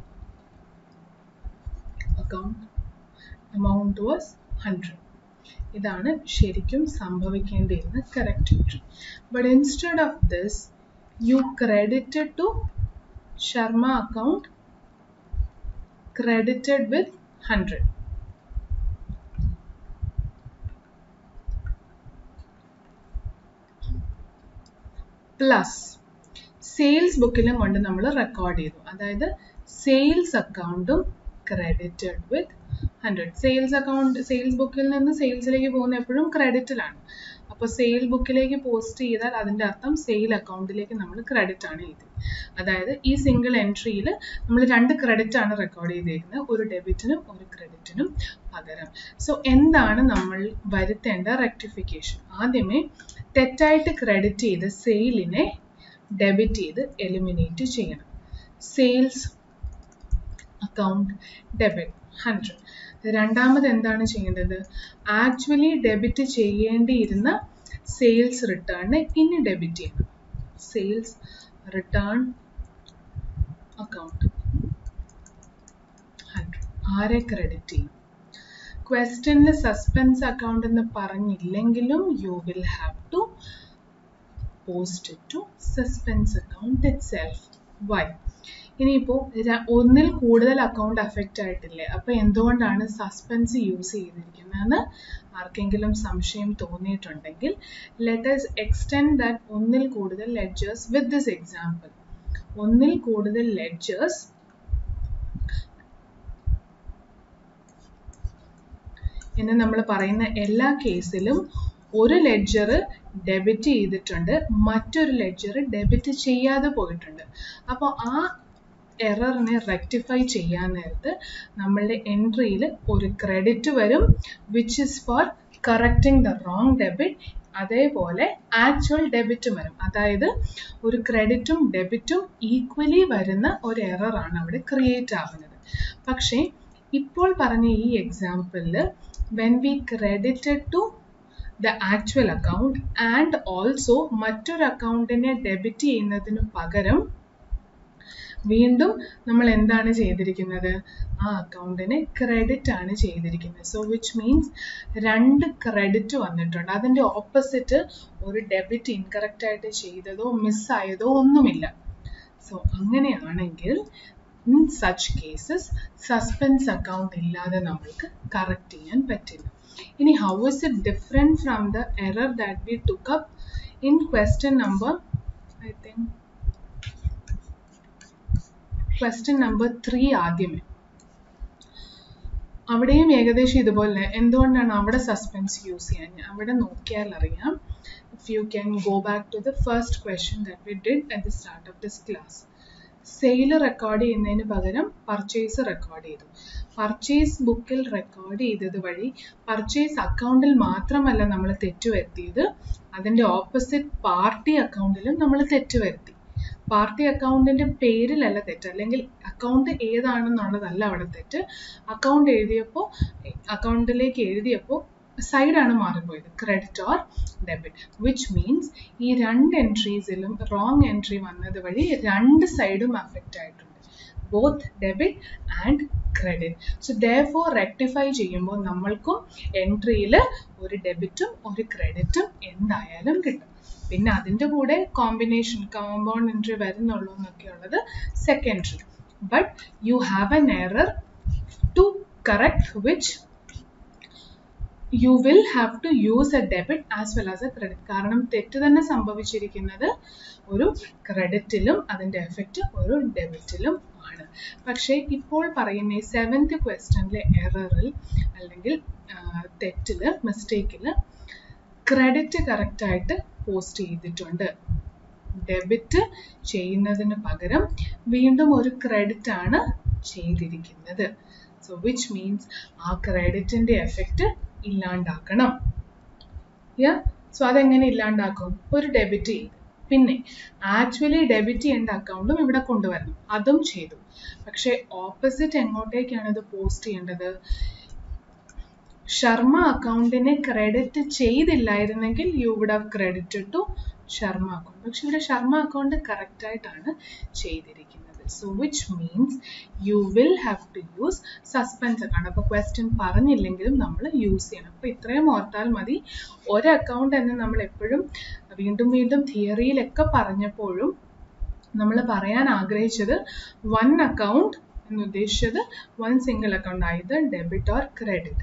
Speaker 1: Account amount was 100. ഇതാണ് ശരിക്കും സംഭവിക്കേണ്ടിയിരുന്ന correct entry but instead of this you credited to Sharma account credited with hundred plus sales ബുക്കിലും കൊണ്ട് നമ്മൾ record ചെയ്തു അതായത് സെയിൽസ് അക്കൗണ്ടും credited with hundred sales account sales ബുക്കിൽ നിന്ന് സെയിൽസിലേക്ക് പോകുന്ന എപ്പോഴും ക്രെഡിറ്റിലാണ് അപ്പോൾ സെയിൽ ബുക്കിലേക്ക് പോസ്റ്റ് ചെയ്താൽ അതിൻ്റെ അർത്ഥം സെയിൽ അക്കൗണ്ടിലേക്ക് നമ്മൾ ക്രെഡിറ്റ് ആണ് ചെയ്തത് അതായത് ഈ സിംഗിൾ എൻട്രിയിൽ നമ്മൾ രണ്ട് ക്രെഡിറ്റ് ആണ് റെക്കോർഡ് ചെയ്തേക്കുന്നത് ഒരു ഡെബിറ്റിനും ഒരു ക്രെഡിറ്റിനും പകരം സോ എന്താണ് നമ്മൾ വരുത്തേണ്ട റെക്ടിഫിക്കേഷൻ ആദ്യമേ തെറ്റായിട്ട് ക്രെഡിറ്റ് ചെയ്ത് സെയിലിനെ ഡെബിറ്റ് ചെയ്ത് എലിമിനേറ്റ് ചെയ്യണം സെയിൽസ് അക്കൗണ്ട് ഡെബിറ്റ് ഹൺഡ്രഡ് രണ്ടാമത് എന്താണ് ചെയ്യേണ്ടത് ആക്ച്വലി ഡെബിറ്റ് ചെയ്യേണ്ടിയിരുന്ന സെയിൽസ് റിട്ടേണിനെ ഇനി ഡെബിറ്റ് ചെയ്യണം സെയിൽസ് റിട്ടേൺ അക്കൗണ്ട് ഹൺഡ്രഡ് ആരെ ക്രെഡിറ്റ് ചെയ്യും ക്വസ്റ്റ്യനിൽ സസ്പെൻസ് അക്കൗണ്ട് എന്ന് പറഞ്ഞില്ലെങ്കിലും you will have to post to suspense account itself why ഇനിയിപ്പോൾ ഒന്നിൽ കൂടുതൽ അക്കൗണ്ട് അഫക്റ്റ് ആയിട്ടില്ലേ അപ്പോൾ എന്തുകൊണ്ടാണ് സസ്പെൻസ് യൂസ് ചെയ്തിരിക്കുന്നതെന്ന് ആർക്കെങ്കിലും സംശയം തോന്നിയിട്ടുണ്ടെങ്കിൽ ലെറ്റസ് എക്സ്റ്റെൻഡ് ദാറ്റ് ഒന്നിൽ കൂടുതൽ ലെഡ്ജേഴ്സ് വിത്ത് ദിസ് എക്സാമ്പിൾ ഒന്നിൽ കൂടുതൽ ലെഡ്ജേഴ്സ് എന്ന് നമ്മൾ പറയുന്ന എല്ലാ കേസിലും ഒരു ലെഡ്ജർ ഡെബിറ്റ് ചെയ്തിട്ടുണ്ട് മറ്റൊരു ലെഡ്ജർ ഡെബിറ്റ് ചെയ്യാതെ പോയിട്ടുണ്ട് അപ്പോൾ ആ എററിനെ റെക്ടിഫൈ ചെയ്യാൻ നേരത്ത് നമ്മളുടെ എൻട്രിയിൽ ഒരു ക്രെഡിറ്റ് വരും which is for correcting the wrong debit അതേപോലെ ആക്ച്വൽ ഡെബിറ്റും വരും അതായത് ഒരു ക്രെഡിറ്റും ഡെബിറ്റും ഈക്വലി വരുന്ന ഒരു എററാണ് അവിടെ ക്രിയേറ്റ് ആവുന്നത് പക്ഷേ ഇപ്പോൾ പറഞ്ഞ ഈ എക്സാമ്പിളിൽ when we credited to the actual account and also മറ്റൊരു അക്കൗണ്ടിനെ ഡെബിറ്റ് ചെയ്യുന്നതിന് പകരം വീണ്ടും നമ്മൾ എന്താണ് ചെയ്തിരിക്കുന്നത് ആ അക്കൗണ്ടിനെ ക്രെഡിറ്റ് ആണ് ചെയ്തിരിക്കുന്നത് സോ വിച്ച് മീൻസ് രണ്ട് ക്രെഡിറ്റ് വന്നിട്ടുണ്ട് അതിൻ്റെ ഓപ്പോസിറ്റ് ഒരു ഡെബിറ്റ് ഇൻകറക്റ്റ് ആയിട്ട് ചെയ്തതോ മിസ്സായതോ ഒന്നുമില്ല സോ അങ്ങനെയാണെങ്കിൽ in such cases suspense account ഇല്ലാതെ നമ്മൾക്ക് കറക്റ്റ് ചെയ്യാൻ പറ്റില്ല ഇനി how is it different from the error that we took up in question number I think question number three ആദ്യമേ അവിടെയും ഏകദേശം ഇതുപോലെ എന്തുകൊണ്ടാണ് അവിടെ സസ്പെൻസ് യൂസ് ചെയ്യാൻ അവിടെ നോക്കിയാൽ അറിയാം if you can go back to the first question that we did at the start of this class sale record ചെയ്യുന്നതിന് പകരം പർച്ചേസ് റെക്കോർഡ് ചെയ്തു പർച്ചേസ് ബുക്കിൽ റെക്കോർഡ് ചെയ്തത് വഴി പർച്ചേസ് അക്കൗണ്ടിൽ മാത്രമല്ല നമ്മൾ തെറ്റുവരുത്തിയത് അതിൻ്റെ ഓപ്പോസിറ്റ് പാർട്ടി അക്കൗണ്ടിലും നമ്മൾ തെറ്റുവരുത്തി പാർട്ടി അക്കൗണ്ടിന്റെ പേരിലല്ല തെറ്റ് അല്ലെങ്കിൽ അക്കൗണ്ട് ഏതാണെന്നുള്ളതല്ല അവിടെ തെറ്റ് അക്കൗണ്ട് എഴുതിയപ്പോൾ അക്കൗണ്ടിലേക്ക് എഴുതിയപ്പോൾ സൈഡാണ് മാറിപ്പോയത് credit or debit which means ഈ രണ്ട് എൻട്രീസിലും റോങ് എൻട്രി വന്നത് വഴി രണ്ട് സൈഡും അഫക്റ്റ് ആയിട്ടുണ്ട് both debit and credit so ദോർ റെക്ടിഫൈ ചെയ്യുമ്പോൾ നമ്മൾക്കും എൻട്രിയിൽ ഒരു ഡെബിറ്റും ഒരു ക്രെഡിറ്റും എന്തായാലും കിട്ടും പിന്നെ അതിൻ്റെ കൂടെ കോമ്പിനേഷൻ കോമ്പൗണ്ട് എൻട്രി വരുന്നുള്ളൂ എന്നൊക്കെ ഉള്ളത് secondary but you have an error to correct which you will have to use a debit as well as a credit കാരണം തെറ്റ് തന്നെ സംഭവിച്ചിരിക്കുന്നത് ഒരു ക്രെഡിറ്റിലും അതിൻ്റെ എഫക്റ്റ് ഒരു ഡെബിറ്റിലും ആണ് പക്ഷേ ഇപ്പോൾ പറയുന്ന ഈ സെവൻത്ത് ക്വസ്റ്റനിലെ എററിൽ അല്ലെങ്കിൽ തെറ്റിൽ മിസ്റ്റേക്കിൽ ക്രെഡിറ്റ് കറക്റ്റായിട്ട് പോസ്റ്റ് ചെയ്തിട്ടുണ്ട് ഡെബിറ്റ് ചെയ്യുന്നതിന് പകരം വീണ്ടും ഒരു ക്രെഡിറ്റ് ആണ് ചെയ്തിരിക്കുന്നത് സോ വിച്ച് മീൻസ് ആ ക്രെഡിറ്റിന്റെ എഫക്റ്റ് ഇല്ലാണ്ടാക്കണം യാ സോ അതെങ്ങനെ ഇല്ലാണ്ടാക്കും ഒരു ഡെബിറ്റ് ചെയ്ത് പിന്നെ ആക്ച്വലി ഡെബിറ്റ് ചെയ്യേണ്ട അക്കൗണ്ടും ഇവിടെ കൊണ്ടുവരണം അതും ചെയ്തു പക്ഷെ ഓപ്പോസിറ്റ് എങ്ങോട്ടേക്കാണ് ഇത് പോസ്റ്റ് ചെയ്യേണ്ടത് ശർമ്മ അക്കൗണ്ടിനെ ക്രെഡിറ്റ് ചെയ്തില്ലായിരുന്നെങ്കിൽ you would have credit to Sharma account പക്ഷെ ഇവിടെ ശർമ്മ അക്കൗണ്ട് കറക്റ്റ് ആയിട്ടാണ് ചെയ്തിരിക്കുന്നത് so which means you will have to use suspense account അപ്പോൾ ക്വസ്റ്റ്യൻ പറഞ്ഞില്ലെങ്കിലും നമ്മൾ യൂസ് ചെയ്യണം അപ്പോൾ ഇത്രയും ഓർത്താൽ മതി ഒരു അക്കൗണ്ട് എന്ന് നമ്മൾ എപ്പോഴും വീണ്ടും വീണ്ടും തിയറിയിലൊക്കെ പറഞ്ഞപ്പോഴും നമ്മൾ പറയാൻ ആഗ്രഹിച്ചത് വൺ അക്കൗണ്ട് എന്ന് ഉദ്ദേശിച്ചത് വൺ സിംഗിൾ അക്കൗണ്ട് ആയത് debit or credit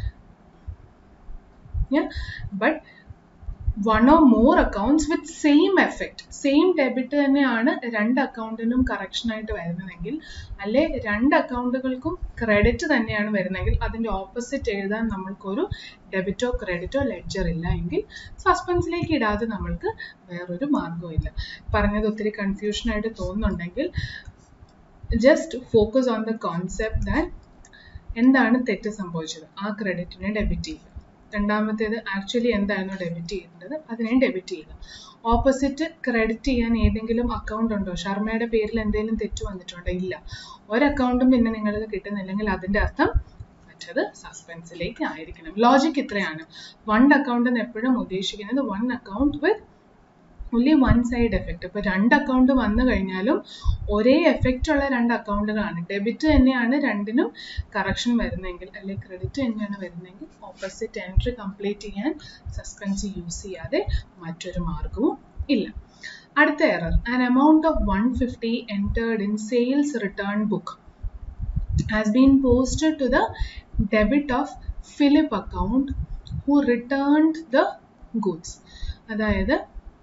Speaker 1: yeah but one or more accounts with same effect same debit തന്നെയാണ് രണ്ട് അക്കൗണ്ടിനും കറക്ഷൻ ആയിട്ട് വരുന്നതെങ്കിൽ അല്ലെ രണ്ട് അക്കൗണ്ടുകൾക്കും ക്രെഡിറ്റ് തന്നെയാണ് വരുന്നതെങ്കിൽ അതിൻ്റെ ഓപ്പോസിറ്റ് എഴുതാൻ നമ്മൾക്കൊരു ഡെബിറ്റോ ക്രെഡിറ്റോ ലെഡ്ജർ ഇല്ല എങ്കിൽ സസ്പെൻസിലേക്ക് ഇടാതെ നമ്മൾക്ക് വേറൊരു മാർഗവും ഇല്ല പറഞ്ഞത് ഒത്തിരി കൺഫ്യൂഷനായിട്ട് തോന്നുന്നുണ്ടെങ്കിൽ just focus on the concept that എന്താണ് തെറ്റ് സംഭവിച്ചത് ആ ക്രെഡിറ്റിനെ ഡെബിറ്റ് ചെയ്യുക രണ്ടാമത്തേത് ആക്ച്വലി എന്തായിരുന്നു ഡെബിറ്റ് ചെയ്യേണ്ടത് അതിനെ ഡെബിറ്റ് ചെയ്യുക ഓപ്പോസിറ്റ് ക്രെഡിറ്റ് ചെയ്യാൻ ഏതെങ്കിലും അക്കൗണ്ട് ഉണ്ടോ ശർമ്മയുടെ പേരിൽ എന്തെങ്കിലും തെറ്റ് വന്നിട്ടുണ്ടോ ഇല്ല ഒരു അക്കൗണ്ടും പിന്നെ നിങ്ങൾക്ക് കിട്ടുന്നില്ലെങ്കിൽ അതിൻ്റെ അർത്ഥം മറ്റത് സസ്പെൻസിലേക്ക് ആയിരിക്കണം ലോജിക് ഇത്രയാണ് വൺ അക്കൗണ്ട് എന്ന് എപ്പോഴും ഉദ്ദേശിക്കുന്നത് one account with only one side effect ഇപ്പോൾ രണ്ട് അക്കൗണ്ട് വന്നു കഴിഞ്ഞാലും ഒരേ എഫക്റ്റ് ഉള്ള രണ്ട് അക്കൗണ്ടുകളാണ് ഡെബിറ്റ് തന്നെയാണ് രണ്ടിനും കറക്ഷൻ വരുന്നതെങ്കിൽ അല്ലെങ്കിൽ ക്രെഡിറ്റ് തന്നെയാണ് വരുന്നതെങ്കിൽ ഓപ്പോസിറ്റ് എൻട്രി കംപ്ലീറ്റ് ചെയ്യാൻ സസ്പെൻസ് യൂസ് ചെയ്യാതെ മറ്റൊരു മാർഗവും ഇല്ല അടുത്ത error an amount of one fifty entered in sales return book has been posted to the debit of Philip account who returned the goods അതായത്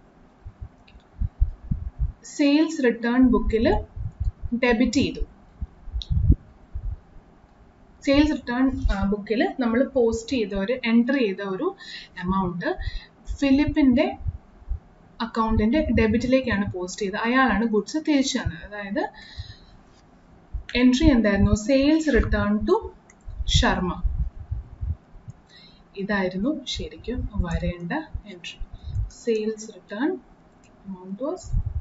Speaker 1: സെയിൽസ് റിട്ടേൺ ബുക്കിൽ debit ചെയ്തു sales return ബുക്കിൽ നമ്മൾ പോസ്റ്റ് ചെയ്ത ഒരു എൻട്രി ചെയ്ത ഒരു amount ഫിലിപ്പിൻ്റെ അക്കൗണ്ടിൻ്റെ ഡെബിറ്റിലേക്കാണ് പോസ്റ്റ് ചെയ്തത് അയാളാണ് ഗുഡ്സ് തിരിച്ചു തന്നത് അതായത് എൻട്രി എന്തായിരുന്നു സെയിൽസ് റിട്ടേൺ ടു ശർമ്മ ഇതായിരുന്നു ശരിക്കും വരേണ്ട entry sales return amount was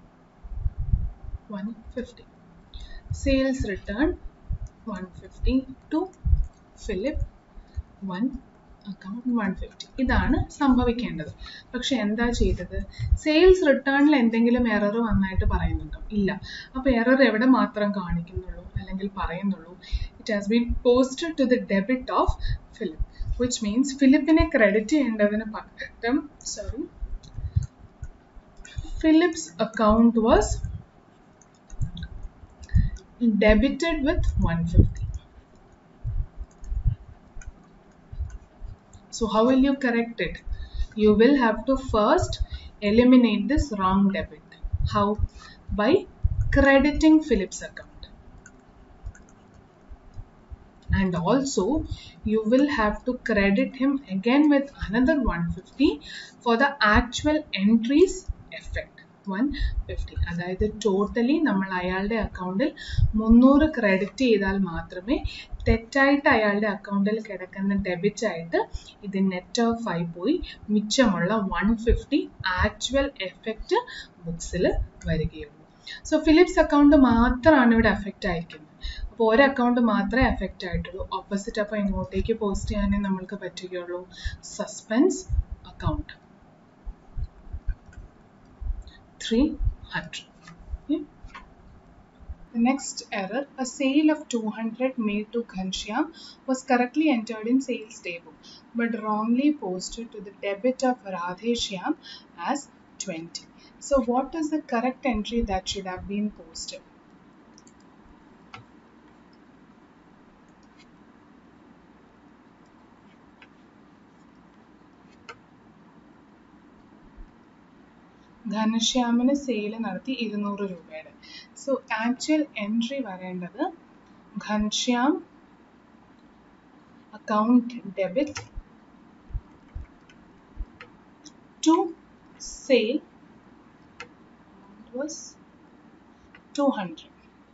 Speaker 1: 150 sales return 150 to Philip 1 account one fifty ഇതാണ് സംഭവിക്കേണ്ടത് പക്ഷെ എന്താ ചെയ്തത് സെയിൽസ് റിട്ടേണിൽ എന്തെങ്കിലും എറർ വന്നായിട്ട് പറയുന്നുണ്ടോ ഇല്ല അപ്പോൾ എറർ എവിടെ മാത്രം കാണിക്കുന്നുള്ളൂ അല്ലെങ്കിൽ പറയുന്നുള്ളൂ it has been posted to the debit of Philip which means ഫിലിപ്പിനെ ക്രെഡിറ്റ് ചെയ്യേണ്ടതിന് പകരം sorry Philip's account was debited with 150. So how will you correct it? You will have to first eliminate this wrong debit. How? By crediting Philip's account. And also you will have to credit him again with another 150 for the actual entries effect. One fifty അതായത് totally നമ്മൾ അയാളുടെ അക്കൗണ്ടിൽ മുന്നൂറ് credit ചെയ്താൽ മാത്രമേ തെറ്റായിട്ട് അയാളുടെ അക്കൗണ്ടിൽ കിടക്കുന്ന ഡെബിറ്റ് ആയിട്ട് ഇത് നെറ്റ് ഓഫ് ആയി പോയി മിച്ചമുള്ള വൺ ഫിഫ്റ്റി ആക്ച്വൽ എഫക്റ്റ് ബുക്സിൽ വരികയുള്ളൂ സോ ഫിലിപ്സ് അക്കൗണ്ട് മാത്രമാണ് ഇവിടെ അഫക്റ്റ് ആയിരിക്കുന്നത് അപ്പോൾ ഒരു അക്കൗണ്ട് മാത്രമേ അഫക്റ്റ് ആയിട്ടുള്ളൂ ഓപ്പോസിറ്റ് അപ്പോൾ ഇങ്ങോട്ടേക്ക് പോസ്റ്റ് ചെയ്യാനേ നമ്മൾക്ക് പറ്റുകയുള്ളൂ suspense account 300. Okay. The next error, a sale of 200 made to Ghanshyam was correctly entered in sales table but wrongly posted to the debit of Radheshyam as 20. So what is the correct entry that should have been posted? ഘനശ്യാമിന് sale നടത്തി ഇരുന്നൂറ് രൂപയുടെ so actual entry വരേണ്ടത് Ghanshyam account debit to sale was two hundred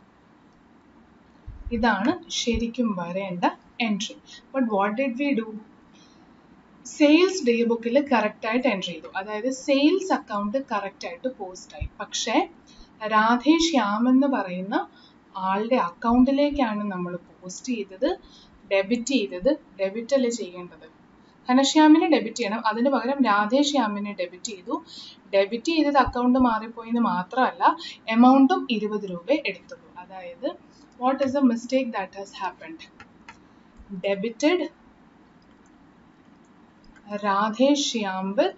Speaker 1: ഇതാണ് ശരിക്കും വരേണ്ട entry but what did we do sales day ബുക്കിൽ കറക്റ്റായിട്ട് എൻട്രി ചെയ്തു അതായത് സെയിൽസ് അക്കൗണ്ട് കറക്റ്റായിട്ട് പോസ്റ്റ് ആയി പക്ഷേ രാധേ ശ്യാം എന്ന് പറയുന്ന ആളുടെ അക്കൗണ്ടിലേക്കാണ് നമ്മൾ പോസ്റ്റ് ചെയ്തത് ഡെബിറ്റ് ചെയ്തത് ഡെബിറ്റ് അല്ലേ ചെയ്യേണ്ടത് ഘനശ്യാമിനെ ഡെബിറ്റ് ചെയ്യണം അതിന് പകരം രാധേശ്യാമിനെ ഡെബിറ്റ് ചെയ്തു ഡെബിറ്റ് ചെയ്തത് അക്കൗണ്ട് മാറിപ്പോയെന്ന് മാത്രമല്ല എമൗണ്ടും ഇരുപത് രൂപ എടുത്തുള്ളൂ അതായത് what is a mistake that has happened debited Radhe Shyam with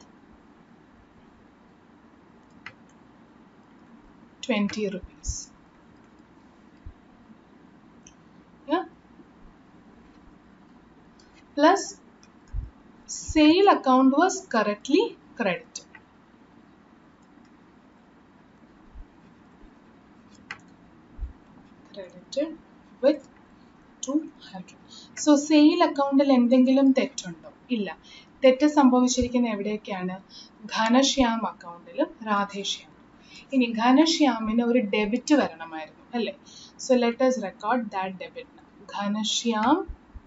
Speaker 1: 20 rupees. Yeah. Plus sale account was correctly credited. Credited with 200. So sale അക്കൗണ്ടിൽ എന്തെങ്കിലും തെറ്റുണ്ടോ ഇല്ല തെറ്റ് സംഭവിച്ചിരിക്കുന്ന എവിടെയൊക്കെയാണ് ഘനശ്യാം അക്കൗണ്ടിലും രാധേശ്യാം ഇനി ഘനശ്യാമിന് ഒരു ഡെബിറ്റ് വരണമായിരുന്നു അല്ലേ so letters record that debit Ghanshyam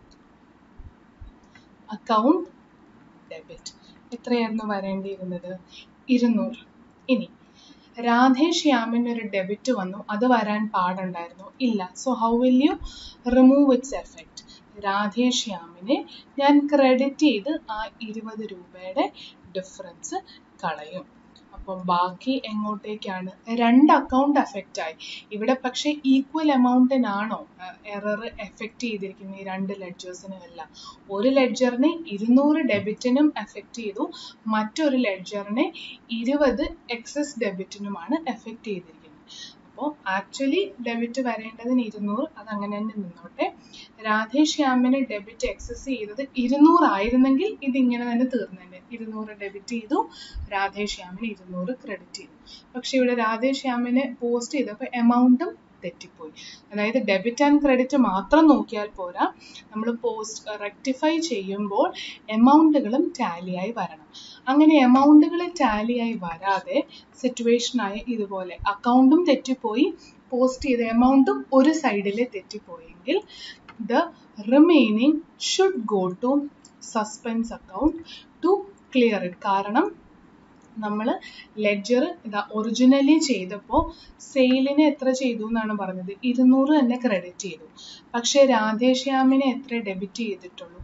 Speaker 1: account debit എത്രയായിരുന്നു വരേണ്ടിയിരുന്നത് ഇരുന്നൂറ് ഇനി രാധേശ്യാമിന് ഒരു ഡെബിറ്റ് വന്നു അത് വരാൻ പാടുണ്ടായിരുന്നു ഇല്ല so how will you remove its effect രാധേശ്യാമിനെ ഞാൻ ക്രെഡിറ്റ് ചെയ്ത് ആ ഇരുപത് രൂപയുടെ ഡിഫറൻസ് കളയും അപ്പം ബാക്കി എങ്ങോട്ടേക്കാണ് രണ്ട് അക്കൗണ്ട് എഫക്റ്റ് ആയി ഇവിടെ പക്ഷേ ഈക്വൽ എമൗണ്ടിനാണോ എറർ എഫക്റ്റ് ചെയ്തിരിക്കുന്നത് ഈ രണ്ട് ലെഡ്ജേഴ്സിനും എല്ലാം ഒരു ലെഡ്ജറിനെ ഇരുന്നൂറ് ഡെബിറ്റിനും എഫക്റ്റ് ചെയ്തു മറ്റൊരു ലെഡ്ജറിനെ ഇരുപത് എക്സസ് ഡെബിറ്റിനുമാണ് എഫക്റ്റ് ചെയ്തിരിക്കുന്നത് അപ്പോൾ ആക്ച്വലി ഡെബിറ്റ് വരേണ്ടതിന് ഇരുന്നൂറ് അത് അങ്ങനെ തന്നെ നിന്നോട്ടെ രാധേശ്യാമിന് ഡെബിറ്റ് എക്സസ് ചെയ്തത് ഇരുന്നൂറായിരുന്നെങ്കിൽ ഇത് ഇങ്ങനെ തന്നെ തീർന്നേനെ ഇരുന്നൂറ് ഡെബിറ്റ് ചെയ്തു രാധേശ്യാമിന് ഇരുന്നൂറ് ക്രെഡിറ്റ് ചെയ്തു പക്ഷെ ഇവിടെ രാധേശ്യാമിന് പോസ്റ്റ് ചെയ്തപ്പോൾ എമൗണ്ടും തെറ്റിപ്പോയി അതായത് ഡെബിറ്റ് ആൻഡ് ക്രെഡിറ്റ് മാത്രം നോക്കിയാൽ പോരാ നമ്മൾ പോസ്റ്റ് റെക്ടിഫൈ ചെയ്യുമ്പോൾ എമൗണ്ടുകളും ടാലിയായി വരണം അങ്ങനെ എമൗണ്ടുകൾ ടാലിയായി വരാതെ സിറ്റുവേഷനായ ഇതുപോലെ അക്കൗണ്ടും തെറ്റിപ്പോയി പോസ്റ്റ് ചെയ്ത എമൗണ്ടും ഒരു സൈഡിൽ തെറ്റിപ്പോയെങ്കിൽ the remaining should go to suspense account to clear it കാരണം നമ്മൾ ലെഡ്ജർ ഇതാ ഒറിജിനലി ചെയ്തപ്പോൾ സെയിലിന് എത്ര ചെയ്തു എന്നാണ് പറഞ്ഞത് ഇരുന്നൂറ് തന്നെ ക്രെഡിറ്റ് ചെയ്തു പക്ഷേ രാധേശ്യാമിനെ എത്ര ഡെബിറ്റ് ചെയ്തിട്ടുള്ളൂ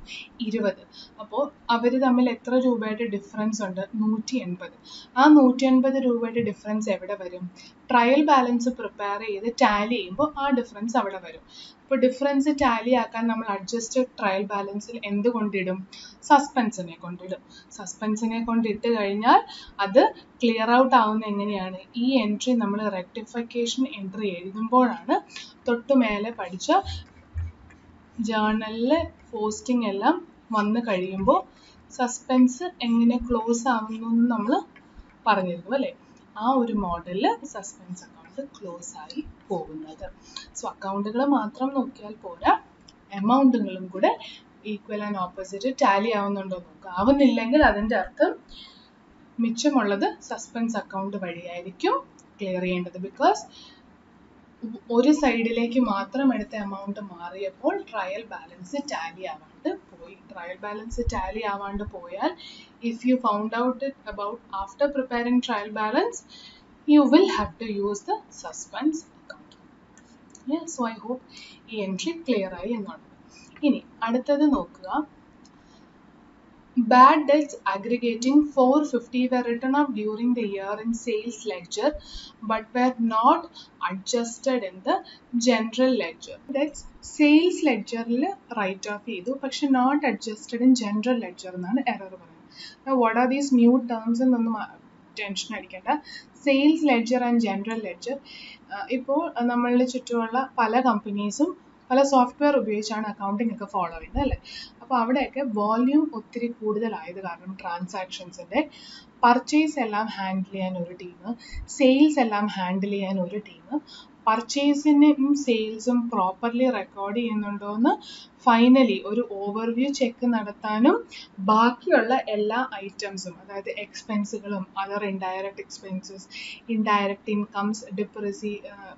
Speaker 1: ഇരുപത് അപ്പോൾ അവർ തമ്മിൽ എത്ര രൂപയുടെ ഡിഫറൻസ് ഉണ്ട് നൂറ്റി എൺപത് ആ നൂറ്റി എൺപത് രൂപയുടെ ഡിഫറൻസ് എവിടെ വരും ട്രയൽ ബാലൻസ് പ്രിപ്പയർ ചെയ്ത് ടാലി ചെയ്യുമ്പോൾ ആ ഡിഫറൻസ് അവിടെ വരും അപ്പോൾ ഡിഫറൻസ് ടാലി ആക്കാൻ നമ്മൾ അഡ്ജസ്റ്റഡ് ട്രയൽ ബാലൻസിൽ എന്ത് കൊണ്ടിടും സസ്പെൻസിനെ കൊണ്ടിടും സസ്പെൻസിനെ കൊണ്ടിട്ട് കഴിഞ്ഞാൽ അത് ക്ലിയർ ഔട്ട് ആവുന്ന എങ്ങനെയാണ് ഈ എൻട്രി നമ്മൾ റെക്ടിഫിക്കേഷൻ എൻട്രി എഴുതുമ്പോഴാണ് തൊട്ട് മേലെ പഠിച്ച ജേർണലിലെ പോസ്റ്റിംഗ് എല്ലാം വന്നു കഴിയുമ്പോൾ സസ്പെൻസ് എങ്ങനെ ക്ലോസ് ആവുന്നു എന്ന് നമ്മൾ പറഞ്ഞിരുന്നു അല്ലേ ആ ഒരു മോഡലിൽ സസ്പെൻസ് അക്കൗണ്ട് ക്ലോസ് ആയി പോകുന്നത് സോ അക്കൗണ്ടുകൾ മാത്രം നോക്കിയാൽ പോരാ എമൗണ്ടുകളും കൂടെ ഈക്വൽ ആൻഡ് ഓപ്പോസിറ്റ് ടാലി ആവുന്നുണ്ടോ നോക്കുക ആവുന്നില്ലെങ്കിൽ അതിൻ്റെ അർത്ഥം മിച്ചമുള്ളത് സസ്പെൻസ് അക്കൗണ്ട് വഴിയായിരിക്കും ക്ലിയർ ചെയ്യേണ്ടത് ബിക്കോസ് ഒരു സൈഡിലേക്ക് മാത്രം എടുത്ത എമൗണ്ട് മാറിയപ്പോൾ ട്രയൽ ബാലൻസ് ടാലി ആവാണ്ട് പോയി ട്രയൽ ബാലൻസ് ടാലി ആവാണ്ട് പോയാൽ if you found out it about after preparing trial balance you will have to use the suspense account so I hope ഈ എൻട്രി ക്ലിയർ ആയി എന്നുള്ളത് ഇനി അടുത്തത് നോക്കുക Bad debts aggregating 450 were written off during the year in sales ledger but were not adjusted in the general ledger. Debts sales ledgerൽ write off ചെയ്തു പക്ഷെ not adjusted in general ledger എന്നാണ് error പറയുന്നത് what are these new terms എന്നൊന്നും tension അടിക്കേണ്ട sales ledger and general ledger ഇപ്പോൾ നമ്മളുടെ ചുറ്റുമുള്ള പല കമ്പനീസും പല സോഫ്റ്റ്വെയർ ഉപയോഗിച്ചാണ് അക്കൗണ്ടിങ് ഒക്കെ ഫോളോ ചെയ്യുന്നത് അല്ലേ അപ്പോൾ അവിടെയൊക്കെ വോല്യൂം ഒത്തിരി കൂടുതലായത് കാരണം ട്രാൻസാക്ഷൻസിൻ്റെ പർച്ചേസ് എല്ലാം ഹാൻഡിൽ ചെയ്യാൻ ഒരു ടീം സെയിൽസ് എല്ലാം ഹാൻഡിൽ ചെയ്യാൻ ഒരു ടീം പർച്ചേസിനും സെയിൽസും പ്രോപ്പർലി റെക്കോർഡ് ചെയ്യുന്നുണ്ടോ എന്ന് ഫൈനലി ഒരു ഓവർവ്യൂ ചെക്ക് നടത്താനും ബാക്കിയുള്ള എല്ലാ ഐറ്റംസും അതായത് എക്സ്പെൻസുകളും other indirect expenses indirect incomes ഡിപ്രസി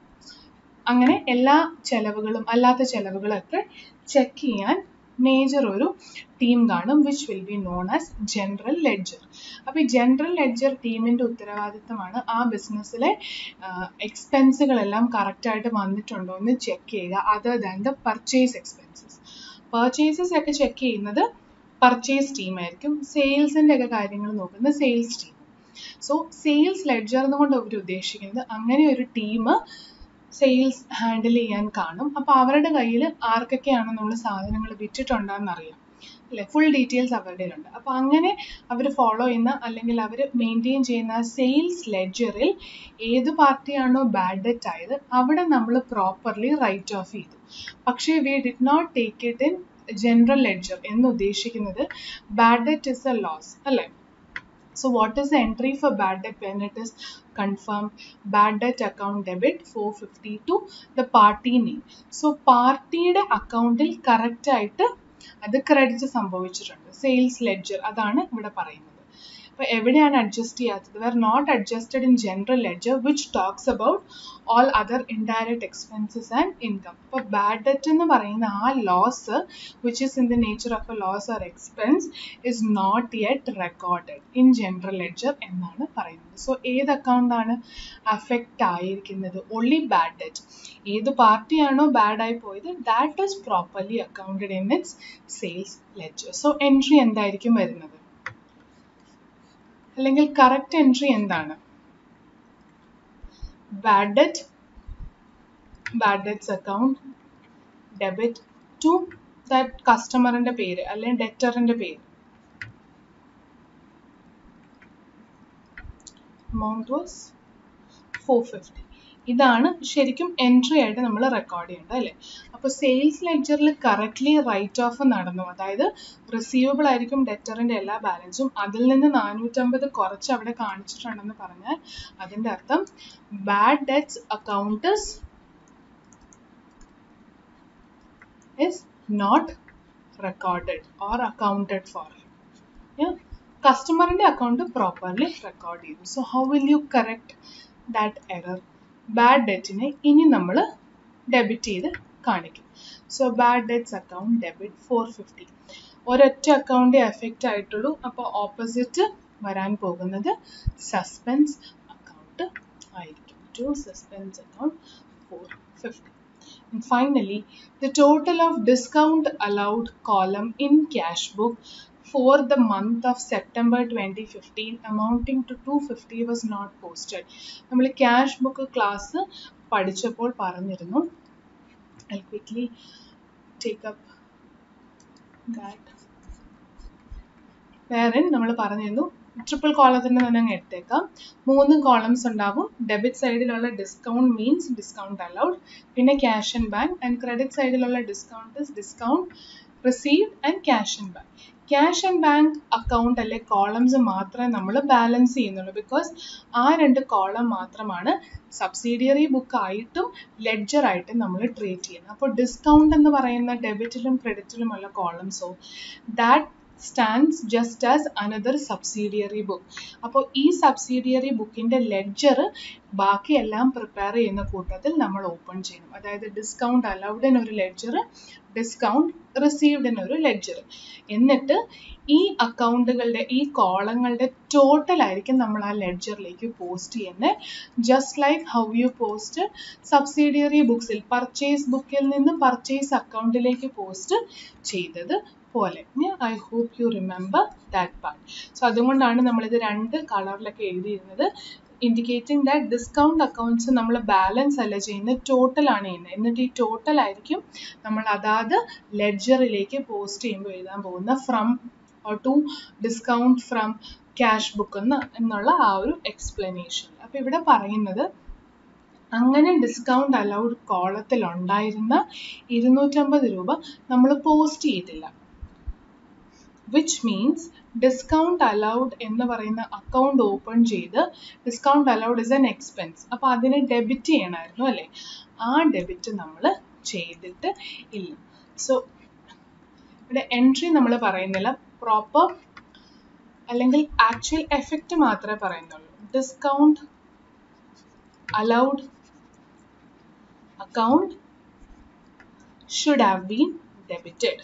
Speaker 1: അങ്ങനെ എല്ലാ ചെലവുകളും അല്ലാത്ത ചെലവുകളൊക്കെ ചെക്ക് ചെയ്യാൻ മേജർ ഒരു ടീം കാണും which will be known as general ledger അപ്പോൾ ഈ ജനറൽ ലെഡ്ജർ ടീമിൻ്റെ ഉത്തരവാദിത്തമാണ് ആ ബിസിനസ്സിലെ എക്സ്പെൻസുകളെല്ലാം കറക്റ്റായിട്ട് വന്നിട്ടുണ്ടോ എന്ന് ചെക്ക് ചെയ്യുക other than the purchase expenses purchases ഒക്കെ ചെക്ക് ചെയ്യുന്നത് പർച്ചേസ് ടീമായിരിക്കും സെയിൽസിൻ്റെ ഒക്കെ കാര്യങ്ങൾ നോക്കുന്നത് sales team so sales ledger എന്നുകൊണ്ട് അവർ ഉദ്ദേശിക്കുന്നത് അങ്ങനെ ഒരു ടീം സെയിൽസ് ഹാൻഡിൽ ചെയ്യാൻ കാണും അപ്പോൾ അവരുടെ കയ്യിൽ ആർക്കൊക്കെയാണ് നമ്മൾ സാധനങ്ങൾ വിറ്റിട്ടുണ്ടെന്ന് അറിയാം അല്ലെ ഫുൾ ഡീറ്റെയിൽസ് അവരുടെ ഉണ്ട് അപ്പോൾ അങ്ങനെ അവർ ഫോളോ ചെയ്യുന്ന അല്ലെങ്കിൽ അവർ മെയിൻറ്റെയിൻ ചെയ്യുന്ന സെയിൽസ് ലെഡ്ജറിൽ ഏത് പാർട്ടിയാണോ ബാഡ് ഡെറ്റ് ആയത് അവിടെ നമ്മൾ പ്രോപ്പർലി റൈറ്റ് ഓഫ് ചെയ്തു പക്ഷേ we did not take it in general ledger എന്ന് ഉദ്ദേശിക്കുന്നത് bad debt is a loss അല്ലേ So what is the entry for bad debt when it is confirmed? Bad debt account debit 450 to the party name. So പാർട്ടിയുടെ അക്കൗണ്ടിൽ correct ആയിട്ട് അത് credit സംഭവിച്ചിട്ടുണ്ട് sales ledger അതാണ് ഇവിടെ പറയുന്നത് അപ്പോൾ എവിടെയാണ് അഡ്ജസ്റ്റ് ചെയ്യാത്തത് were not adjusted in general ledger which talks about all other indirect expenses and income അപ്പോൾ ബാഡ് ഡെറ്റ് എന്ന് പറയുന്ന ആ loss which is in the nature of a loss or expense is not yet recorded in general ledger എന്നാണ് പറയുന്നത് so ഏത് അക്കൗണ്ടാണ് affect ആയിരിക്കുന്നത് only bad debt ഏത് പാർട്ടിയാണോ ബാഡ് ആയി പോയത് that is properly accounted in its sales ledger so entry എന്തായിരിക്കും വരുന്നത് അല്ലെങ്കിൽ കറക്റ്റ് എൻട്രി എന്താണ് bad debt bad debts account debit to that കസ്റ്റമറിന്റെ പേര് അല്ലെങ്കിൽ ഡെറ്ററിന്റെ പേര് amount was 450 ഇതാണ് ശരിക്കും എൻട്രി ആയിട്ട് നമ്മൾ റെക്കോർഡ് ചെയ്യേണ്ടത് അല്ലേ അപ്പോൾ സെയിൽസ് ലെഡ്ജറിൽ കറക്റ്റ്ലി റൈറ്റ് ഓഫ് നടന്നു അതായത് റിസീവബിൾ ആയിരിക്കും ഡെറ്ററിൻ്റെ എല്ലാ ബാലൻസും അതിൽ നിന്ന് നാനൂറ്റമ്പത് കുറച്ച് അവിടെ കാണിച്ചിട്ടുണ്ടെന്ന് പറഞ്ഞാൽ അതിൻ്റെ അർത്ഥം bad debts account is not recorded or accounted for കസ്റ്റമറിൻ്റെ അക്കൗണ്ട് പ്രോപ്പർലി റെക്കോർഡ് ചെയ്തു so how will you correct that error bad ഡെറ്റിനെ ഇനി നമ്മൾ ഡെബിറ്റ് ചെയ്ത് കാണിക്കും so bad debts account debit for fifty ഒരൊറ്റ അക്കൗണ്ടേ എഫക്റ്റ് ആയിട്ടുള്ളൂ അപ്പോൾ ഓപ്പോസിറ്റ് വരാൻ പോകുന്നത് സസ്പെൻസ് അക്കൗണ്ട് ആയിരിക്കും to suspense account for fifty And finally, the total of discount allowed column in cash book for the month of September 2015 amounting to 250 was not posted. നമ്മൾ cash book class പഠിച്ചപ്പോൾ പറഞ്ഞിരുന്നു I quickly take up that വേറെ നമ്മൾ പറഞ്ഞിരുന്നു triple കോളത്തിന് തന്നെ അങ്ങ് എടുത്തേക്കാം മൂന്ന് കോളംസ് ഉണ്ടാവും ഡെബിറ്റ് സൈഡിലുള്ള ഡിസ്കൗണ്ട് മീൻസ് ഡിസ്കൗണ്ട് അലൗഡ് പിന്നെ cash and bank and credit സൈഡിലുള്ള discount discount received and cash and bank cash and bank account അല്ലെ കോളംസ് മാത്രമേ നമ്മൾ ബാലൻസ് ചെയ്യുന്നുള്ളൂ ബിക്കോസ് ആ രണ്ട് കോളം മാത്രമാണ് സബ്സിഡിയറി ബുക്ക് ആയിട്ടും ലെഡ്ജർ ആയിട്ടും നമ്മൾ ട്രീറ്റ് ചെയ്യുന്നത് അപ്പോൾ ഡിസ്കൗണ്ട് എന്ന് പറയുന്ന ഡെബിറ്റിലും ക്രെഡിറ്റിലുമുള്ള കോളംസോ that stands just as another subsidiary book അപ്പോൾ ഈ സബ്സിഡിയറി ബുക്കിൻ്റെ ലെഡ്ജർ ബാക്കിയെല്ലാം പ്രിപ്പയർ ചെയ്യുന്ന കൂട്ടത്തിൽ നമ്മൾ ഓപ്പൺ ചെയ്യണം അതായത് ഡിസ്കൗണ്ട് അലൗഡിന് ഒരു ലെഡ്ജർ ഡിസ്കൗണ്ട് റിസീവ്ഡിന് ഒരു ലെഡ്ജർ എന്നിട്ട് ഈ അക്കൗണ്ടുകളുടെ ഈ കോളങ്ങളുടെ ടോട്ടൽ ആയിരിക്കും നമ്മൾ ആ ലെഡ്ജറിലേക്ക് പോസ്റ്റ് ചെയ്യുന്നത് just like how you post subsidiary ബുക്സിൽ പർച്ചേസ് ബുക്കിൽ നിന്ന് പർച്ചേസ് അക്കൗണ്ടിലേക്ക് പോസ്റ്റ് ചെയ്തത് പോലെ I hope you remember that part so അതുകൊണ്ടാണ് നമ്മളിത് രണ്ട് കളറിലൊക്കെ എഴുതിയിരുന്നത് ഇൻഡിക്കേറ്റിംഗ് ദാറ്റ് ഡിസ്കൗണ്ട് അക്കൗണ്ട്സ് നമ്മൾ ബാലൻസ് അല്ല ചെയ്യുന്നത് ടോട്ടൽ ആണ് ചെയ്യുന്നത് എന്നിട്ട് ഈ ടോട്ടൽ ആയിരിക്കും നമ്മൾ അതാത് ലെഡ്ജറിലേക്ക് പോസ്റ്റ് ചെയ്യുമ്പോൾ എഴുതാൻ പോകുന്ന from to discount from cash book എന്ന് എന്നുള്ള ആ ഒരു എക്സ്പ്ലനേഷൻ അപ്പോൾ ഇവിടെ പറയുന്നത് അങ്ങനെ ഡിസ്കൗണ്ട് അലൗഡ് കോളത്തിൽ ഉണ്ടായിരുന്ന ഇരുന്നൂറ്റമ്പത് രൂപ നമ്മൾ പോസ്റ്റ് ചെയ്തില്ല വിച്ച് മീൻസ് ഡിസ്കൗണ്ട് അലൗഡ് എന്ന് പറയുന്ന അക്കൗണ്ട് ഓപ്പൺ ചെയ്ത് discount allowed is an expense അപ്പോൾ അതിനെ ഡെബിറ്റ് ചെയ്യണമായിരുന്നു അല്ലേ ആ ഡെബിറ്റ് നമ്മൾ ചെയ്തിട്ട് ഇല്ല സോ ഇവിടെ എൻട്രി നമ്മൾ പറയുന്നില്ല പ്രോപ്പർ അല്ലെങ്കിൽ ആക്ച്വൽ എഫക്റ്റ് മാത്രമേ പറയുന്നുള്ളൂ discount allowed account should have been debited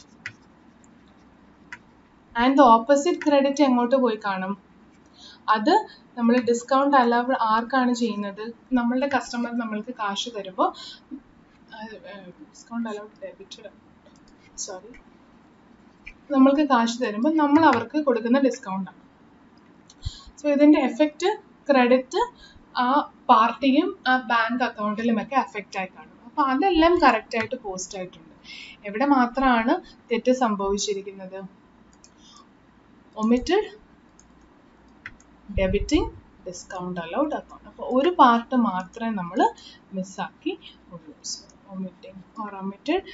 Speaker 1: and the opposite credit എങ്ങോട്ട് പോയി കാണും അത് നമ്മൾ ഡിസ്കൗണ്ട് അലവ് ആർക്കാണ് ചെയ്യുന്നത് നമ്മളുടെ കസ്റ്റമർ നമ്മൾക്ക് കാശ് തരുമ്പോൾ ഡിസ്കൗണ്ട് അലൗഡ് ഡെബിറ്റ് സോറി നമ്മൾക്ക് കാശ് തരുമ്പോൾ നമ്മൾ അവർക്ക് കൊടുക്കുന്ന ഡിസ്കൗണ്ടാണ് സോ ഇതിൻ്റെ എഫക്റ്റ് ക്രെഡിറ്റ് ആ പാർട്ടിയും ആ ബാങ്ക് അക്കൗണ്ടിലുമൊക്കെ എഫക്റ്റ് ആയി കാണും അപ്പോൾ അതെല്ലാം കറക്റ്റായിട്ട് പോസ്റ്റ് ആയിട്ടുണ്ട് എവിടെ മാത്രമാണ് തെറ്റ് സംഭവിച്ചിരിക്കുന്നത് omitted debiting discount allowed account അപ്പോൾ ഒരു പാർട്ട് മാത്രമേ നമ്മൾ മിസ്സാക്കി ഉള്ളൂ so omitting or omitted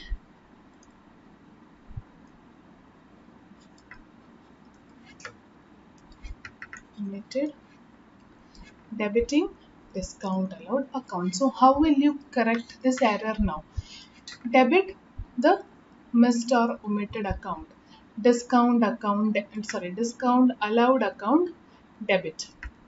Speaker 1: omitted debiting discount allowed account so how will you correct this error now debit the missed or omitted account discount account sorry discount allowed account debit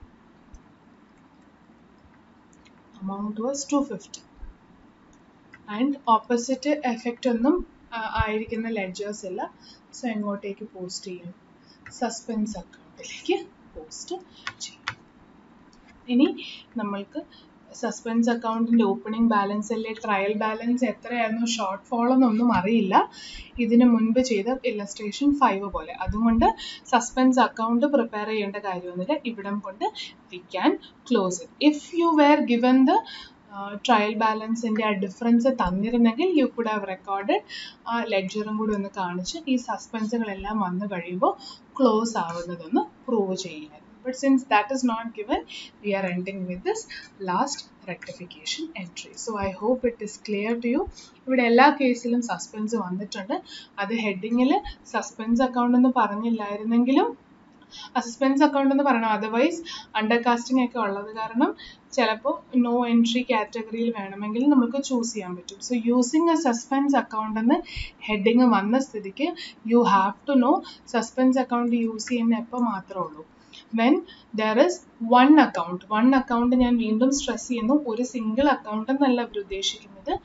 Speaker 1: amount was 250 and opposite effect ഒന്നും ആയിരിക്കുന്ന ledgers ഇല്ല so എങ്ങോട്ടേക്ക് post ചെയ്യും suspense അക്കൗണ്ടിലേക്ക് post ചെയ്യും ഇനി നമ്മൾക്ക് suspense അക്കൗണ്ടിൻ്റെ ഓപ്പണിംഗ് ബാലൻസ് അല്ലെ ട്രയൽ ബാലൻസ് എത്രയായിരുന്നു ഷോർട്ട് ഫോൾ എന്നൊന്നും അറിയില്ല ഇതിനു മുൻപ് ചെയ്ത ഇല്ലസ്ട്രേഷൻ ഫൈവ് പോലെ അതുകൊണ്ട് സസ്പെൻസ് അക്കൗണ്ട് പ്രിപ്പയർ ചെയ്യേണ്ട കാര്യമൊന്നുമില്ല ഇവിടം കൊണ്ട് we can close it if you were given the trial ബാലൻസിൻ്റെ ആ ഡിഫറൻസ് തന്നിരുന്നെങ്കിൽ യു കുഡ് ഹാവ് റെക്കോർഡഡ് ആ ലെഡ്ജറും കൂടി ഒന്ന് കാണിച്ച് ഈ സസ്പെൻസുകളെല്ലാം വന്നു കഴിയുമ്പോൾ ക്ലോസ് ആവുന്നതൊന്ന് പ്രൂവ് ചെയ്യുമായിരുന്നു but since that is not given we are ending with this last rectification entry so i hope it is clear to you ഇവിടെ എല്ലാ കേസിലും സസ്പെൻസ് വന്നിട്ടുണ്ട് അത് ഹെഡിങ്ങിൽ സസ്പെൻസ് അക്കൗണ്ട് എന്ന് പറഞ്ഞില്ലായിരുന്നെങ്കിലും സസ്പെൻസ് അക്കൗണ്ട് എന്ന് പറയണം അതർവൈസ് അണ്ടർ കാസ്റ്റിംഗ് ഒക്കെ ഉള്ളത് കാരണം ചിലപ്പോൾ നോ എൻട്രി കാറ്റഗറിയിൽ വേണമെങ്കിൽ നമുക്ക് ചൂസ് ചെയ്യാൻ പറ്റും so using a suspense account എന്ന് ഹെഡിങ് വന്ന സ്ഥിതിക്ക് you have to know suspense account use ചെയ്യുന്ന എപ്പോൾ മാത്രമേ ഉള്ളൂ when there is one account one account ഞാൻ വീണ്ടും സ്ട്രെസ് ചെയ്യുന്നു ഒരു സിംഗിൾ അക്കൗണ്ട് എന്നല്ല അവർ ഉദ്ദേശിക്കുന്നത്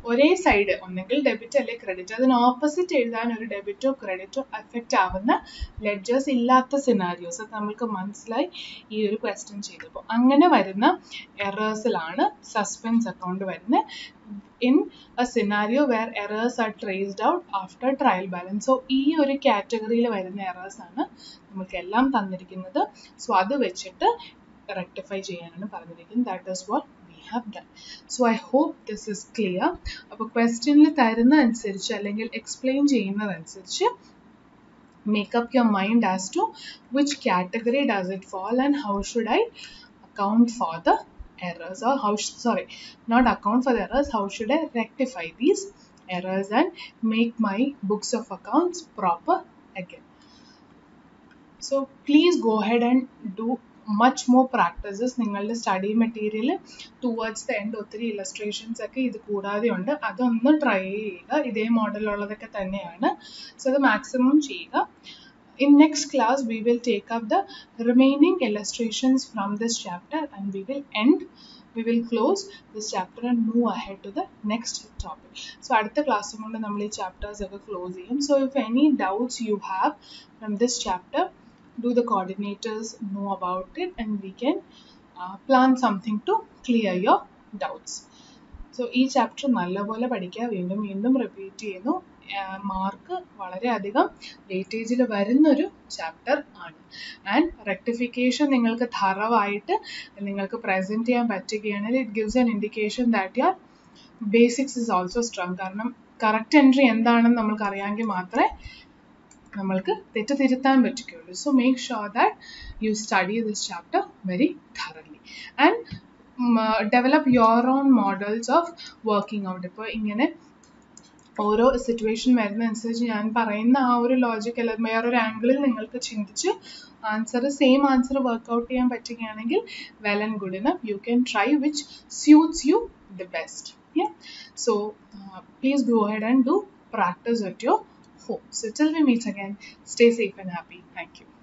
Speaker 1: ഒരേ സൈഡ് ഒന്നെങ്കിൽ ഡെബിറ്റ് അല്ലെങ്കിൽ ക്രെഡിറ്റ് അതിന് ഓപ്പോസിറ്റ് എഴുതാൻ ഒരു ഡെബിറ്റോ ക്രെഡിറ്റോ അഫക്റ്റ് ആവുന്ന ലെഡ്ജേഴ്സ് ഇല്ലാത്ത സിനാരിയോസ് അത് നമ്മൾക്ക് മനസ്സിലായി ഈ ഒരു ക്വസ്റ്റ്യൻ ചെയ്തപ്പോൾ അങ്ങനെ വരുന്ന എറേഴ്സിലാണ് സസ്പെൻസ് അക്കൗണ്ട് വരുന്നത് in a scenario where errors are traced out after trial balance so ഈ ഒരു കാറ്റഗറിയിൽ വരുന്ന എറേഴ്സ് ആണ് നമുക്ക് എല്ലാം തന്നിരിക്കുന്നത് സോ അത് വെച്ചിട്ട് റെക്ടിഫൈ ചെയ്യാനാണ് പറഞ്ഞിരിക്കുന്നത് that is what we have done so I hope this is clear അപ്പോൾ ക്വസ്റ്റ്യനിൽ തരുന്ന അനുസരിച്ച് അല്ലെങ്കിൽ എക്സ്പ്ലെയിൻ ചെയ്യുന്നതനുസരിച്ച് make up your mind as to which category does it fall and how should I account for the errors or how sh- sorry not account for the errors how should I rectify these errors and make my books of accounts proper again so please go ahead and do much more practices നിങ്ങളുടെ study material towards the end ഒത്തിരി illustrations ഒക്കെ ഇത് കൂടാതെ ഉണ്ട് അതൊന്ന് try ചെയ്യുക ഇതേ മോഡലുള്ളതൊക്കെ തന്നെയാണ് സോ അത് മാക്സിമം ചെയ്യുക in next class we will take up the remaining illustrations from this chapter and we will end we will close this chapter and move ahead to the next topic so അടുത്ത class കൊണ്ട് നമ്മൾ ഈ chapters ഒക്കെ close ചെയ്യും so if any doubts you have from this chapter do the coordinators know about it and we can uh, plan something to clear your doubts so ഈ chapter നല്ലപോലെ പഠിക്കുക വീണ്ടും വീണ്ടും റിപ്പീറ്റ് ചെയ്യുന്നു മാർക്ക് വളരെയധികം വെയിറ്റേജിൽ വരുന്നൊരു ചാപ്റ്റർ ആണ് ആൻഡ് റെക്ടിഫിക്കേഷൻ നിങ്ങൾക്ക് ഥറവായിട്ട് നിങ്ങൾക്ക് പ്രസൻറ്റ് ചെയ്യാൻ പറ്റുകയാണെങ്കിൽ it gives an indication that your basics is also strong കാരണം കറക്റ്റ് എൻട്രി എന്താണെന്ന് നമ്മൾക്ക് അറിയാമെങ്കിൽ മാത്രമേ നമ്മൾക്ക് തെറ്റ് തിരുത്താൻ പറ്റുകയുള്ളൂ so make sure that you study this chapter very thoroughly and develop your own models of working out ഇപ്പോൾ ഇങ്ങനെ ഓരോ സിറ്റുവേഷൻ വരുന്നതനുസരിച്ച് ഞാൻ പറയുന്ന ആ ഒരു ലോജിക് അല്ല വേറൊരു ആംഗിളിൽ നിങ്ങൾക്ക് ചിന്തിച്ച് ആൻസർ സെയിം ആൻസർ വർക്ക്ഔട്ട് ചെയ്യാൻ പറ്റുകയാണെങ്കിൽ well and good enough you can try which suits you the best so please go ahead and do practice at your home. So till we meet again, stay safe and happy. Thank you.